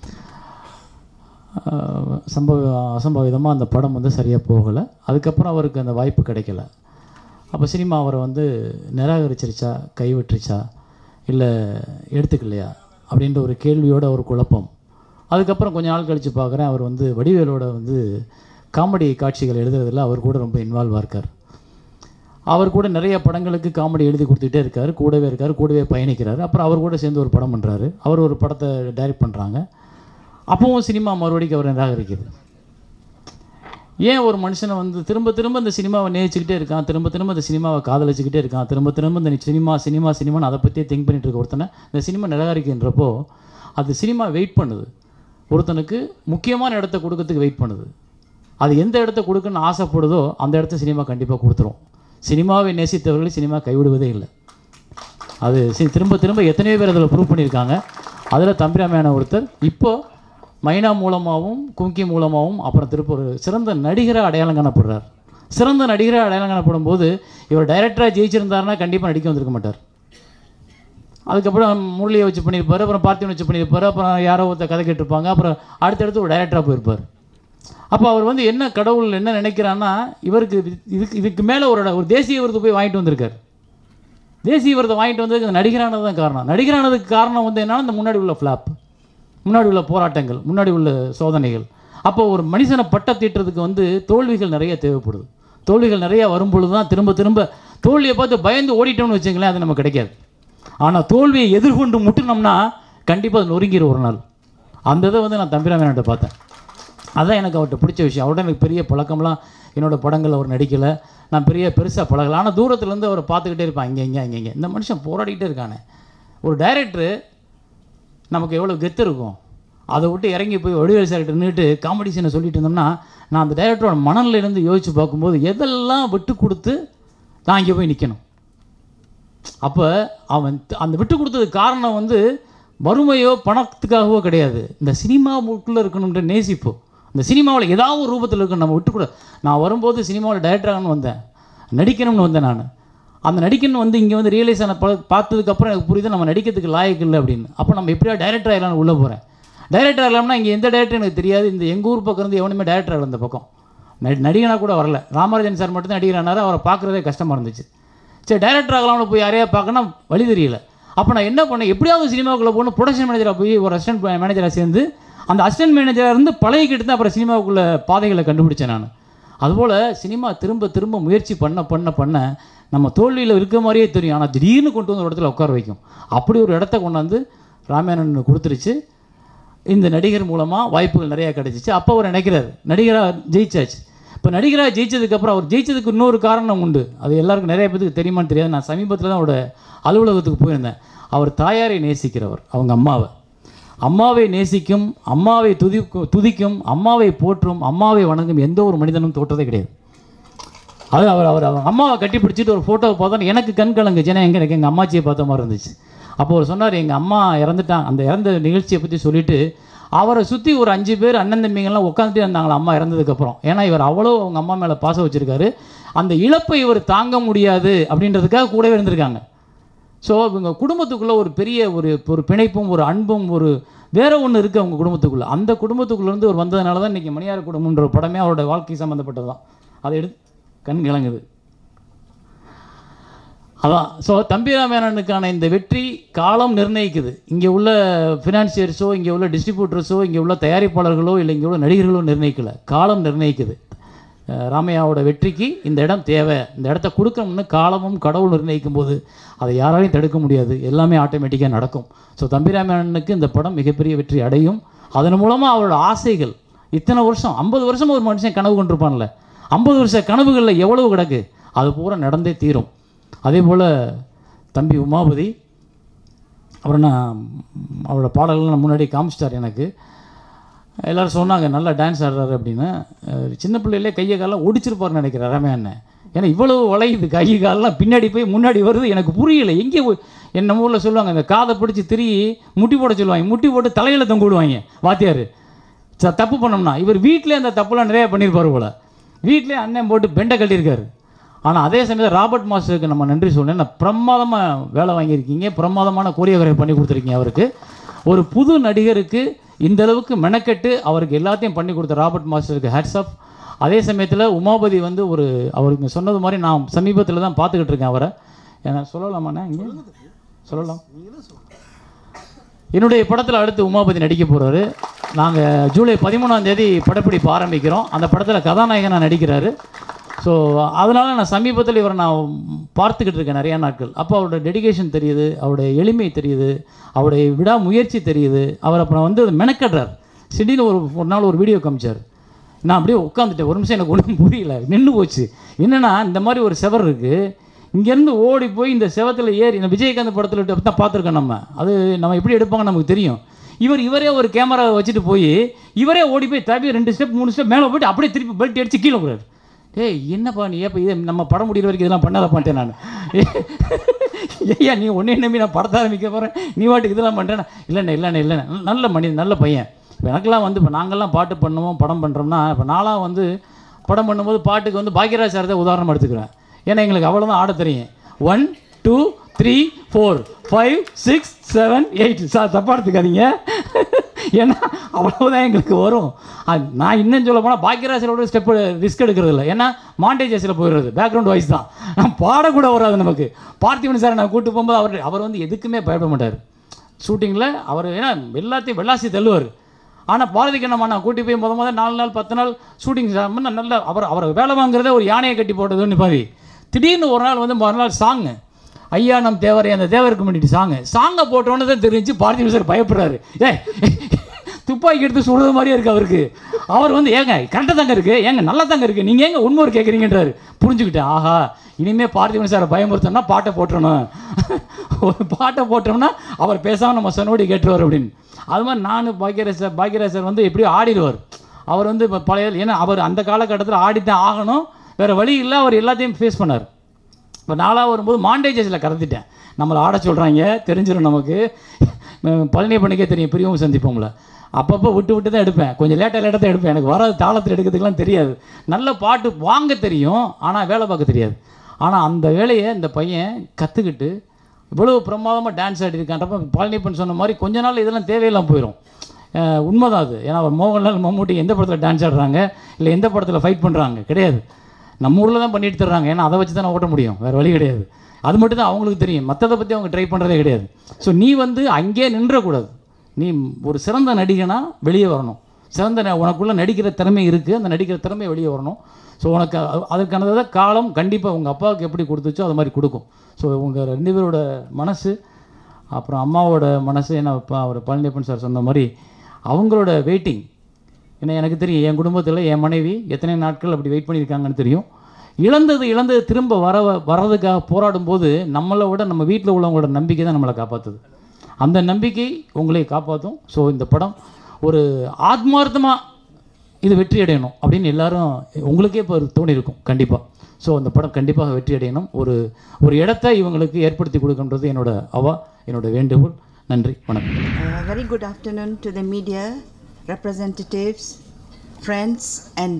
ஆஹ் சம்பவ அசம்பாவிதமாக அந்த படம் வந்து சரியாக போகலை அதுக்கப்புறம் அவருக்கு அந்த வாய்ப்பு கிடைக்கல அப்போ சினிமா அவரை வந்து நிராகரிச்சிருச்சா கைவிட்டுருச்சா இல்லை எடுத்துக்கலையா அப்படின்ற ஒரு கேள்வியோட ஒரு குழப்பம் அதுக்கப்புறம் கொஞ்ச நாள் கழித்து பார்க்குறேன் அவர் வந்து வடிவேலோட வந்து காமெடி காட்சிகள் எழுதுறதுல அவர் கூட ரொம்ப இன்வால்வாக இருக்கார் அவர் கூட நிறைய படங்களுக்கு காமெடி எழுதி கொடுத்துட்டே இருக்கார் கூடவே இருக்கார் கூடவே பயணிக்கிறார் அப்புறம் அவர் கூட சேர்ந்து ஒரு படம் பண்ணுறாரு அவர் ஒரு படத்தை டைரக்ட் பண்ணுறாங்க அப்பவும் சினிமா மறுபடியும் அவரை நிராகரிக்குது ஏன் ஒரு மனுஷனை வந்து திரும்ப திரும்ப இந்த சினிமாவை நேசிச்சுக்கிட்டே இருக்கான் திரும்ப திரும்ப இந்த சினிமாவை காதலிச்சுக்கிட்டே இருக்கான் திரும்ப திரும்ப இந்த சினிமா சினிமா சினிமான்னு அதை பற்றியே திங்க் பண்ணிட்டு இருக்க ஒருத்தனை இந்த சினிமா நிராகரிக்கின்றப்போ அது சினிமா வெயிட் பண்ணுது ஒருத்தனுக்கு முக்கியமான இடத்த கொடுக்கறதுக்கு வெயிட் பண்ணுது அது எந்த இடத்த கொடுக்கணும்னு ஆசைப்படுதோ அந்த இடத்த சினிமா கண்டிப்பாக கொடுத்துரும் சினிமாவை நேசித்தவர்களை சினிமா கைவிடுவதே இல்லை அது சி- திரும்ப திரும்ப எத்தனையோ பேர் அதில் ப்ரூவ் பண்ணியிருக்காங்க அதில் தம்பிராமையான ஒருத்தர் இப்போ மைனா மூலமாகவும் கும்கி மூலமாகவும் அப்புறம் திருப்ப ஒரு சிறந்த நடிகராக அடையாளம் காணப்படுறார் சிறந்த நடிகராக அடையாளம் காணப்படும் போது இவர் டைரக்டராக ஜெயிச்சிருந்தாருன்னா கண்டிப்பாக நடிக்க வந்திருக்க மாட்டார் அதுக்கப்புறம் முரளியை வச்சு பண்ணியிருப்பார் அப்புறம் பார்த்திவன் வச்சு பண்ணியிருப்பார் அப்புறம் யாரோ ஒருத்தர் கதை கேட்டிருப்பாங்க அப்புறம் அடுத்தடுத்து ஒரு டைரக்டராக போயிருப்பார் அப்போ அவர் வந்து என்ன கடவுள் என்ன நினைக்கிறான்னா இவருக்கு இது- இதுக்கு இதுக்கு மேலே ஒரு ஒரு தேசிய விருது போய் வாங்கிட்டு வந்திருக்கார் தேசிய விருதை வாங்கிட்டு வந்ததுக்கு அந்த நடிகரானது தான் காரணம் நடிகரானதுக்கு காரணம் வந்து என்னன்னா இந்த முன்னாடி உள்ள ஃப்ளாப் முன்னாடி உள்ள போராட்டங்கள் முன்னாடி உள்ள சோதனைகள் அப்போ ஒரு மனுஷனை பட்ட தீட்டுறதுக்கு வந்து தோல்விகள் நிறைய தேவைப்படுது தோல்விகள் நிறைய வரும்பொழுது தான் திரும்ப திரும்ப தோல்வியை பார்த்து பயந்து ஓடிட்டோம்னு வச்சுங்களேன் அது நமக்கு கிடைக்காது ஆனால் தோல்வியை எதிர்கொண்டு முட்டினோம்னா கண்டிப்பாக அது நொறுங்கிடும் ஒரு நாள் அந்த இதை வந்து நான் தம்பிராமன்கிட்ட பார்த்தேன் அதான் எனக்கு அவர்கிட்ட பிடிச்ச விஷயம் அவர்கிட்ட எனக்கு பெரிய பழக்கம்லாம் என்னோட படங்கள் அவர் நடிக்கலை நான் பெரிய பெருசாக பழகலை ஆனால் தூரத்துலேருந்து அவரை பார்த்துக்கிட்டே இருப்பேன் இங்கே இங்கே இங்கே இங்கே இந்த மனுஷன் போராடிக்கிட்டே இருக்கானே ஒரு டைரக்டரு நமக்கு எவ்வளோ கெத்து இருக்கும் அதை விட்டு இறங்கி போய் வடிவேல் சார்கிட்ட நின்றுட்டு காமெடி சீனை சொல்லிட்டு இருந்தோம்னா நான் அந்த டைரக்டரோட மனநிலையிலேருந்து யோசித்து பார்க்கும்போது எதெல்லாம் விட்டு கொடுத்து நான் இங்கே போய் நிற்கணும் அப்போ அவன் த- அந்த விட்டு கொடுத்ததுக்கு காரணம் வந்து வறுமையோ பணத்துக்காகவோ கிடையாது இந்த சினிமாவுக்குள்ளே இருக்கணுன்ற நேசிப்பு இந்த சினிமாவில் ஏதாவது ஒரு ரூபத்தில் இருக்கணும் நம்ம விட்டு கூட நான் வரும்போது சினிமாவில் டைரக்டராகனு வந்தேன் நடிக்கணும்னு வந்தேன் நான் அந்த நடிக்கணும் வந்து இங்கே வந்து ரியலைஸ் ஆன பல பார்த்ததுக்கப்புறம் எனக்கு புரியுது நம்ம நடிக்கிறதுக்கு லாயக்கு இல்லை அப்படின்னு அப்போ நம்ம எப்படியா டைரக்டர் ஆகலாம்னு உள்ளே போகிறேன் டைரக்டர் ஆகலாம்னா இங்கே எந்த டைரக்டர் எனக்கு தெரியாது இந்த எங்கள் ஊர் பக்கம் இருந்து எவனுமே டைரக்டர் ஆகல இந்த பக்கம் நடி நடிகனாக கூட வரல ராமராஜன் சார் மட்டும் நடிகரானார் அவரை பார்க்குறதே கஷ்டமாக இருந்துச்சு சரி டைரக்டர் ஆகலாம்னு போய் யாரையா பார்க்கணும் வழி தெரியல அப்போ நான் என்ன பண்ணேன் எப்படியாவது சினிமாவுக்குள்ளே போகணும் ப்ரொடக்ஷன் மேனேஜராக போய் ஒரு அசிஸ்டன்ட் மேனேஜராக சேர்ந்து அந்த அசிஸ்டன்ட் மேனேஜராக இருந்து பழகிக்கிட்டு தான் அப்புறம் சினிமாவுக்குள்ள பாதைகளை கண்டுபிடிச்சேன் நான் அதுபோல் சினிமா திரும்ப திரும்ப முயற்சி பண்ண பண்ண பண்ண நம்ம தோல்வியில் இருக்க மாதிரியே தெரியும் ஆனால் திடீர்னு கொண்டு வந்து ஒரு இடத்துல உட்கார வைக்கும் அப்படி ஒரு இடத்த கொண்டாந்து ராமாயணன் கொடுத்துருச்சு இந்த நடிகர் மூலமாக வாய்ப்புகள் நிறையா கிடைச்சிச்சு அப்போ அவர் நினைக்கிறார் நடிகராக ஜெயிச்சாச்சு இப்போ நடிகராக ஜெயிச்சதுக்கப்புறம் அவர் ஜெயிச்சதுக்கு இன்னொரு காரணம் உண்டு அது எல்லாருக்கும் நிறைய பேருக்கு தெரியுமான்னு தெரியாது நான் சமீபத்தில் தான் அவரோட அலுவலகத்துக்கு போயிருந்தேன் அவர் தாயாரை நேசிக்கிறவர் அவங்க அம்மாவை அம்மாவை நேசிக்கும் அம்மாவை துதிக்கும் துதிக்கும் அம்மாவை போற்றும் அம்மாவை வணங்கும் எந்த ஒரு மனிதனும் தோற்றதே கிடையாது அது அவர் அவர் அவர் அம்மாவை கட்டி பிடிச்சிட்டு ஒரு ஃபோட்டோவை பார்த்தா எனக்கு கண் கலங்குச்சு ஏன்னா எங்க எனக்கு எங்கள் அம்மாச்சியை பார்த்த மாதிரி இருந்துச்சு அப்போ அவர் சொன்னார் எங்கள் அம்மா இறந்துட்டாங்க அந்த இறந்த நிகழ்ச்சியை பற்றி சொல்லிட்டு அவரை சுற்றி ஒரு அஞ்சு பேர் அண்ணன் தம்பிங்கெல்லாம் உட்காந்துட்டே இருந்தாங்களா அம்மா இறந்ததுக்கப்புறம் ஏன்னா இவர் அவ்வளோ அவங்க அம்மா மேலே பாசம் வச்சுருக்காரு அந்த இழப்பை இவர் தாங்க முடியாது அப்படின்றதுக்காக கூடவே இருந்திருக்காங்க ஸோ இவங்க குடும்பத்துக்குள்ளே ஒரு பெரிய ஒரு ஒரு பிணைப்பும் ஒரு அன்பும் ஒரு வேற ஒன்று இருக்குது அவங்க குடும்பத்துக்குள்ளே அந்த குடும்பத்துக்குள்ளேருந்து ஒரு வந்ததுனால தான் இன்றைக்கி மணியார் குடும்பம்ன்ற ஒரு படமே அவரோட வாழ்க்கை சம்மந்தப்பட்டது தான் அதை எடுத்து கண் கிளங்குது அதான் ஸோ தம்பிராமேனனுக்கான இந்த வெற்றி காலம் நிர்ணயிக்குது இங்கே உள்ள ஃபினான்சியர்ஸோ இங்கே உள்ள டிஸ்ட்ரிபியூட்டர்ஸோ இங்கே உள்ள தயாரிப்பாளர்களோ இல்லை இங்கே உள்ள நடிகர்களோ நிர்ணயிக்கல காலம் நிர்ணயிக்குது அஹ் ராமையாவோட வெற்றிக்கு இந்த இடம் தேவை இந்த இடத்த கொடுக்கணும்னு காலமும் கடவுள் நிர்ணயிக்கும் போது அதை யாராலையும் தடுக்க முடியாது எல்லாமே ஆட்டோமேட்டிக்காக நடக்கும் ஸோ தம்பிராமேனனுக்கு இந்த படம் மிகப்பெரிய வெற்றி அடையும் அதன் மூலமாக அவரோட ஆசைகள் இத்தனை வருஷம் ஐம்பது வருஷம் ஒரு மனுஷன் கனவு கொண்டிருப்பான்ல ஐம்பது வருஷ கனவுகளில் எவ்வளவு கிடக்கு அது பூரா நடந்தே தீரும் அதே போல் தம்பி உமாபதி அப்புறம் நான் அவரோட பாடல்கள் நான் முன்னாடி காமிச்சிட்டார் எனக்கு எல்லோரும் சொன்னாங்க நல்லா டான்ஸ் ஆடுறாரு அப்படின்னு அஹ் சின்ன பிள்ளையிலே கையை காலெல்லாம் ஒடிச்சிருப்பாருன்னு நினைக்கிறேன் ரம்யா அண்ணன் ஏன்னா இவ்வளவு வளையுது கை காலெல்லாம் பின்னாடி போய் முன்னாடி வருது எனக்கு புரியல எங்கே போய் என் நம்ம ஊரில் சொல்லுவாங்க இந்த காதை பிடிச்சி திரி முட்டி போட சொல்லுவாங்க முட்டி போட்டு தலையில் தொங்க விடுவாங்க வாத்தியார் ச தப்பு பண்ணோம்னா இவர் வீட்டிலே அந்த தப்புலாம் நிறையா பண்ணியிருப்பார் போல வீட்டிலே அண்ணன் போட்டு பெண்டை கட்டியிருக்காரு ஆனால் அதே சமயத்தில் ராபர்ட் மாஸ்டருக்கு நம்ம நன்றி சொல்லணும் நான் பிரமாதமாக வேலை வாங்கியிருக்கீங்க பிரமாதமான கோரியோகிராஃபி பண்ணி கொடுத்துருக்கீங்க அவருக்கு ஒரு புது நடிகருக்கு இந்த அளவுக்கு மெனக்கெட்டு அவருக்கு எல்லாத்தையும் பண்ணி கொடுத்த ராபர்ட் மாஸ்டருக்கு ஹேட்ஸ் ஆஃப் அதே சமயத்தில் உமாபதி வந்து ஒரு அவருக்கு சொன்னது மாதிரி நான் சமீபத்தில் தான் பார்த்துக்கிட்டு இருக்கேன் அவரை ஏன்னா சொல்லலாமாண்ணே இங்கே சொல்லலாம் என்னுடைய படத்தில் அடுத்து உமாபதி நடிக்க போகிறாரு நாங்கள் ஜூலை பதிமூணாம் தேதி படப்பிடிப்பு ஆரம்பிக்கிறோம் அந்த படத்தில் கதாநாயகனாக நடிக்கிறாரு ஸோ அதனால் நான் சமீபத்தில் இவரை நான் பார்த்துக்கிட்டு இருக்கேன் நிறையா நாட்கள் அப்போ அவரோட டெடிகேஷன் தெரியுது அவருடைய எளிமை தெரியுது அவருடைய விடாமுயற்சி தெரியுது அவர் அப்புறம் வந்து மெனக்கடுறார் திடீர்னு ஒரு ஒரு நாள் ஒரு வீடியோ காமிச்சார் நான் அப்படியே உட்காந்துட்டேன் ஒரு நிமிஷம் எனக்கு ஒன்றும் புரியல நின்று போச்சு என்னென்னா இந்த மாதிரி ஒரு செவர் இருக்குது இங்கேருந்து ஓடி போய் இந்த செவத்தில் ஏறி இந்த விஜயகாந்த் படத்தில் தான் பார்த்துருக்கோம் நம்ம அது நம்ம எப்படி எடுப்பாங்க நமக்கு தெரியும் இவர் இவரே ஒரு கேமரா வச்சுட்டு போய் இவரே ஓடி போய் தவி ரெண்டு ஸ்டெப் மூணு ஸ்டெப் மேலே போயிட்டு அப்படியே திருப்பி பெல்ட் அடிச்சு கீழே போகிறார் ஏய் என்னப்பா நீ ஏப்பா இது நம்ம படம் முடிகிற வரைக்கும் இதெல்லாம் பண்ணாத பண்ணிட்டேன் நான் ஐயா நீ ஒன்றே நம்பி நான் படத்தை ஆரம்பிக்க போகிறேன் நீ வாட்டுக்கு இதெல்லாம் பண்ணுறேன் இல்லைண்ணே இல்லைண்ணே இல்லைண்ணே நல்ல மனிதன் நல்ல பையன் இப்போ எனக்கெல்லாம் வந்து இப்போ நாங்கள்லாம் பாட்டு பண்ணுவோம் படம் பண்ணுறோம்னா இப்போ நான்லாம் வந்து படம் பண்ணும்போது பாட்டுக்கு வந்து பாக்யராஜ் சார் தான் உதாரணம் எடுத்துக்கிறேன் ஏன்னா எங்களுக்கு அவ்வளோதான் ஆட தெரியும் one two three four five six seven eight sir தப்பாக எடுத்துக்காதீங்க ஏன்னா அவ்வளவுதான் எங்களுக்கு வரும் அது நான் இன்னும் சொல்ல போனால் பாக்கியராஜரோட ஸ்டெப் ரிஸ்க் எடுக்கிறது இல்லை ஏன்னா மாண்டேஜஸில் போயிடுறது பேக்ரவுண்ட் வாய்ஸ் தான் நான் பாடக்கூட வராது நமக்கு பார்த்திபன் சார் நான் கூட்டு போகும்போது அவர் அவர் வந்து எதுக்குமே பயப்பட மாட்டார் ஷூட்டிங்கில் அவர் ஏன்னா எல்லாத்தையும் வெள்ளாசி தள்ளுவார் ஆனால் பாரதி கண்ணம்மா நான் கூட்டி போய் முத முத நாலு நாள் பத்து நாள் ஷூட்டிங் நல்ல அவர் அவர் வேலை வாங்குறதே ஒரு யானையை கட்டி போட்டதுன்னு பாதி திடீர்னு ஒரு நாள் வந்து மறுநாள் சாங்கு ஐயா நம் தேவரை அந்த தேவருக்கு முன்னாடி சாங்கு சாங்கை போட்டோன்னு தான் தெரிஞ்சு பார்த்திபன் சார் பயப்படுறாரு ஏய் துப்பாக்கி எடுத்து சுடுறது மாதிரியே இருக்குது அவருக்கு அவர் வந்து ஏங்க கரெக்டாக தாங்க இருக்குது ஏங்க நல்லா தாங்க இருக்குது நீங்கள் ஏங்க உண்மை ஒரு கேட்குறீங்கன்றாரு புரிஞ்சுக்கிட்டேன் ஆஹா இனிமேல் பார்த்திபன் சாரை பயமுறுத்தோம்னா பாட்டை போட்டுறணும் ஒரு பாட்டை போட்டோம்னா அவர் பேசாமல் நம்ம சொன்னபடி கேட்டுருவார் அப்படின்னு அது மாதிரி நான் பாக்யராஜ் சார் பாக்யராஜ் சார் வந்து எப்படியும் ஆடிடுவார் அவர் வந்து இப்போ பழைய ஏன்னா அவர் அந்த காலகட்டத்தில் ஆடித்தான் ஆகணும் வேறு வழி இல்லை அவர் எல்லாத்தையும் ஃபேஸ் பண்ணார் இப்போ நாளாக வரும்போது மாண்டேஜஸில் கறந்துட்டேன் நம்மளை ஆட சொல்கிறாங்க தெரிஞ்சிடும் நமக்கு பழனி பண்ணிக்கே தெரியும் பிரியவும் சந்திப்போம்ல அப்பப்போ விட்டு விட்டு தான் எடுப்பேன் கொஞ்சம் லேட்டாக லேட்டாக தான் எடுப்பேன் எனக்கு வராது தாளத்தில் எடுக்கிறதுக்கெலாம் தெரியாது நல்ல பாட்டு வாங்க தெரியும் ஆனால் வேலை பார்க்க தெரியாது ஆனால் அந்த வேலையை இந்த பையன் கற்றுக்கிட்டு இவ்வளோ பிரமாதமாக டான்ஸ் ஆடிருக்கான்றப்ப பழனிப்பன் சொன்ன மாதிரி கொஞ்ச நாள் இதெல்லாம் தேவையில்லாம போயிடும் அஹ் உண்மைதான் அது ஏன்னா அவர் மோகன்லால் மம்மூட்டி எந்த படத்தில் டான்ஸ் ஆடுறாங்க இல்லை எந்த படத்தில் ஃபைட் பண்ணுறாங்க கிடையாது நம்ம ஊரில் தான் பண்ணிட்டு தர்றாங்க ஏன்னா அதை வச்சு தான் ஓட்ட முடியும் வேறு வழி கிடையாது அது மட்டும் தான் அவங்களுக்கு தெரியும் மற்றதை பற்றி அவங்க ட்ரை பண்ணுறதே கிடையாது ஸோ நீ வந்து அங்கேயே நின்றக்கூடாது நீ ஒரு சிறந்த நடிகனா வெளியே வரணும் சிறந்த ந- உனக்குள்ள நடிக்கிற திறமை இருக்குது அந்த நடிக்கிற திறமை வெளியே வரணும் ஸோ உனக்கு அ- அதற்கானதை காலம் கண்டிப்பாக உங்கள் அப்பாவுக்கு எப்படி கொடுத்துச்சோ அது மாதிரி கொடுக்கும் ஸோ உங்கள் ரெண்டு பேரோட மனசு அப்புறம் அம்மாவோட மனசு என்ன இப்போ அவர் பழனியப்பன் சார் சொன்ன மாதிரி அவங்களோட வெயிட்டிங் ஏன்னா எனக்கு தெரியும் என் குடும்பத்தில் என் மனைவி எத்தனை நாட்கள் அப்படி வெயிட் பண்ணியிருக்காங்கன்னு தெரியும் இழந்தது இழந்தது திரும்ப வர வர்றதுக்காக போராடும் போது நம்மளை விட நம்ம வீட்டில் உள்ளவங்களோட நம்பிக்கை தான் நம்மளை காப்பாற்றுது அந்த நம்பிக்கை உங்களை காப்பாற்றும் ஸோ இந்த படம் ஒரு ஆத்மார்த்தமாக இது வெற்றி அடையணும் அப்படின்னு எல்லாரும் உங்களுக்கே இப்போ தோணி இருக்கும் கண்டிப்பாக ஸோ அந்த படம் கண்டிப்பாக வெற்றி அடையணும் ஒரு ஒரு இடத்தை இவங்களுக்கு ஏற்படுத்தி கொடுக்கின்றது என்னோட அவா என்னோட வேண்டுகோள் நன்றி வணக்கம் Uh, very good afternoon to the media representatives, friends, and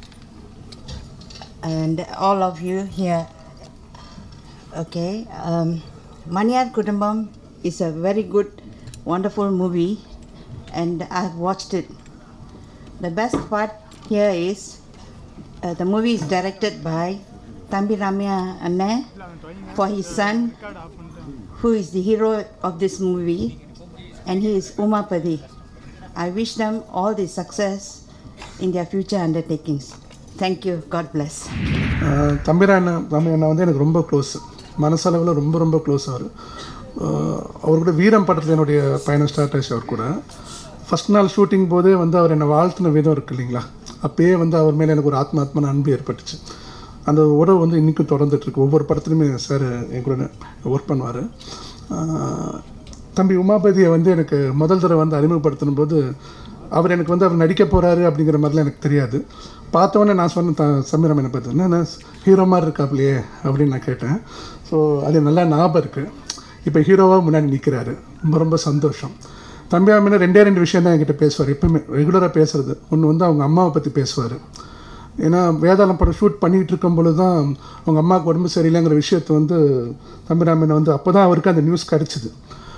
and all of you here. Okay, um, Maniyar Kudumbam is a very good, wonderful movie, and I've watched it. The best part here is uh, the movie is directed by Tambi Ramya Anne for his son, who is the hero of this movie, and he is Umapadi. I wish them all the success in their future undertakings. Thank you. God bless. ஆஹ் தம்பிரா அண்ணன் தம்பி அண்ணா வந்து எனக்கு ரொம்ப close மனசளவில் ரொம்ப ரொம்ப close அவர் அவர் கூட வீரம் படத்தில் என்னுடைய பயணம் ஸ்டார்ட் ஆச்சு அவர் கூட ஃபஸ்ட் நாள் ஷூட்டிங் போதே வந்து அவர் என்னை வாழ்த்தின விதம் இருக்கு இல்லைங்களா அப்பயே வந்து அவர் மேலே எனக்கு ஒரு ஆத்மாத்மான அன்பு ஏற்பட்டுச்சு அந்த உறவு வந்து இன்றைக்கும் தொடர்ந்துட்டுருக்கு ஒவ்வொரு படத்துலையுமே சார் என் கூட ஒர்க் பண்ணுவார் தம்பி உமாபதியை வந்து எனக்கு முதல் தடவை வந்து அறிமுகப்படுத்தின போது அவர் எனக்கு வந்து அவர் நடிக்க போகிறாரு அப்படிங்கிற மாதிரிலாம் எனக்கு தெரியாது பார்த்தோன்னே நான் சொன்னேன் த சமீரமனை பார்த்து என்ன ஹீரோ மாதிரி இருக்காப்லையே அப்படின்னு நான் கேட்டேன் ஸோ அது நல்லா ஞாபகம் இருக்குது இப்போ ஹீரோவாக முன்னாடி நிற்கிறாரு ரொம்ப ரொம்ப சந்தோஷம் தம்பி ஆமினா ரெண்டே ரெண்டு விஷயம் தான் என்கிட்ட பேசுவார் எப்பவுமே ரெகுலராக பேசுகிறது ஒன்று வந்து அவங்க அம்மாவை பற்றி பேசுவார் ஏன்னா வேதாளம் படம் ஷூட் பண்ணிகிட்டு இருக்கும் பொழுது தான் அவங்க அம்மாவுக்கு உடம்பு சரியில்லைங்கிற விஷயத்தை வந்து தம்பிராமனை வந்து அப்போ தான் அவருக்கு அந்த நியூஸ் கிடச்சிது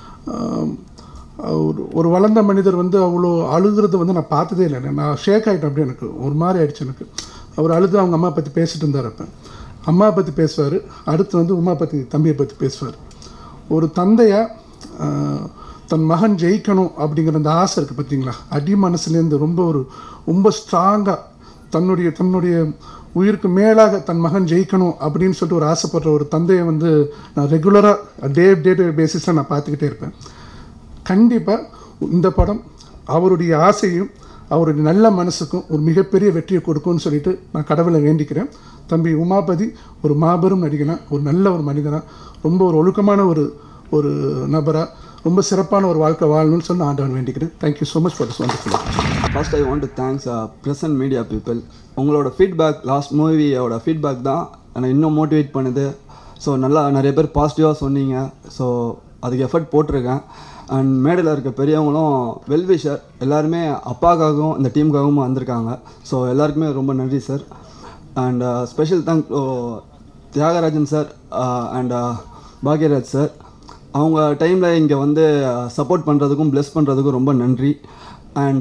ஒரு ஒரு வளர்ந்த மனிதர் வந்து அவ்வளோ அழுகிறது வந்து நான் பார்த்ததே இல்லை நான் ஷேக் ஆகிட்டேன் அப்படியே எனக்கு ஒரு மாதிரி ஆயிடுச்சு எனக்கு அவர் அழுது அவங்க அம்மா பற்றி பேசிட்டு இருந்தார் அப்போ அம்மா பற்றி பேசுவார் அடுத்து வந்து உமா பற்றி தம்பியை பற்றி பேசுவார் ஒரு தந்தையாக தன் மகன் ஜெயிக்கணும் அப்படிங்கிற அந்த ஆசை இருக்குது பார்த்தீங்களா அடி மனசுலேருந்து ரொம்ப ஒரு ரொம்ப ஸ்ட்ராங்காக தன்னுடைய தன்னுடைய உயிருக்கு மேலாக தன் மகன் ஜெயிக்கணும் அப்படின்னு சொல்லிட்டு ஒரு ஆசைப்படுற ஒரு தந்தையை வந்து நான் ரெகுலராக டே டே டு பேசிஸில் நான் பார்த்துக்கிட்டே இருப்பேன் கண்டிப்பாக இந்த படம் அவருடைய ஆசையும் அவருடைய நல்ல மனசுக்கும் ஒரு மிகப்பெரிய வெற்றியை கொடுக்கும்னு சொல்லிட்டு நான் கடவுளை வேண்டிக்கிறேன் தம்பி உமாபதி ஒரு மாபெரும் நடிகனா ஒரு நல்ல ஒரு மனிதனா ரொம்ப ஒரு ஒழுக்கமான ஒரு ஒரு நபராக ரொம்ப சிறப்பான ஒரு வாழ்க்கை வாழணும்னு சொல்லி நான் ஆண்டவன் வேண்டிக்கிறேன் thank you so much for this wonderful first I want to thanks present media people உங்களோட ஃபீட்பேக் லாஸ்ட் மூவியோட ஃபீட்பேக் தான் என்னை இன்னும் மோட்டிவேட் பண்ணுது ஸோ நல்லா நிறைய பேர் பாசிட்டிவாக சொன்னீங்க ஸோ அதுக்கு எஃபர்ட் போட்டிருக்கேன் அண்ட் மேடையில் இருக்க பெரியவங்களும் வெல்விஷர் எல்லாருமே அப்பாக்காகவும் இந்த டீமுக்காகவும் வந்திருக்காங்க ஸோ எல்லாருக்குமே ரொம்ப நன்றி sir and special thank Thiyagarajan sir and Bhagyaraj sir அவங்க டைமில் இங்கே வந்து சப்போர்ட் பண்ணுறதுக்கும் ப்ளெஸ் பண்ணுறதுக்கும் ரொம்ப நன்றி அண்ட்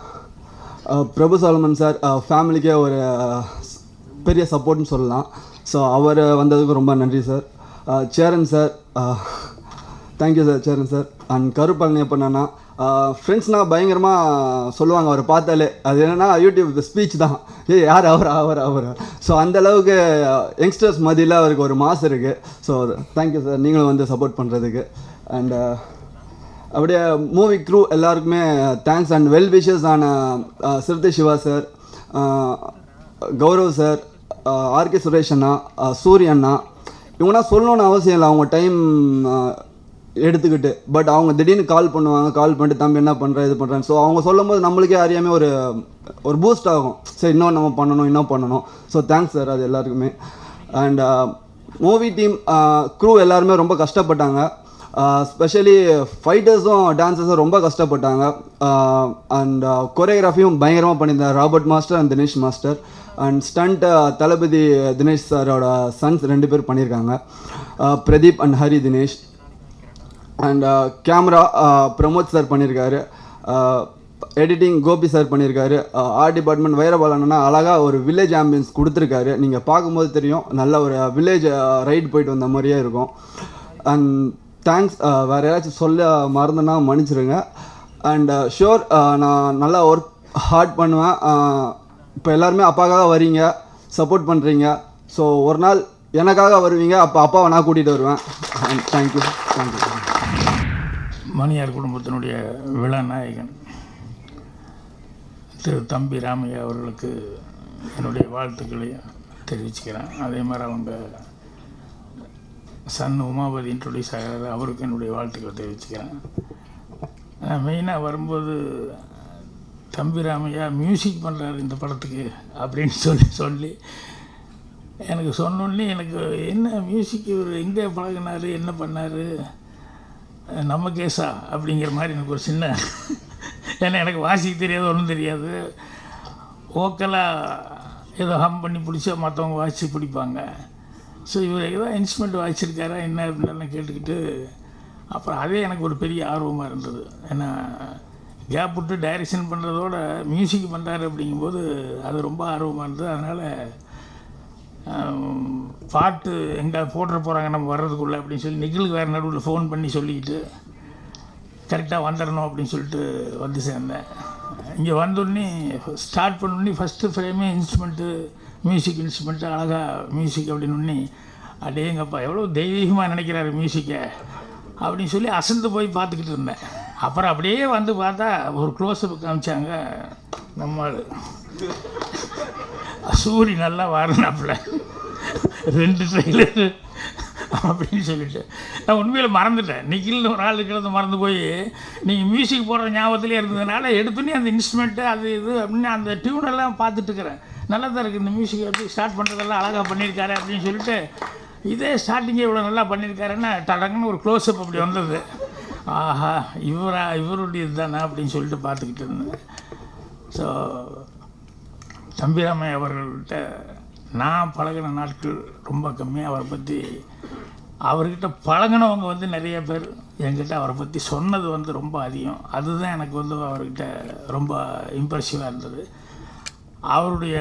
பிரபு சாலமன் சார் ஃபேமிலிக்கே ஒரு பெரிய சப்போர்ட்னு சொல்லலாம் ஸோ அவர் வந்ததுக்கு ரொம்ப நன்றி sir Cheran sir thank you sir Cheran sir and Karupazhani எப்படின்னா ஃப்ரெண்ட்ஸ்னால் பயங்கரமாக சொல்லுவாங்க அவரை பார்த்தாலே அது என்னென்னா யூடியூப் ஸ்பீச் தான் ஏ யார் அவர் அவர் அவர் ஸோ அந்த அளவுக்கு யங்ஸ்டர்ஸ் மதியில் அவருக்கு ஒரு மாஸ் இருக்குது ஸோ தேங்க்யூ சார் நீங்களும் வந்து சப்போர்ட் பண்ணுறதுக்கு அண்ட் அப்படியே மூவி க்ரூ எல்லாருக்குமே தேங்க்ஸ் அண்ட் வெல் விஷஸ் ஆன Siruthai Siva sir Gaurav sir RK Suresh அண்ணா சூரிய அண்ணா இவங்கனா சொல்லணும்னு அவசியம் இல்லை அவங்க டைம் எடுத்துக்கிட்டு பட் அவங்க திடீர்னு கால் பண்ணுவாங்க கால் பண்ணிட்டு தம்பி என்ன பண்ணுற இது பண்ணுறேன் ஸோ அவங்க சொல்லும் போது நம்மளுக்கே அறியாமல் ஒரு ஒரு பூஸ்ட் ஆகும் சரி இன்னும் நம்ம பண்ணணும் இன்னும் பண்ணணும் ஸோ தேங்க்ஸ் சார் அது எல்லாருக்குமே அண்ட் மூவி டீம் க்ரூ எல்லாருமே ரொம்ப கஷ்டப்பட்டாங்க ஸ்பெஷலி ஃபைட்டர்ஸும் டான்ஸர்ஸும் ரொம்ப கஷ்டப்பட்டாங்க அண்ட் கொரியோகிராஃபியும் பயங்கரமாக பண்ணியிருந்தார் Robert master and Dinesh master and stunt Thalapathi Dinesh சாரோட சன்ஸ் ரெண்டு பேர் பண்ணியிருக்காங்க Pradeep and Hari Dinesh and camera Pramod sir பண்ணியிருக்காரு எடிட்டிங் கோபி சார் பண்ணியிருக்காரு ஆர்ட் டிபார்ட்மெண்ட் வைரபாலன்னா அழகாக ஒரு வில்லேஜ் ஆம்பியன்ஸ் கொடுத்துருக்காரு நீங்கள் பார்க்கும்போது தெரியும் நல்ல ஒரு வில்லேஜ் ரைடு போயிட்டு வந்த மாதிரியே இருக்கும் அண்ட் தேங்க்ஸ் வேறு ஏதாச்சும் சொல்ல மறந்துன்னா மன்னிச்சிருங்க அண்ட் ஷோர் நான் நல்லா ஒர்க் ஹார்ட் பண்ணுவேன் இப்போ எல்லாருமே அப்பாக்காக வரீங்க சப்போர்ட் பண்ணுறீங்க ஸோ ஒரு நாள் எனக்காக வருவீங்க அப்போ அப்பாவை நான் கூட்டிகிட்டு வருவேன் தேங்க்யூ தேங்க்யூ மணியார் குடும்பத்தினுடைய விழா நாயகன் திரு தம்பி ராமையா அவர்களுக்கு என்னுடைய வாழ்த்துக்களை தெரிவிச்சுக்கிறேன் அதே மாதிரி அவங்க சன் உமாபதி இன்ட்ரொடியூஸ் ஆகிறாரு அவருக்கு என்னுடைய வாழ்த்துக்களை தெரிவிச்சுக்கிறேன் மெயினாக வரும்போது தம்பி ராமையா மியூசிக் பண்ணுறாரு இந்த படத்துக்கு அப்படின்னு சொல்லி சொல்லி எனக்கு சொன்னோடனே எனக்கு என்ன மியூசிக் இவர் எங்கே பழகினார் என்ன பண்ணார் நம்ம கேஸா அப்படிங்கிற மாதிரி எனக்கு ஒரு சின்ன ஏன்னா எனக்கு வாசிக்க தெரியாது ஒன்றும் தெரியாது ஓக்கலாக ஏதோ ஹம் பண்ணி பிடிச்சா மற்றவங்க வாசித்து பிடிப்பாங்க ஸோ இவர் ஏதோ இன்ஸ்ட்ருமெண்ட் வாசிச்சிருக்காரா என்ன அப்படின்லாம் கேட்டுக்கிட்டு அப்புறம் அதே எனக்கு ஒரு பெரிய ஆர்வமாக இருந்தது ஏன்னா கேப் விட்டு டைரக்ஷன் பண்ணுறதோட மியூசிக் பண்ணுறாரு அப்படிங்கும்போது அது ரொம்ப ஆர்வமாக இருந்தது அதனால் பாட்டு எங்கே போட்டுற போகிறாங்க நம்ம வர்றதுக்குள்ளே அப்படின்னு சொல்லி நிகிலுக்கு வேறு நடுவில் ஃபோன் பண்ணி சொல்லிக்கிட்டு கரெக்டாக வந்துடணும் அப்படின்னு சொல்லிட்டு வந்து சேர்ந்தேன் இங்கே வந்தோடனே ஸ்டார்ட் பண்ணோடனே ஃபஸ்ட்டு ஃப்ரேமே இன்ஸ்ட்ருமெண்ட்டு மியூசிக் இன்ஸ்ட்ருமெண்ட்டு அழகாக மியூசிக் அப்படின்னு அடேங்கப்பா எவ்வளோ தெய்வீகமாக நினைக்கிறாரு மியூசிக்கை அப்படின்னு சொல்லி அசந்து போய் பார்த்துக்கிட்டு இருந்தேன் அப்புறம் அப்படியே வந்து பார்த்தா ஒரு க்ளோஸ்அப் காமிச்சாங்க நம்மால் சூரி நல்லா வாரினாப்புல ரெண்டு ட்ரெய்லர் அப்படின்னு சொல்லிட்டு நான் உண்மையில் மறந்துட்டேன் நிக்கில்னு ஒரு ஆள் இருக்கிறத மறந்து போய் நீங்கள் மியூசிக் போடுற ஞாபகத்திலே இருந்ததுனால எடுத்துனே அந்த இன்ஸ்ட்ருமெண்ட்டு அது இது அப்படின்னு அந்த டியூனெல்லாம் பார்த்துட்டு இருக்கிறேன் நல்லா தான் இருக்குது இந்த மியூசிக் எப்படி ஸ்டார்ட் பண்ணுறதெல்லாம் அழகாக பண்ணியிருக்காரு அப்படின்னு சொல்லிட்டு இதே ஸ்டார்டிங்கே இவ்வளோ நல்லா பண்ணியிருக்காருன்னா டடங்குன்னு ஒரு க்ளோஸ்அப் அப்படி வந்தது ஆஹா இவரா இவருடைய இதுதானே அப்படின்னு சொல்லிட்டு பார்த்துக்கிட்டு இருந்தேன் ஸோ தம்பிராமை அவர்கள்ட்ட நான் பழகின நாட்கள் ரொம்ப கம்மியாக அவரை பற்றி அவர்கிட்ட பழகினவங்க வந்து நிறைய பேர் என்கிட்ட அவரை பற்றி சொன்னது வந்து ரொம்ப அதிகம் அதுதான் எனக்கு வந்து அவர்கிட்ட ரொம்ப இம்ப்ரெசிவாக இருந்தது அவருடைய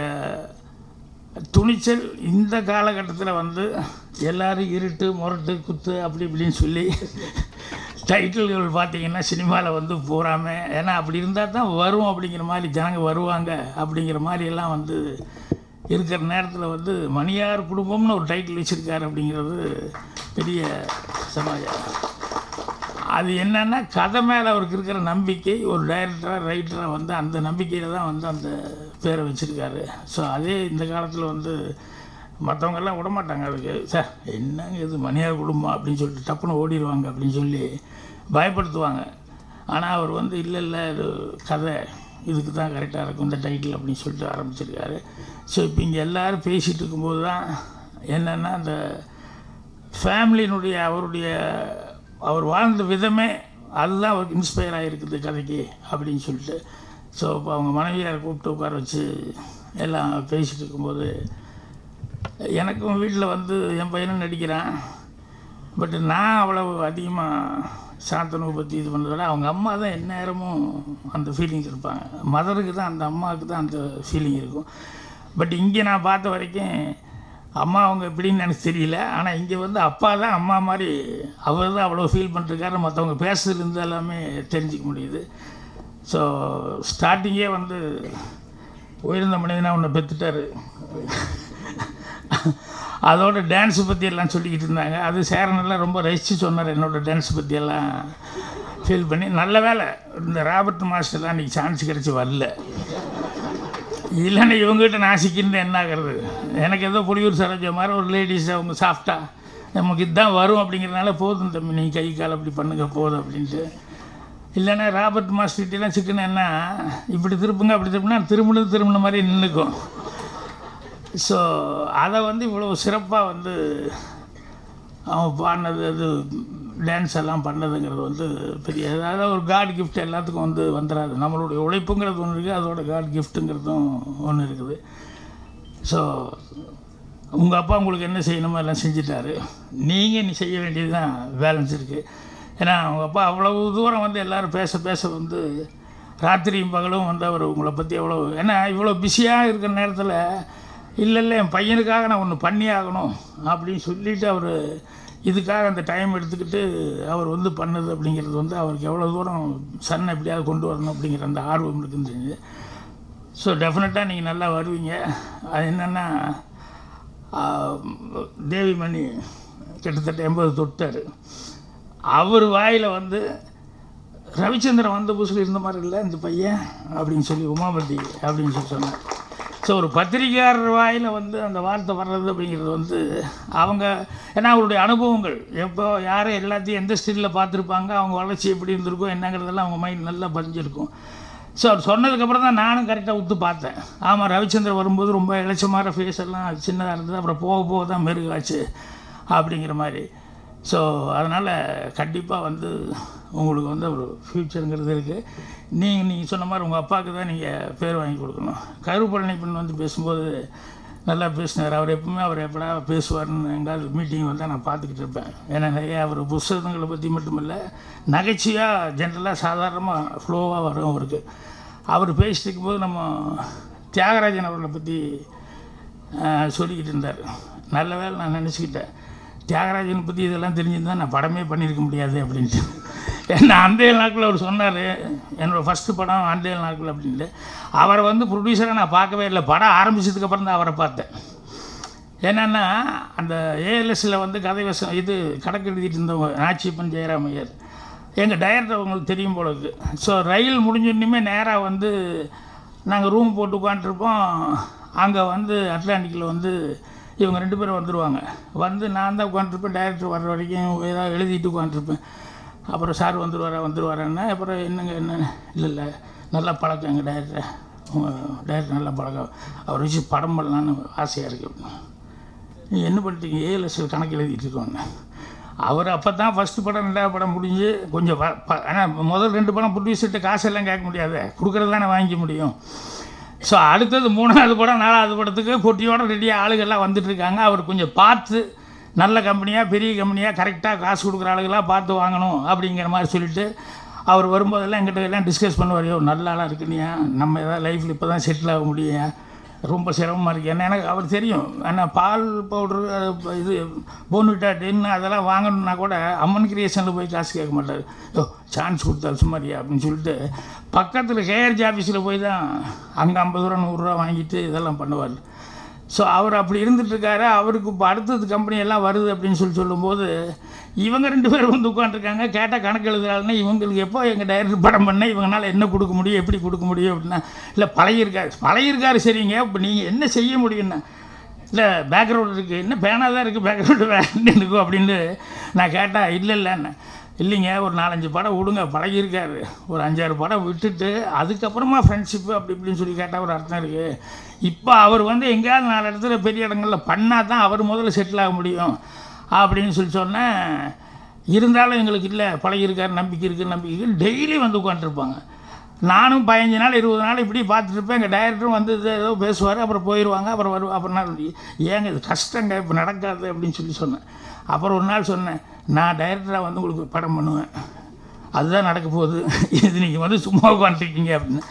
துணிச்சல் இந்த காலகட்டத்தில் வந்து எல்லாரும் இருட்டு முரட்டு குத்து அப்படி இப்படின்னு சொல்லி டைட்டில்கள் பார்த்தீங்கன்னா சினிமாவில் வந்து பூராமே ஏன்னா அப்படி இருந்தால் தான் வரும் அப்படிங்கிற மாதிரி ஜனங்க வருவாங்க அப்படிங்கிற மாதிரி எல்லாம் வந்து இருக்கிற நேரத்தில் வந்து மணியார் குடும்பம்னு ஒரு டைட்டில் வச்சுருக்காரு அப்படிங்கிறது பெரிய சமாச்சாரம் அது என்னன்னா கதை மேலே அவருக்கு இருக்கிற நம்பிக்கை ஒரு டைரக்டராக ரைட்டராக வந்து அந்த நம்பிக்கையில் தான் வந்து அந்த பேரை வச்சுருக்காரு ஸோ அதே இந்த காலத்தில் வந்து மற்றவங்கெல்லாம் விட மாட்டாங்க அதுக்கு சார் என்னங்க இது மணியார் குடும்பம் அப்படின்னு சொல்லிட்டு டப்புன்னு ஓடிடுவாங்க அப்படின்னு சொல்லி பயப்படுத்துவாங்க ஆனால் அவர் வந்து இல்லை இல்லை இது கதை இதுக்கு தான் கரெக்டாக இருக்கும் இந்த டைட்டில் அப்படின்னு சொல்லிட்டு ஆரம்பிச்சிருக்காரு ஸோ இப்போ இங்கே எல்லோரும் பேசிகிட்டு இருக்கும்போது தான் என்னென்னா அந்த ஃபேமிலியினுடைய அவருடைய அவர் வாழ்ந்த விதமே அதுதான் அவருக்கு இன்ஸ்பயர் ஆகிருக்குது கதைக்கு அப்படின்னு சொல்லிட்டு ஸோ இப்போ அவங்க மனைவியாரை கூப்பிட்டு உட்கார வச்சு எல்லாம் பேசிகிட்டு இருக்கும்போது எனக்கும் வீட்டில் வந்து என் பையனும் நடிக்கிறான் பட் நான் அவ்வளவு அதிகமாக சாந்தனுவை பற்றி இது பண்ணுறத விட அவங்க அம்மா தான் எந்நேரமும் அந்த ஃபீலிங் இருப்பாங்க மதருக்கு தான் அந்த அம்மாவுக்கு தான் அந்த ஃபீலிங் இருக்கும் பட் இங்கே நான் பார்த்த வரைக்கும் அம்மா அவங்க எப்படின்னு எனக்கு தெரியல ஆனால் இங்கே வந்து அப்பா தான் அம்மா மாதிரி அவர் தான் அவ்வளோ ஃபீல் பண்ணிருக்காரு மற்றவங்க பேசுறது எல்லாமே தெரிஞ்சிக்க முடியுது ஸோ ஸ்டார்டிங்கே வந்து உயர்ந்த மனிதனாக உன்னை பெற்றுட்டாரு அதோட டான்ஸு பற்றி எல்லாம் சொல்லிக்கிட்டு இருந்தாங்க அது சேரனெல்லாம் ரொம்ப ரசித்து சொன்னார் என்னோட டான்ஸ் பற்றி எல்லாம் ஃபீல் பண்ணி நல்ல வேலை இந்த ராபர்ட் மாஸ்டர்லாம் அன்றைக்கி சான்ஸ் கிடச்சி வரல இல்லைன்னா இவங்ககிட்ட நான் சிக்கிருந்து என்ன ஆகிறது எனக்கு ஏதோ புலியூர் சரோஜா மாதிரி ஒரு லேடிஸ் அவங்க சாஃப்டாக நமக்கு இதுதான் வரும் அப்படிங்கிறதுனால போதும் தம்பி நீங்கள் கை கால் அப்படி பண்ணுங்க போதும் அப்படின்ட்டு இல்லைன்னா ராபர்ட் மாஸ்டர்கிட்டலாம் சிக்கன் என்ன இப்படி திருப்புங்க அப்படி திருப்பினா திரும்பினது திரும்பின மாதிரி நின்றுக்கும் ஸோ அதை வந்து இவ்வளோ சிறப்பாக வந்து அவன் பாடினது அது டான்ஸ் எல்லாம் பண்ணதுங்கிறது வந்து பெரிய அதாவது ஒரு காட் கிஃப்ட் எல்லாத்துக்கும் வந்து வந்துடாது நம்மளுடைய உழைப்புங்கிறது ஒன்று இருக்குது அதோட காட் கிஃப்ட்டுங்கிறதும் ஒன்று இருக்குது ஸோ உங்கள் அப்பா உங்களுக்கு என்ன செய்யணுமோ எல்லாம் செஞ்சிட்டாரு நீங்கள் நீ செய்ய வேண்டியது தான் பேலன்ஸ் இருக்குது ஏன்னா அவங்க அப்பா அவ்வளவு தூரம் வந்து எல்லோரும் பேச பேச வந்து ராத்திரியும் பகலும் வந்து அவர் உங்களை பற்றி எவ்வளோ ஏன்னா இவ்வளோ பிஸியாக இருக்கிற நேரத்தில் இல்லை இல்லை என் பையனுக்காக நான் ஒன்று பண்ணி ஆகணும் அப்படின்னு சொல்லிட்டு அவர் இதுக்காக அந்த டைம் எடுத்துக்கிட்டு அவர் வந்து பண்ணது அப்படிங்கிறது வந்து அவருக்கு எவ்வளோ தூரம் சன்னை எப்படியாவது கொண்டு வரணும் அப்படிங்கிற அந்த ஆர்வம் இருக்குன்னு தெரிஞ்சு ஸோ டெஃபினட்டாக நீங்கள் நல்லா வருவீங்க அது என்னென்னா தேவிமணி கிட்டத்தட்ட எண்பது தொட்டார் அவர் வாயில் வந்து ரவிச்சந்திரன் வந்த புதுசில் இருந்த மாதிரி இல்லை இந்த பையன் அப்படின்னு சொல்லி உமாபதி அப்படின்னு சொல்லி சொன்னார் ஸோ ஒரு பத்திரிகையாளர் வாயில் வந்து அந்த வார்த்தை வர்றது அப்படிங்கிறது வந்து அவங்க ஏன்னா அவருடைய அனுபவங்கள் எப்போ யாரை எல்லாத்தையும் எந்த ஸ்டிலில் பார்த்துருப்பாங்க அவங்க வளர்ச்சி எப்படி இருந்திருக்கும் என்னங்கிறதெல்லாம் அவங்க மைண்ட் நல்லா பதிஞ்சிருக்கும் ஸோ அவர் சொன்னதுக்கப்புறம் தான் நானும் கரெக்டாக ஒத்து பார்த்தேன் ஆமாம் ரவிச்சந்திரன் வரும்போது ரொம்ப இளைச்சமான ஃபேஸ் எல்லாம் சின்னதாக இருந்தது அப்புறம் போக போக தான் மெருகாச்சு அப்படிங்கிற மாதிரி ஸோ அதனால் கண்டிப்பாக வந்து உங்களுக்கு வந்து ஒரு ஃப்யூச்சருங்கிறது இருக்குது நீங்கள் நீங்கள் சொன்ன மாதிரி உங்கள் அப்பாவுக்கு தான் நீங்கள் பேர் வாங்கி கொடுக்கணும் கருப்பழனி பெண் வந்து பேசும்போது நல்லா பேசினார் அவர் எப்பவுமே அவர் எப்படா பேசுவார்னு எங்காவது மீட்டிங் வந்தால் நான் பார்த்துக்கிட்டு இருப்பேன் ஏன்னா நிறைய அவர் புஸ்தகங்களை பற்றி மட்டும் இல்லை நகைச்சுவையாக ஜென்ரலாக சாதாரணமாக ஃப்ளோவாக வரும் அவருக்கு அவர் பேசிட்டு இருக்கும்போது நம்ம தியாகராஜன் அவர்களை பற்றி சொல்லிக்கிட்டு இருந்தார் நல்ல வேலை நான் நினச்சிக்கிட்டேன் தியாகராஜனை பற்றி இதெல்லாம் தெரிஞ்சிருந்தால் நான் படமே பண்ணியிருக்க முடியாது அப்படின்ட்டு ஏன்னா அந்த நாட்களில் அவர் சொன்னார் என்னோடய ஃபஸ்ட்டு படம் அந்த நாட்கள் அப்படின்ட்டு அவரை வந்து ப்ரொடியூசரை நான் பார்க்கவே இல்லை படம் ஆரம்பித்ததுக்கப்புறம் தான் அவரை பார்த்தேன் என்னென்னா அந்த ஏஎல்எஸ்சில் வந்து கதை வசம் இது கணக்கு எழுதிட்டு இருந்தவங்க நாச்சியப்பன் ஜெயராமையர் எங்கள் டைரக்டர் அவங்களுக்கு தெரியும் போல இருக்குது ஸோ ரயில் முடிஞ்சோன்னுமே நேராக வந்து நாங்கள் ரூம் போட்டு உட்காந்துருப்போம் அங்கே வந்து அட்லாண்டிக்கில் வந்து இவங்க ரெண்டு பேரும் வந்துடுவாங்க வந்து நான் தான் உட்காந்துருப்பேன் டைரக்டர் வர்ற வரைக்கும் ஏதாவது எழுதிட்டு உட்காந்துருப்பேன் அப்புறம் சார் வந்துடுவாரா வந்துடுவாரான்னா அப்புறம் என்னங்க என்ன இல்லை இல்லை நல்ல பழக்கம் எங்கள் டைரக்டர் உங்கள் டைரக்டர் நல்ல பழக்கம் அவர் வச்சு படம் பண்ணலான்னு ஆசையாக இருக்குது நீ என்ன பண்ணிட்டீங்க ஏஎல்எஸ் கணக்கு எழுதிட்டு இருக்கோன்னு அவர் அப்போ தான் ஃபஸ்ட்டு படம் ரெண்டாவது படம் முடிஞ்சு கொஞ்சம் ஆனால் முதல் ரெண்டு படம் ப்ரொடியூசர்கிட்ட காசெல்லாம் கேட்க முடியாது கொடுக்குறது தானே வாங்கிக்க முடியும் ஸோ அடுத்தது மூணாவது படம் நாலாவது படத்துக்கு பொட்டியோட ரெடியாக ஆளுகள்லாம் வந்துட்டு இருக்காங்க அவர் கொஞ்சம் பார்த்து நல்ல கம்பெனியாக பெரிய கம்பெனியாக கரெக்டாக காசு கொடுக்குற ஆளுகளாக பார்த்து வாங்கணும் அப்படிங்கிற மாதிரி சொல்லிட்டு அவர் வரும்போதெல்லாம் எங்கிட்ட எல்லாம் டிஸ்கஸ் பண்ணுவார் யோ நல்ல ஆளாக இருக்குனியா நம்ம ஏதாவது லைஃப்பில் இப்போ தான் செட்டில் ஆக முடியும் ரொம்ப சிரமமாக இருக்குது ஏன்னா எனக்கு அவர் தெரியும் ஆனால் பால் பவுட்ரு இது போன்விட்டா டென்னு அதெல்லாம் வாங்கணுன்னா கூட அம்மன் கிரியேஷனில் போய் காசு கேட்க மாட்டார் யோ சான்ஸ் கொடுத்தாரு சும்மாரியா அப்படின்னு சொல்லிட்டு பக்கத்தில் கேஆர்ஜி ஆஃபீஸில் போய் தான் அங்கே ஐம்பது ரூபா நூறுரூவா வாங்கிட்டு இதெல்லாம் பண்ணுவார் ஸோ அவர் அப்படி இருந்துட்டுருக்காரு அவருக்கு இப்போ அடுத்தது கம்பெனி எல்லாம் வருது அப்படின்னு சொல்லி சொல்லும்போது இவங்க ரெண்டு பேரும் வந்து உட்காந்துருக்காங்க கேட்டால் கணக்கு எழுதுறாங்கன்னா இவங்களுக்கு எப்போ எங்கள் டைரக்டர் படம் பண்ண இவங்களால என்ன கொடுக்க முடியும் எப்படி கொடுக்க முடியும் அப்படின்னா இல்லை பழகிருக்காரு பழகிருக்காரு சரிங்க இப்போ நீங்கள் என்ன செய்ய முடியும்னா இல்லை பேக்ரவுண்ட் இருக்குது என்ன பேனாக தான் இருக்குது பேக்ரவுண்டு வேணும் இருக்கும் அப்படின்னு நான் கேட்டேன் இல்லை இல்லைன்னு இல்லைங்க ஒரு நாலஞ்சு படம் விடுங்க பழகியிருக்காரு ஒரு அஞ்சாறு படம் விட்டுட்டு அதுக்கப்புறமா ஃப்ரெண்ட்ஷிப்பு அப்படி இப்படின்னு சொல்லி கேட்டால் ஒரு அர்த்தம் இருக்குது இப்போ அவர் வந்து எங்கேயாவது நாலு இடத்துல பெரிய இடங்களில் பண்ணால் தான் அவர் முதல்ல செட்டில் ஆக முடியும் அப்படின்னு சொல்லி சொன்னேன் இருந்தாலும் எங்களுக்கு இல்லை பழகியிருக்காரு நம்பிக்கை இருக்குது நம்பிக்கை இருக்குது டெய்லி வந்து உட்காந்துருப்பாங்க நானும் பதினஞ்சு நாள் இருபது நாள் இப்படி பார்த்துட்டு இருப்பேன் எங்கள் டைரக்டரும் வந்து இது ஏதோ பேசுவார் அப்புறம் போயிடுவாங்க அப்புறம் வருவா அப்புறம் நாள் ஏங்க இது கஷ்டங்க இப்போ நடக்காது அப்படின்னு சொல்லி சொன்னேன் அப்புறம் ஒரு நாள் சொன்னேன் நான் டைரக்டராக வந்து உங்களுக்கு படம் பண்ணுவேன் அதுதான் நடக்க போகுது இது நீங்கள் வந்து சும்மா உட்காந்துருக்கீங்க அப்படின்னு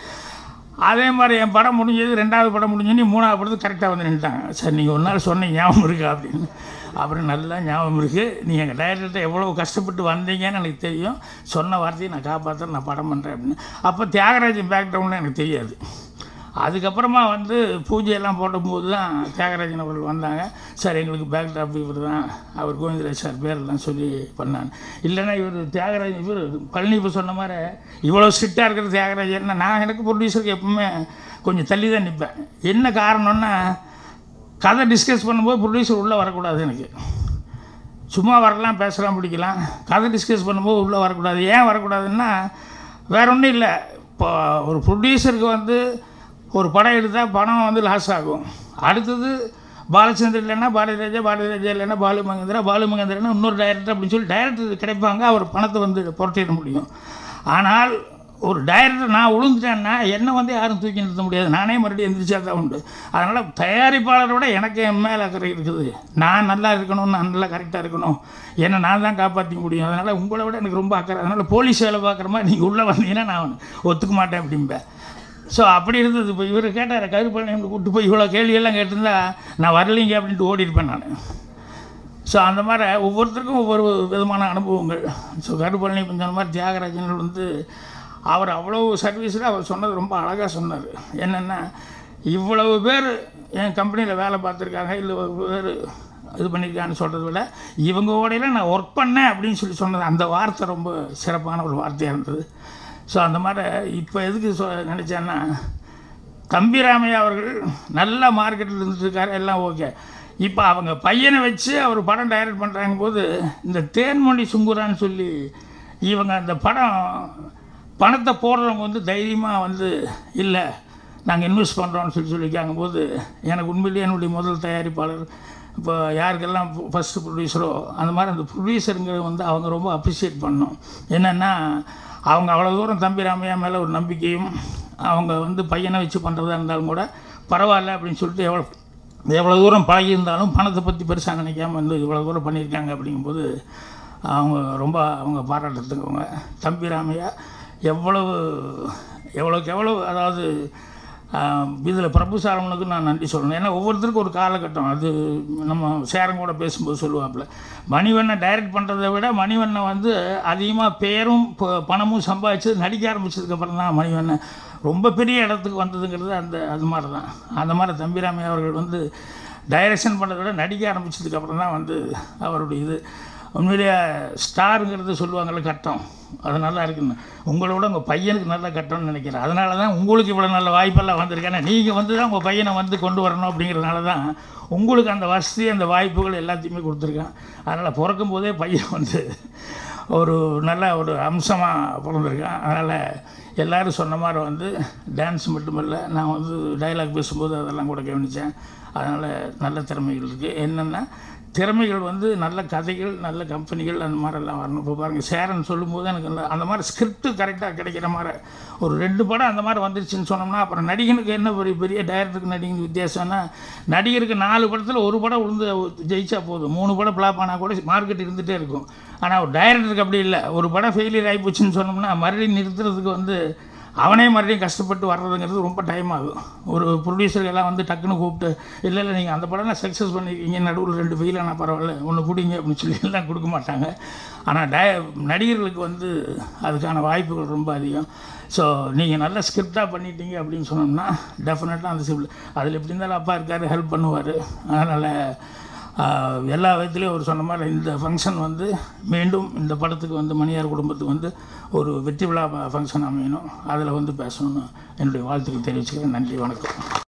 அதே மாதிரி என் படம் முடிஞ்சது ரெண்டாவது படம் முடிஞ்சோன்னே மூணாவது படத்துக்கு கரெக்டாக வந்து நின்ட்டாங்க சார் நீங்கள் ஒரு நாள் சொன்ன ஞாபகம் இருக்கா அப்படின்னு அப்புறம் நல்லா ஞாபகம் இருக்குது நீங்கள் எங்கள் டைரக்டர்கிட்ட எவ்வளோ கஷ்டப்பட்டு வந்தீங்கன்னு எனக்கு தெரியும் சொன்ன வார்த்தையை நான் காப்பாற்றுறேன் நான் படம் பண்ணுறேன் அப்படின்னு அப்போ தியாகராஜன் பேக்ரவுண்டில் எனக்கு தெரியாது அதுக்கப்புறமா வந்து பூஜையெல்லாம் போடும்போது தான் தியாகராஜன் அவர்கள் வந்தாங்க சார் எங்களுக்கு பேக் ட்ராப் இவர் தான் அவர் கோவிந்தராஜ் சார் பேரெல்லாம் சொல்லி பண்ணாங்க இல்லைன்னா இவர் தியாகராஜன் இவர் பழனி இப்போ சொன்ன மாதிரி இவ்வளோ ஸ்ட்ரிக்டாக இருக்கிற தியாகராஜன் நான் எனக்கு ப்ரொடியூசருக்கு எப்பவுமே கொஞ்சம் தள்ளி தான் நிற்பேன் என்ன காரணம்னா கதை டிஸ்கஸ் பண்ணும்போது ப்ரொடியூசர் உள்ளே வரக்கூடாது எனக்கு சும்மா வரலாம் பேசலாம் பிடிக்கலாம் கதை டிஸ்கஸ் பண்ணும்போது உள்ளே வரக்கூடாது ஏன் வரக்கூடாதுன்னா வேற ஒன்றும் இல்லை இப்போ ஒரு ப்ரொடியூசருக்கு வந்து ஒரு படம் எடுத்தால் படம் வந்து லாஸ் ஆகும் அடுத்தது பாலச்சந்தர் இல்லைன்னா பாரதிராஜா பாரதிராஜா இல்லைன்னா பாலு மகேந்திரா பாலு மகேந்திரனா இன்னொரு டைரக்டர் அப்படின்னு சொல்லி டைரக்டர் கிடைப்பாங்க அவர் பணத்தை வந்து புரட்டிட முடியும் ஆனால் ஒரு டைரக்டர் நான் விழுந்துட்டேன்னா என்னை வந்து யாரும் தூக்கி நிறுத்த முடியாது நானே மறுபடியும் எந்திரிச்சா தான் உண்டு அதனால் தயாரிப்பாளரை விட எனக்கு என் மேலே அக்கறை இருக்குது நான் நல்லா இருக்கணும் நான் நல்லா கரெக்டாக இருக்கணும் என்னை நான் தான் காப்பாற்றிக்க முடியும் அதனால் உங்களை விட எனக்கு ரொம்ப அக்கறை அதனால் போலீஸ் வேலை பார்க்குற மாதிரி நீங்கள் உள்ளே வந்தீங்கன்னா நான் ஒத்துக்க மாட்டேன் அப்படிம்பேன் ஸோ அப்படி இருந்தது இப்போ இவர் கேட்டார் கருப்பண்ணி கூப்பிட்டு போய் இவ்வளோ கேள்வியெல்லாம் கேட்டிருந்தா நான் வரலைங்க அப்படின்ட்டு ஓடி இருப்பேன் நான் ஸோ அந்த மாதிரி ஒவ்வொருத்தருக்கும் ஒவ்வொரு விதமான அனுபவங்கள் ஸோ கருப்பழனி சொன்ன மாதிரி தியாகராஜன் வந்து அவர் அவ்வளோ சர்வீஸில் அவர் சொன்னது ரொம்ப அழகாக சொன்னார் என்னென்னா இவ்வளவு பேர் என் கம்பெனியில் வேலை பார்த்துருக்காங்க இல்லை பேர் இது பண்ணியிருக்கான்னு சொல்கிறத விட இவங்க ஓடையில் நான் ஒர்க் பண்ணேன் அப்படின்னு சொல்லி சொன்னது அந்த வார்த்தை ரொம்ப சிறப்பான ஒரு வார்த்தையாக இருந்தது ஸோ அந்த மாதிரி இப்போ எதுக்கு சொ நினச்சேன்னா தம்பிராமையா அவர்கள் நல்ல மார்க்கெட்டில் இருந்துட்டுருக்காரு எல்லாம் ஓகே இப்போ அவங்க பையனை வச்சு அவர் படம் டைரக்ட் பண்ணுறாங்க போது இந்த தேன்மொழி சுங்குரான்னு சொல்லி இவங்க அந்த படம் பணத்தை போடுறவங்க வந்து தைரியமாக வந்து இல்லை நாங்கள் இன்வெஸ்ட் பண்ணுறோம்னு சொல்லி சொல்லிக்காங்க போது எனக்கு உண்மையிலேயே என்னுடைய முதல் தயாரிப்பாளர் இப்போ யாருக்கெல்லாம் ஃபஸ்ட்டு ப்ரொடியூசரோ அந்த மாதிரி அந்த ப்ரொடியூசருங்கிறது வந்து அவங்க ரொம்ப அப்ரிஷியேட் பண்ணோம் என்னென்னா அவங்க அவ்வளோ தூரம் தம்பி ராமையா மேலே ஒரு நம்பிக்கையும் அவங்க வந்து பையனை வச்சு பண்ணுறதா இருந்தாலும் கூட பரவாயில்ல அப்படின்னு சொல்லிட்டு எவ்வளோ எவ்வளோ தூரம் பழகியிருந்தாலும் பணத்தை பற்றி பெருசாக நினைக்காம வந்து இவ்வளோ தூரம் பண்ணியிருக்காங்க அப்படிங்கும்போது அவங்க ரொம்ப அவங்க பாராட்டத்துக்குவங்க தம்பி ராமையா எவ்வளவு எவ்வளோக்கு எவ்வளோ அதாவது இதில் பிரபு சாரவனுக்கு நான் நன்றி சொல்லணும் ஏன்னா ஒவ்வொருத்தருக்கும் ஒரு காலகட்டம் அது நம்ம சேரம் கூட பேசும்போது சொல்லுவாப்புல மணிவண்ணை டைரக்ட் பண்ணுறதை விட மணிவண்ணை வந்து அதிகமாக பேரும் ப- பணமும் சம்பாதிச்சு நடிக்க ஆரம்பிச்சதுக்கப்புறம் தான் மணிவண்ணன் ரொம்ப பெரிய இடத்துக்கு வந்ததுங்கிறது அந்த அது மாதிரி தான் அந்த மாதிரி தம்பிராமையா அவர்கள் வந்து டைரக்ஷன் பண்ணுறதை விட நடிக்க ஆரம்பிச்சதுக்கப்புறம் தான் வந்து அவருடைய இது உண்மையிலேயே ஸ்டாருங்கிறது சொல்லுவாங்கள்ல கட்டம் அது நல்லா இருக்குன்னு உங்களோட உங்கள் பையனுக்கு நல்ல கட்டம்னு நினைக்கிறேன் அதனால தான் உங்களுக்கு இவ்வளோ நல்ல வாய்ப்பெல்லாம் வந்திருக்கேன் நீங்கள் வந்து தான் உங்கள் பையனை வந்து கொண்டு வரணும் அப்படிங்கிறதுனால தான் உங்களுக்கு அந்த வசதி அந்த வாய்ப்புகள் எல்லாத்தையுமே கொடுத்துருக்கேன் அதனால் பிறக்கும் போதே பையன் வந்து ஒரு நல்ல ஒரு அம்சமாக பிறந்திருக்கான் அதனால் எல்லோரும் சொன்ன மாதிரி வந்து டான்ஸ் மட்டுமல்ல நான் வந்து டைலாக் பேசும்போது அதெல்லாம் கூட கவனித்தேன் அதனால் நல்ல திறமைகள் இருக்குது என்னென்னா திறமைகள் வந்து நல்ல கதைகள் நல்ல கம்பெனிகள் அந்த மாதிரிலாம் வரணும் இப்போ பாருங்கள் சேரன் சொல்லும்போது எனக்கு அந்த- அந்த மாதிரி ஸ்கிரிப்ட் கரெக்டாக கிடைக்கிற மாதிரி ஒரு ரெண்டு படம் அந்த மாதிரி வந்துருச்சுன்னு சொன்னோம்னா அப்புறம் நடிகனுக்கு என்ன பெரிய பெரிய டைரக்டருக்கு நடிகனுக்கு வித்தியாசம்னா நடிகருக்கு நாலு படத்தில் ஒரு படம் விழுந்து ஜெயிச்சா போதும் மூணு படம் ஃப்ளாப் ஆனால் கூட மார்க்கெட் இருந்துகிட்டே இருக்கும் ஆனால் ஒரு டைரக்டருக்கு அப்படி இல்லை ஒரு படம் ஃபெயிலியர் ஆகி போச்சுன்னு சொன்னோம்னா மறுபடியும் நிறுத்துறதுக்கு வந்து அவனே மறுபடியும் கஷ்டப்பட்டு வர்றதுங்கிறது ரொம்ப டைம் ஆகும் ஒரு ப்ரொடியூசர் எல்லாம் வந்து டக்குன்னு கூப்பிட்டு இல்லை இல்லை நீங்கள் அந்த படம் சக்ஸஸ் பண்ணிருக்கீங்க நடுவில் ரெண்டு ஃபெயில் ஆனால் பரவாயில்ல ஒன்று பிடிங்க அப்படின்னு சொல்லி எல்லாம் கொடுக்க மாட்டாங்க ஆனால் டய நடிகர்களுக்கு வந்து அதுக்கான வாய்ப்புகள் ரொம்ப அதிகம் ஸோ நீங்கள் நல்ல ஸ்கிரிப்டாக பண்ணிட்டீங்க அப்படின்னு சொன்னோம்னா டெஃபினட்டாக அந்த சிவில் அதில் எப்படி இருந்தாலும் அப்பா இருக்கார் ஹெல்ப் பண்ணுவார் அதனால் ஆஹ், எல்லா விதத்துலேயும் அவர் சொன்ன மாதிரி இந்த ஃபங்க்ஷன் வந்து மீண்டும் இந்த படத்துக்கு வந்து மணியார் குடும்பத்துக்கு வந்து ஒரு வெற்றி விழா ஃபங்க்ஷன் அமையணும் அதில் வந்து பேசணும்னு என்னுடைய வாழ்த்துக்கள் தெரிவிச்சுக்கிறேன் நன்றி வணக்கம்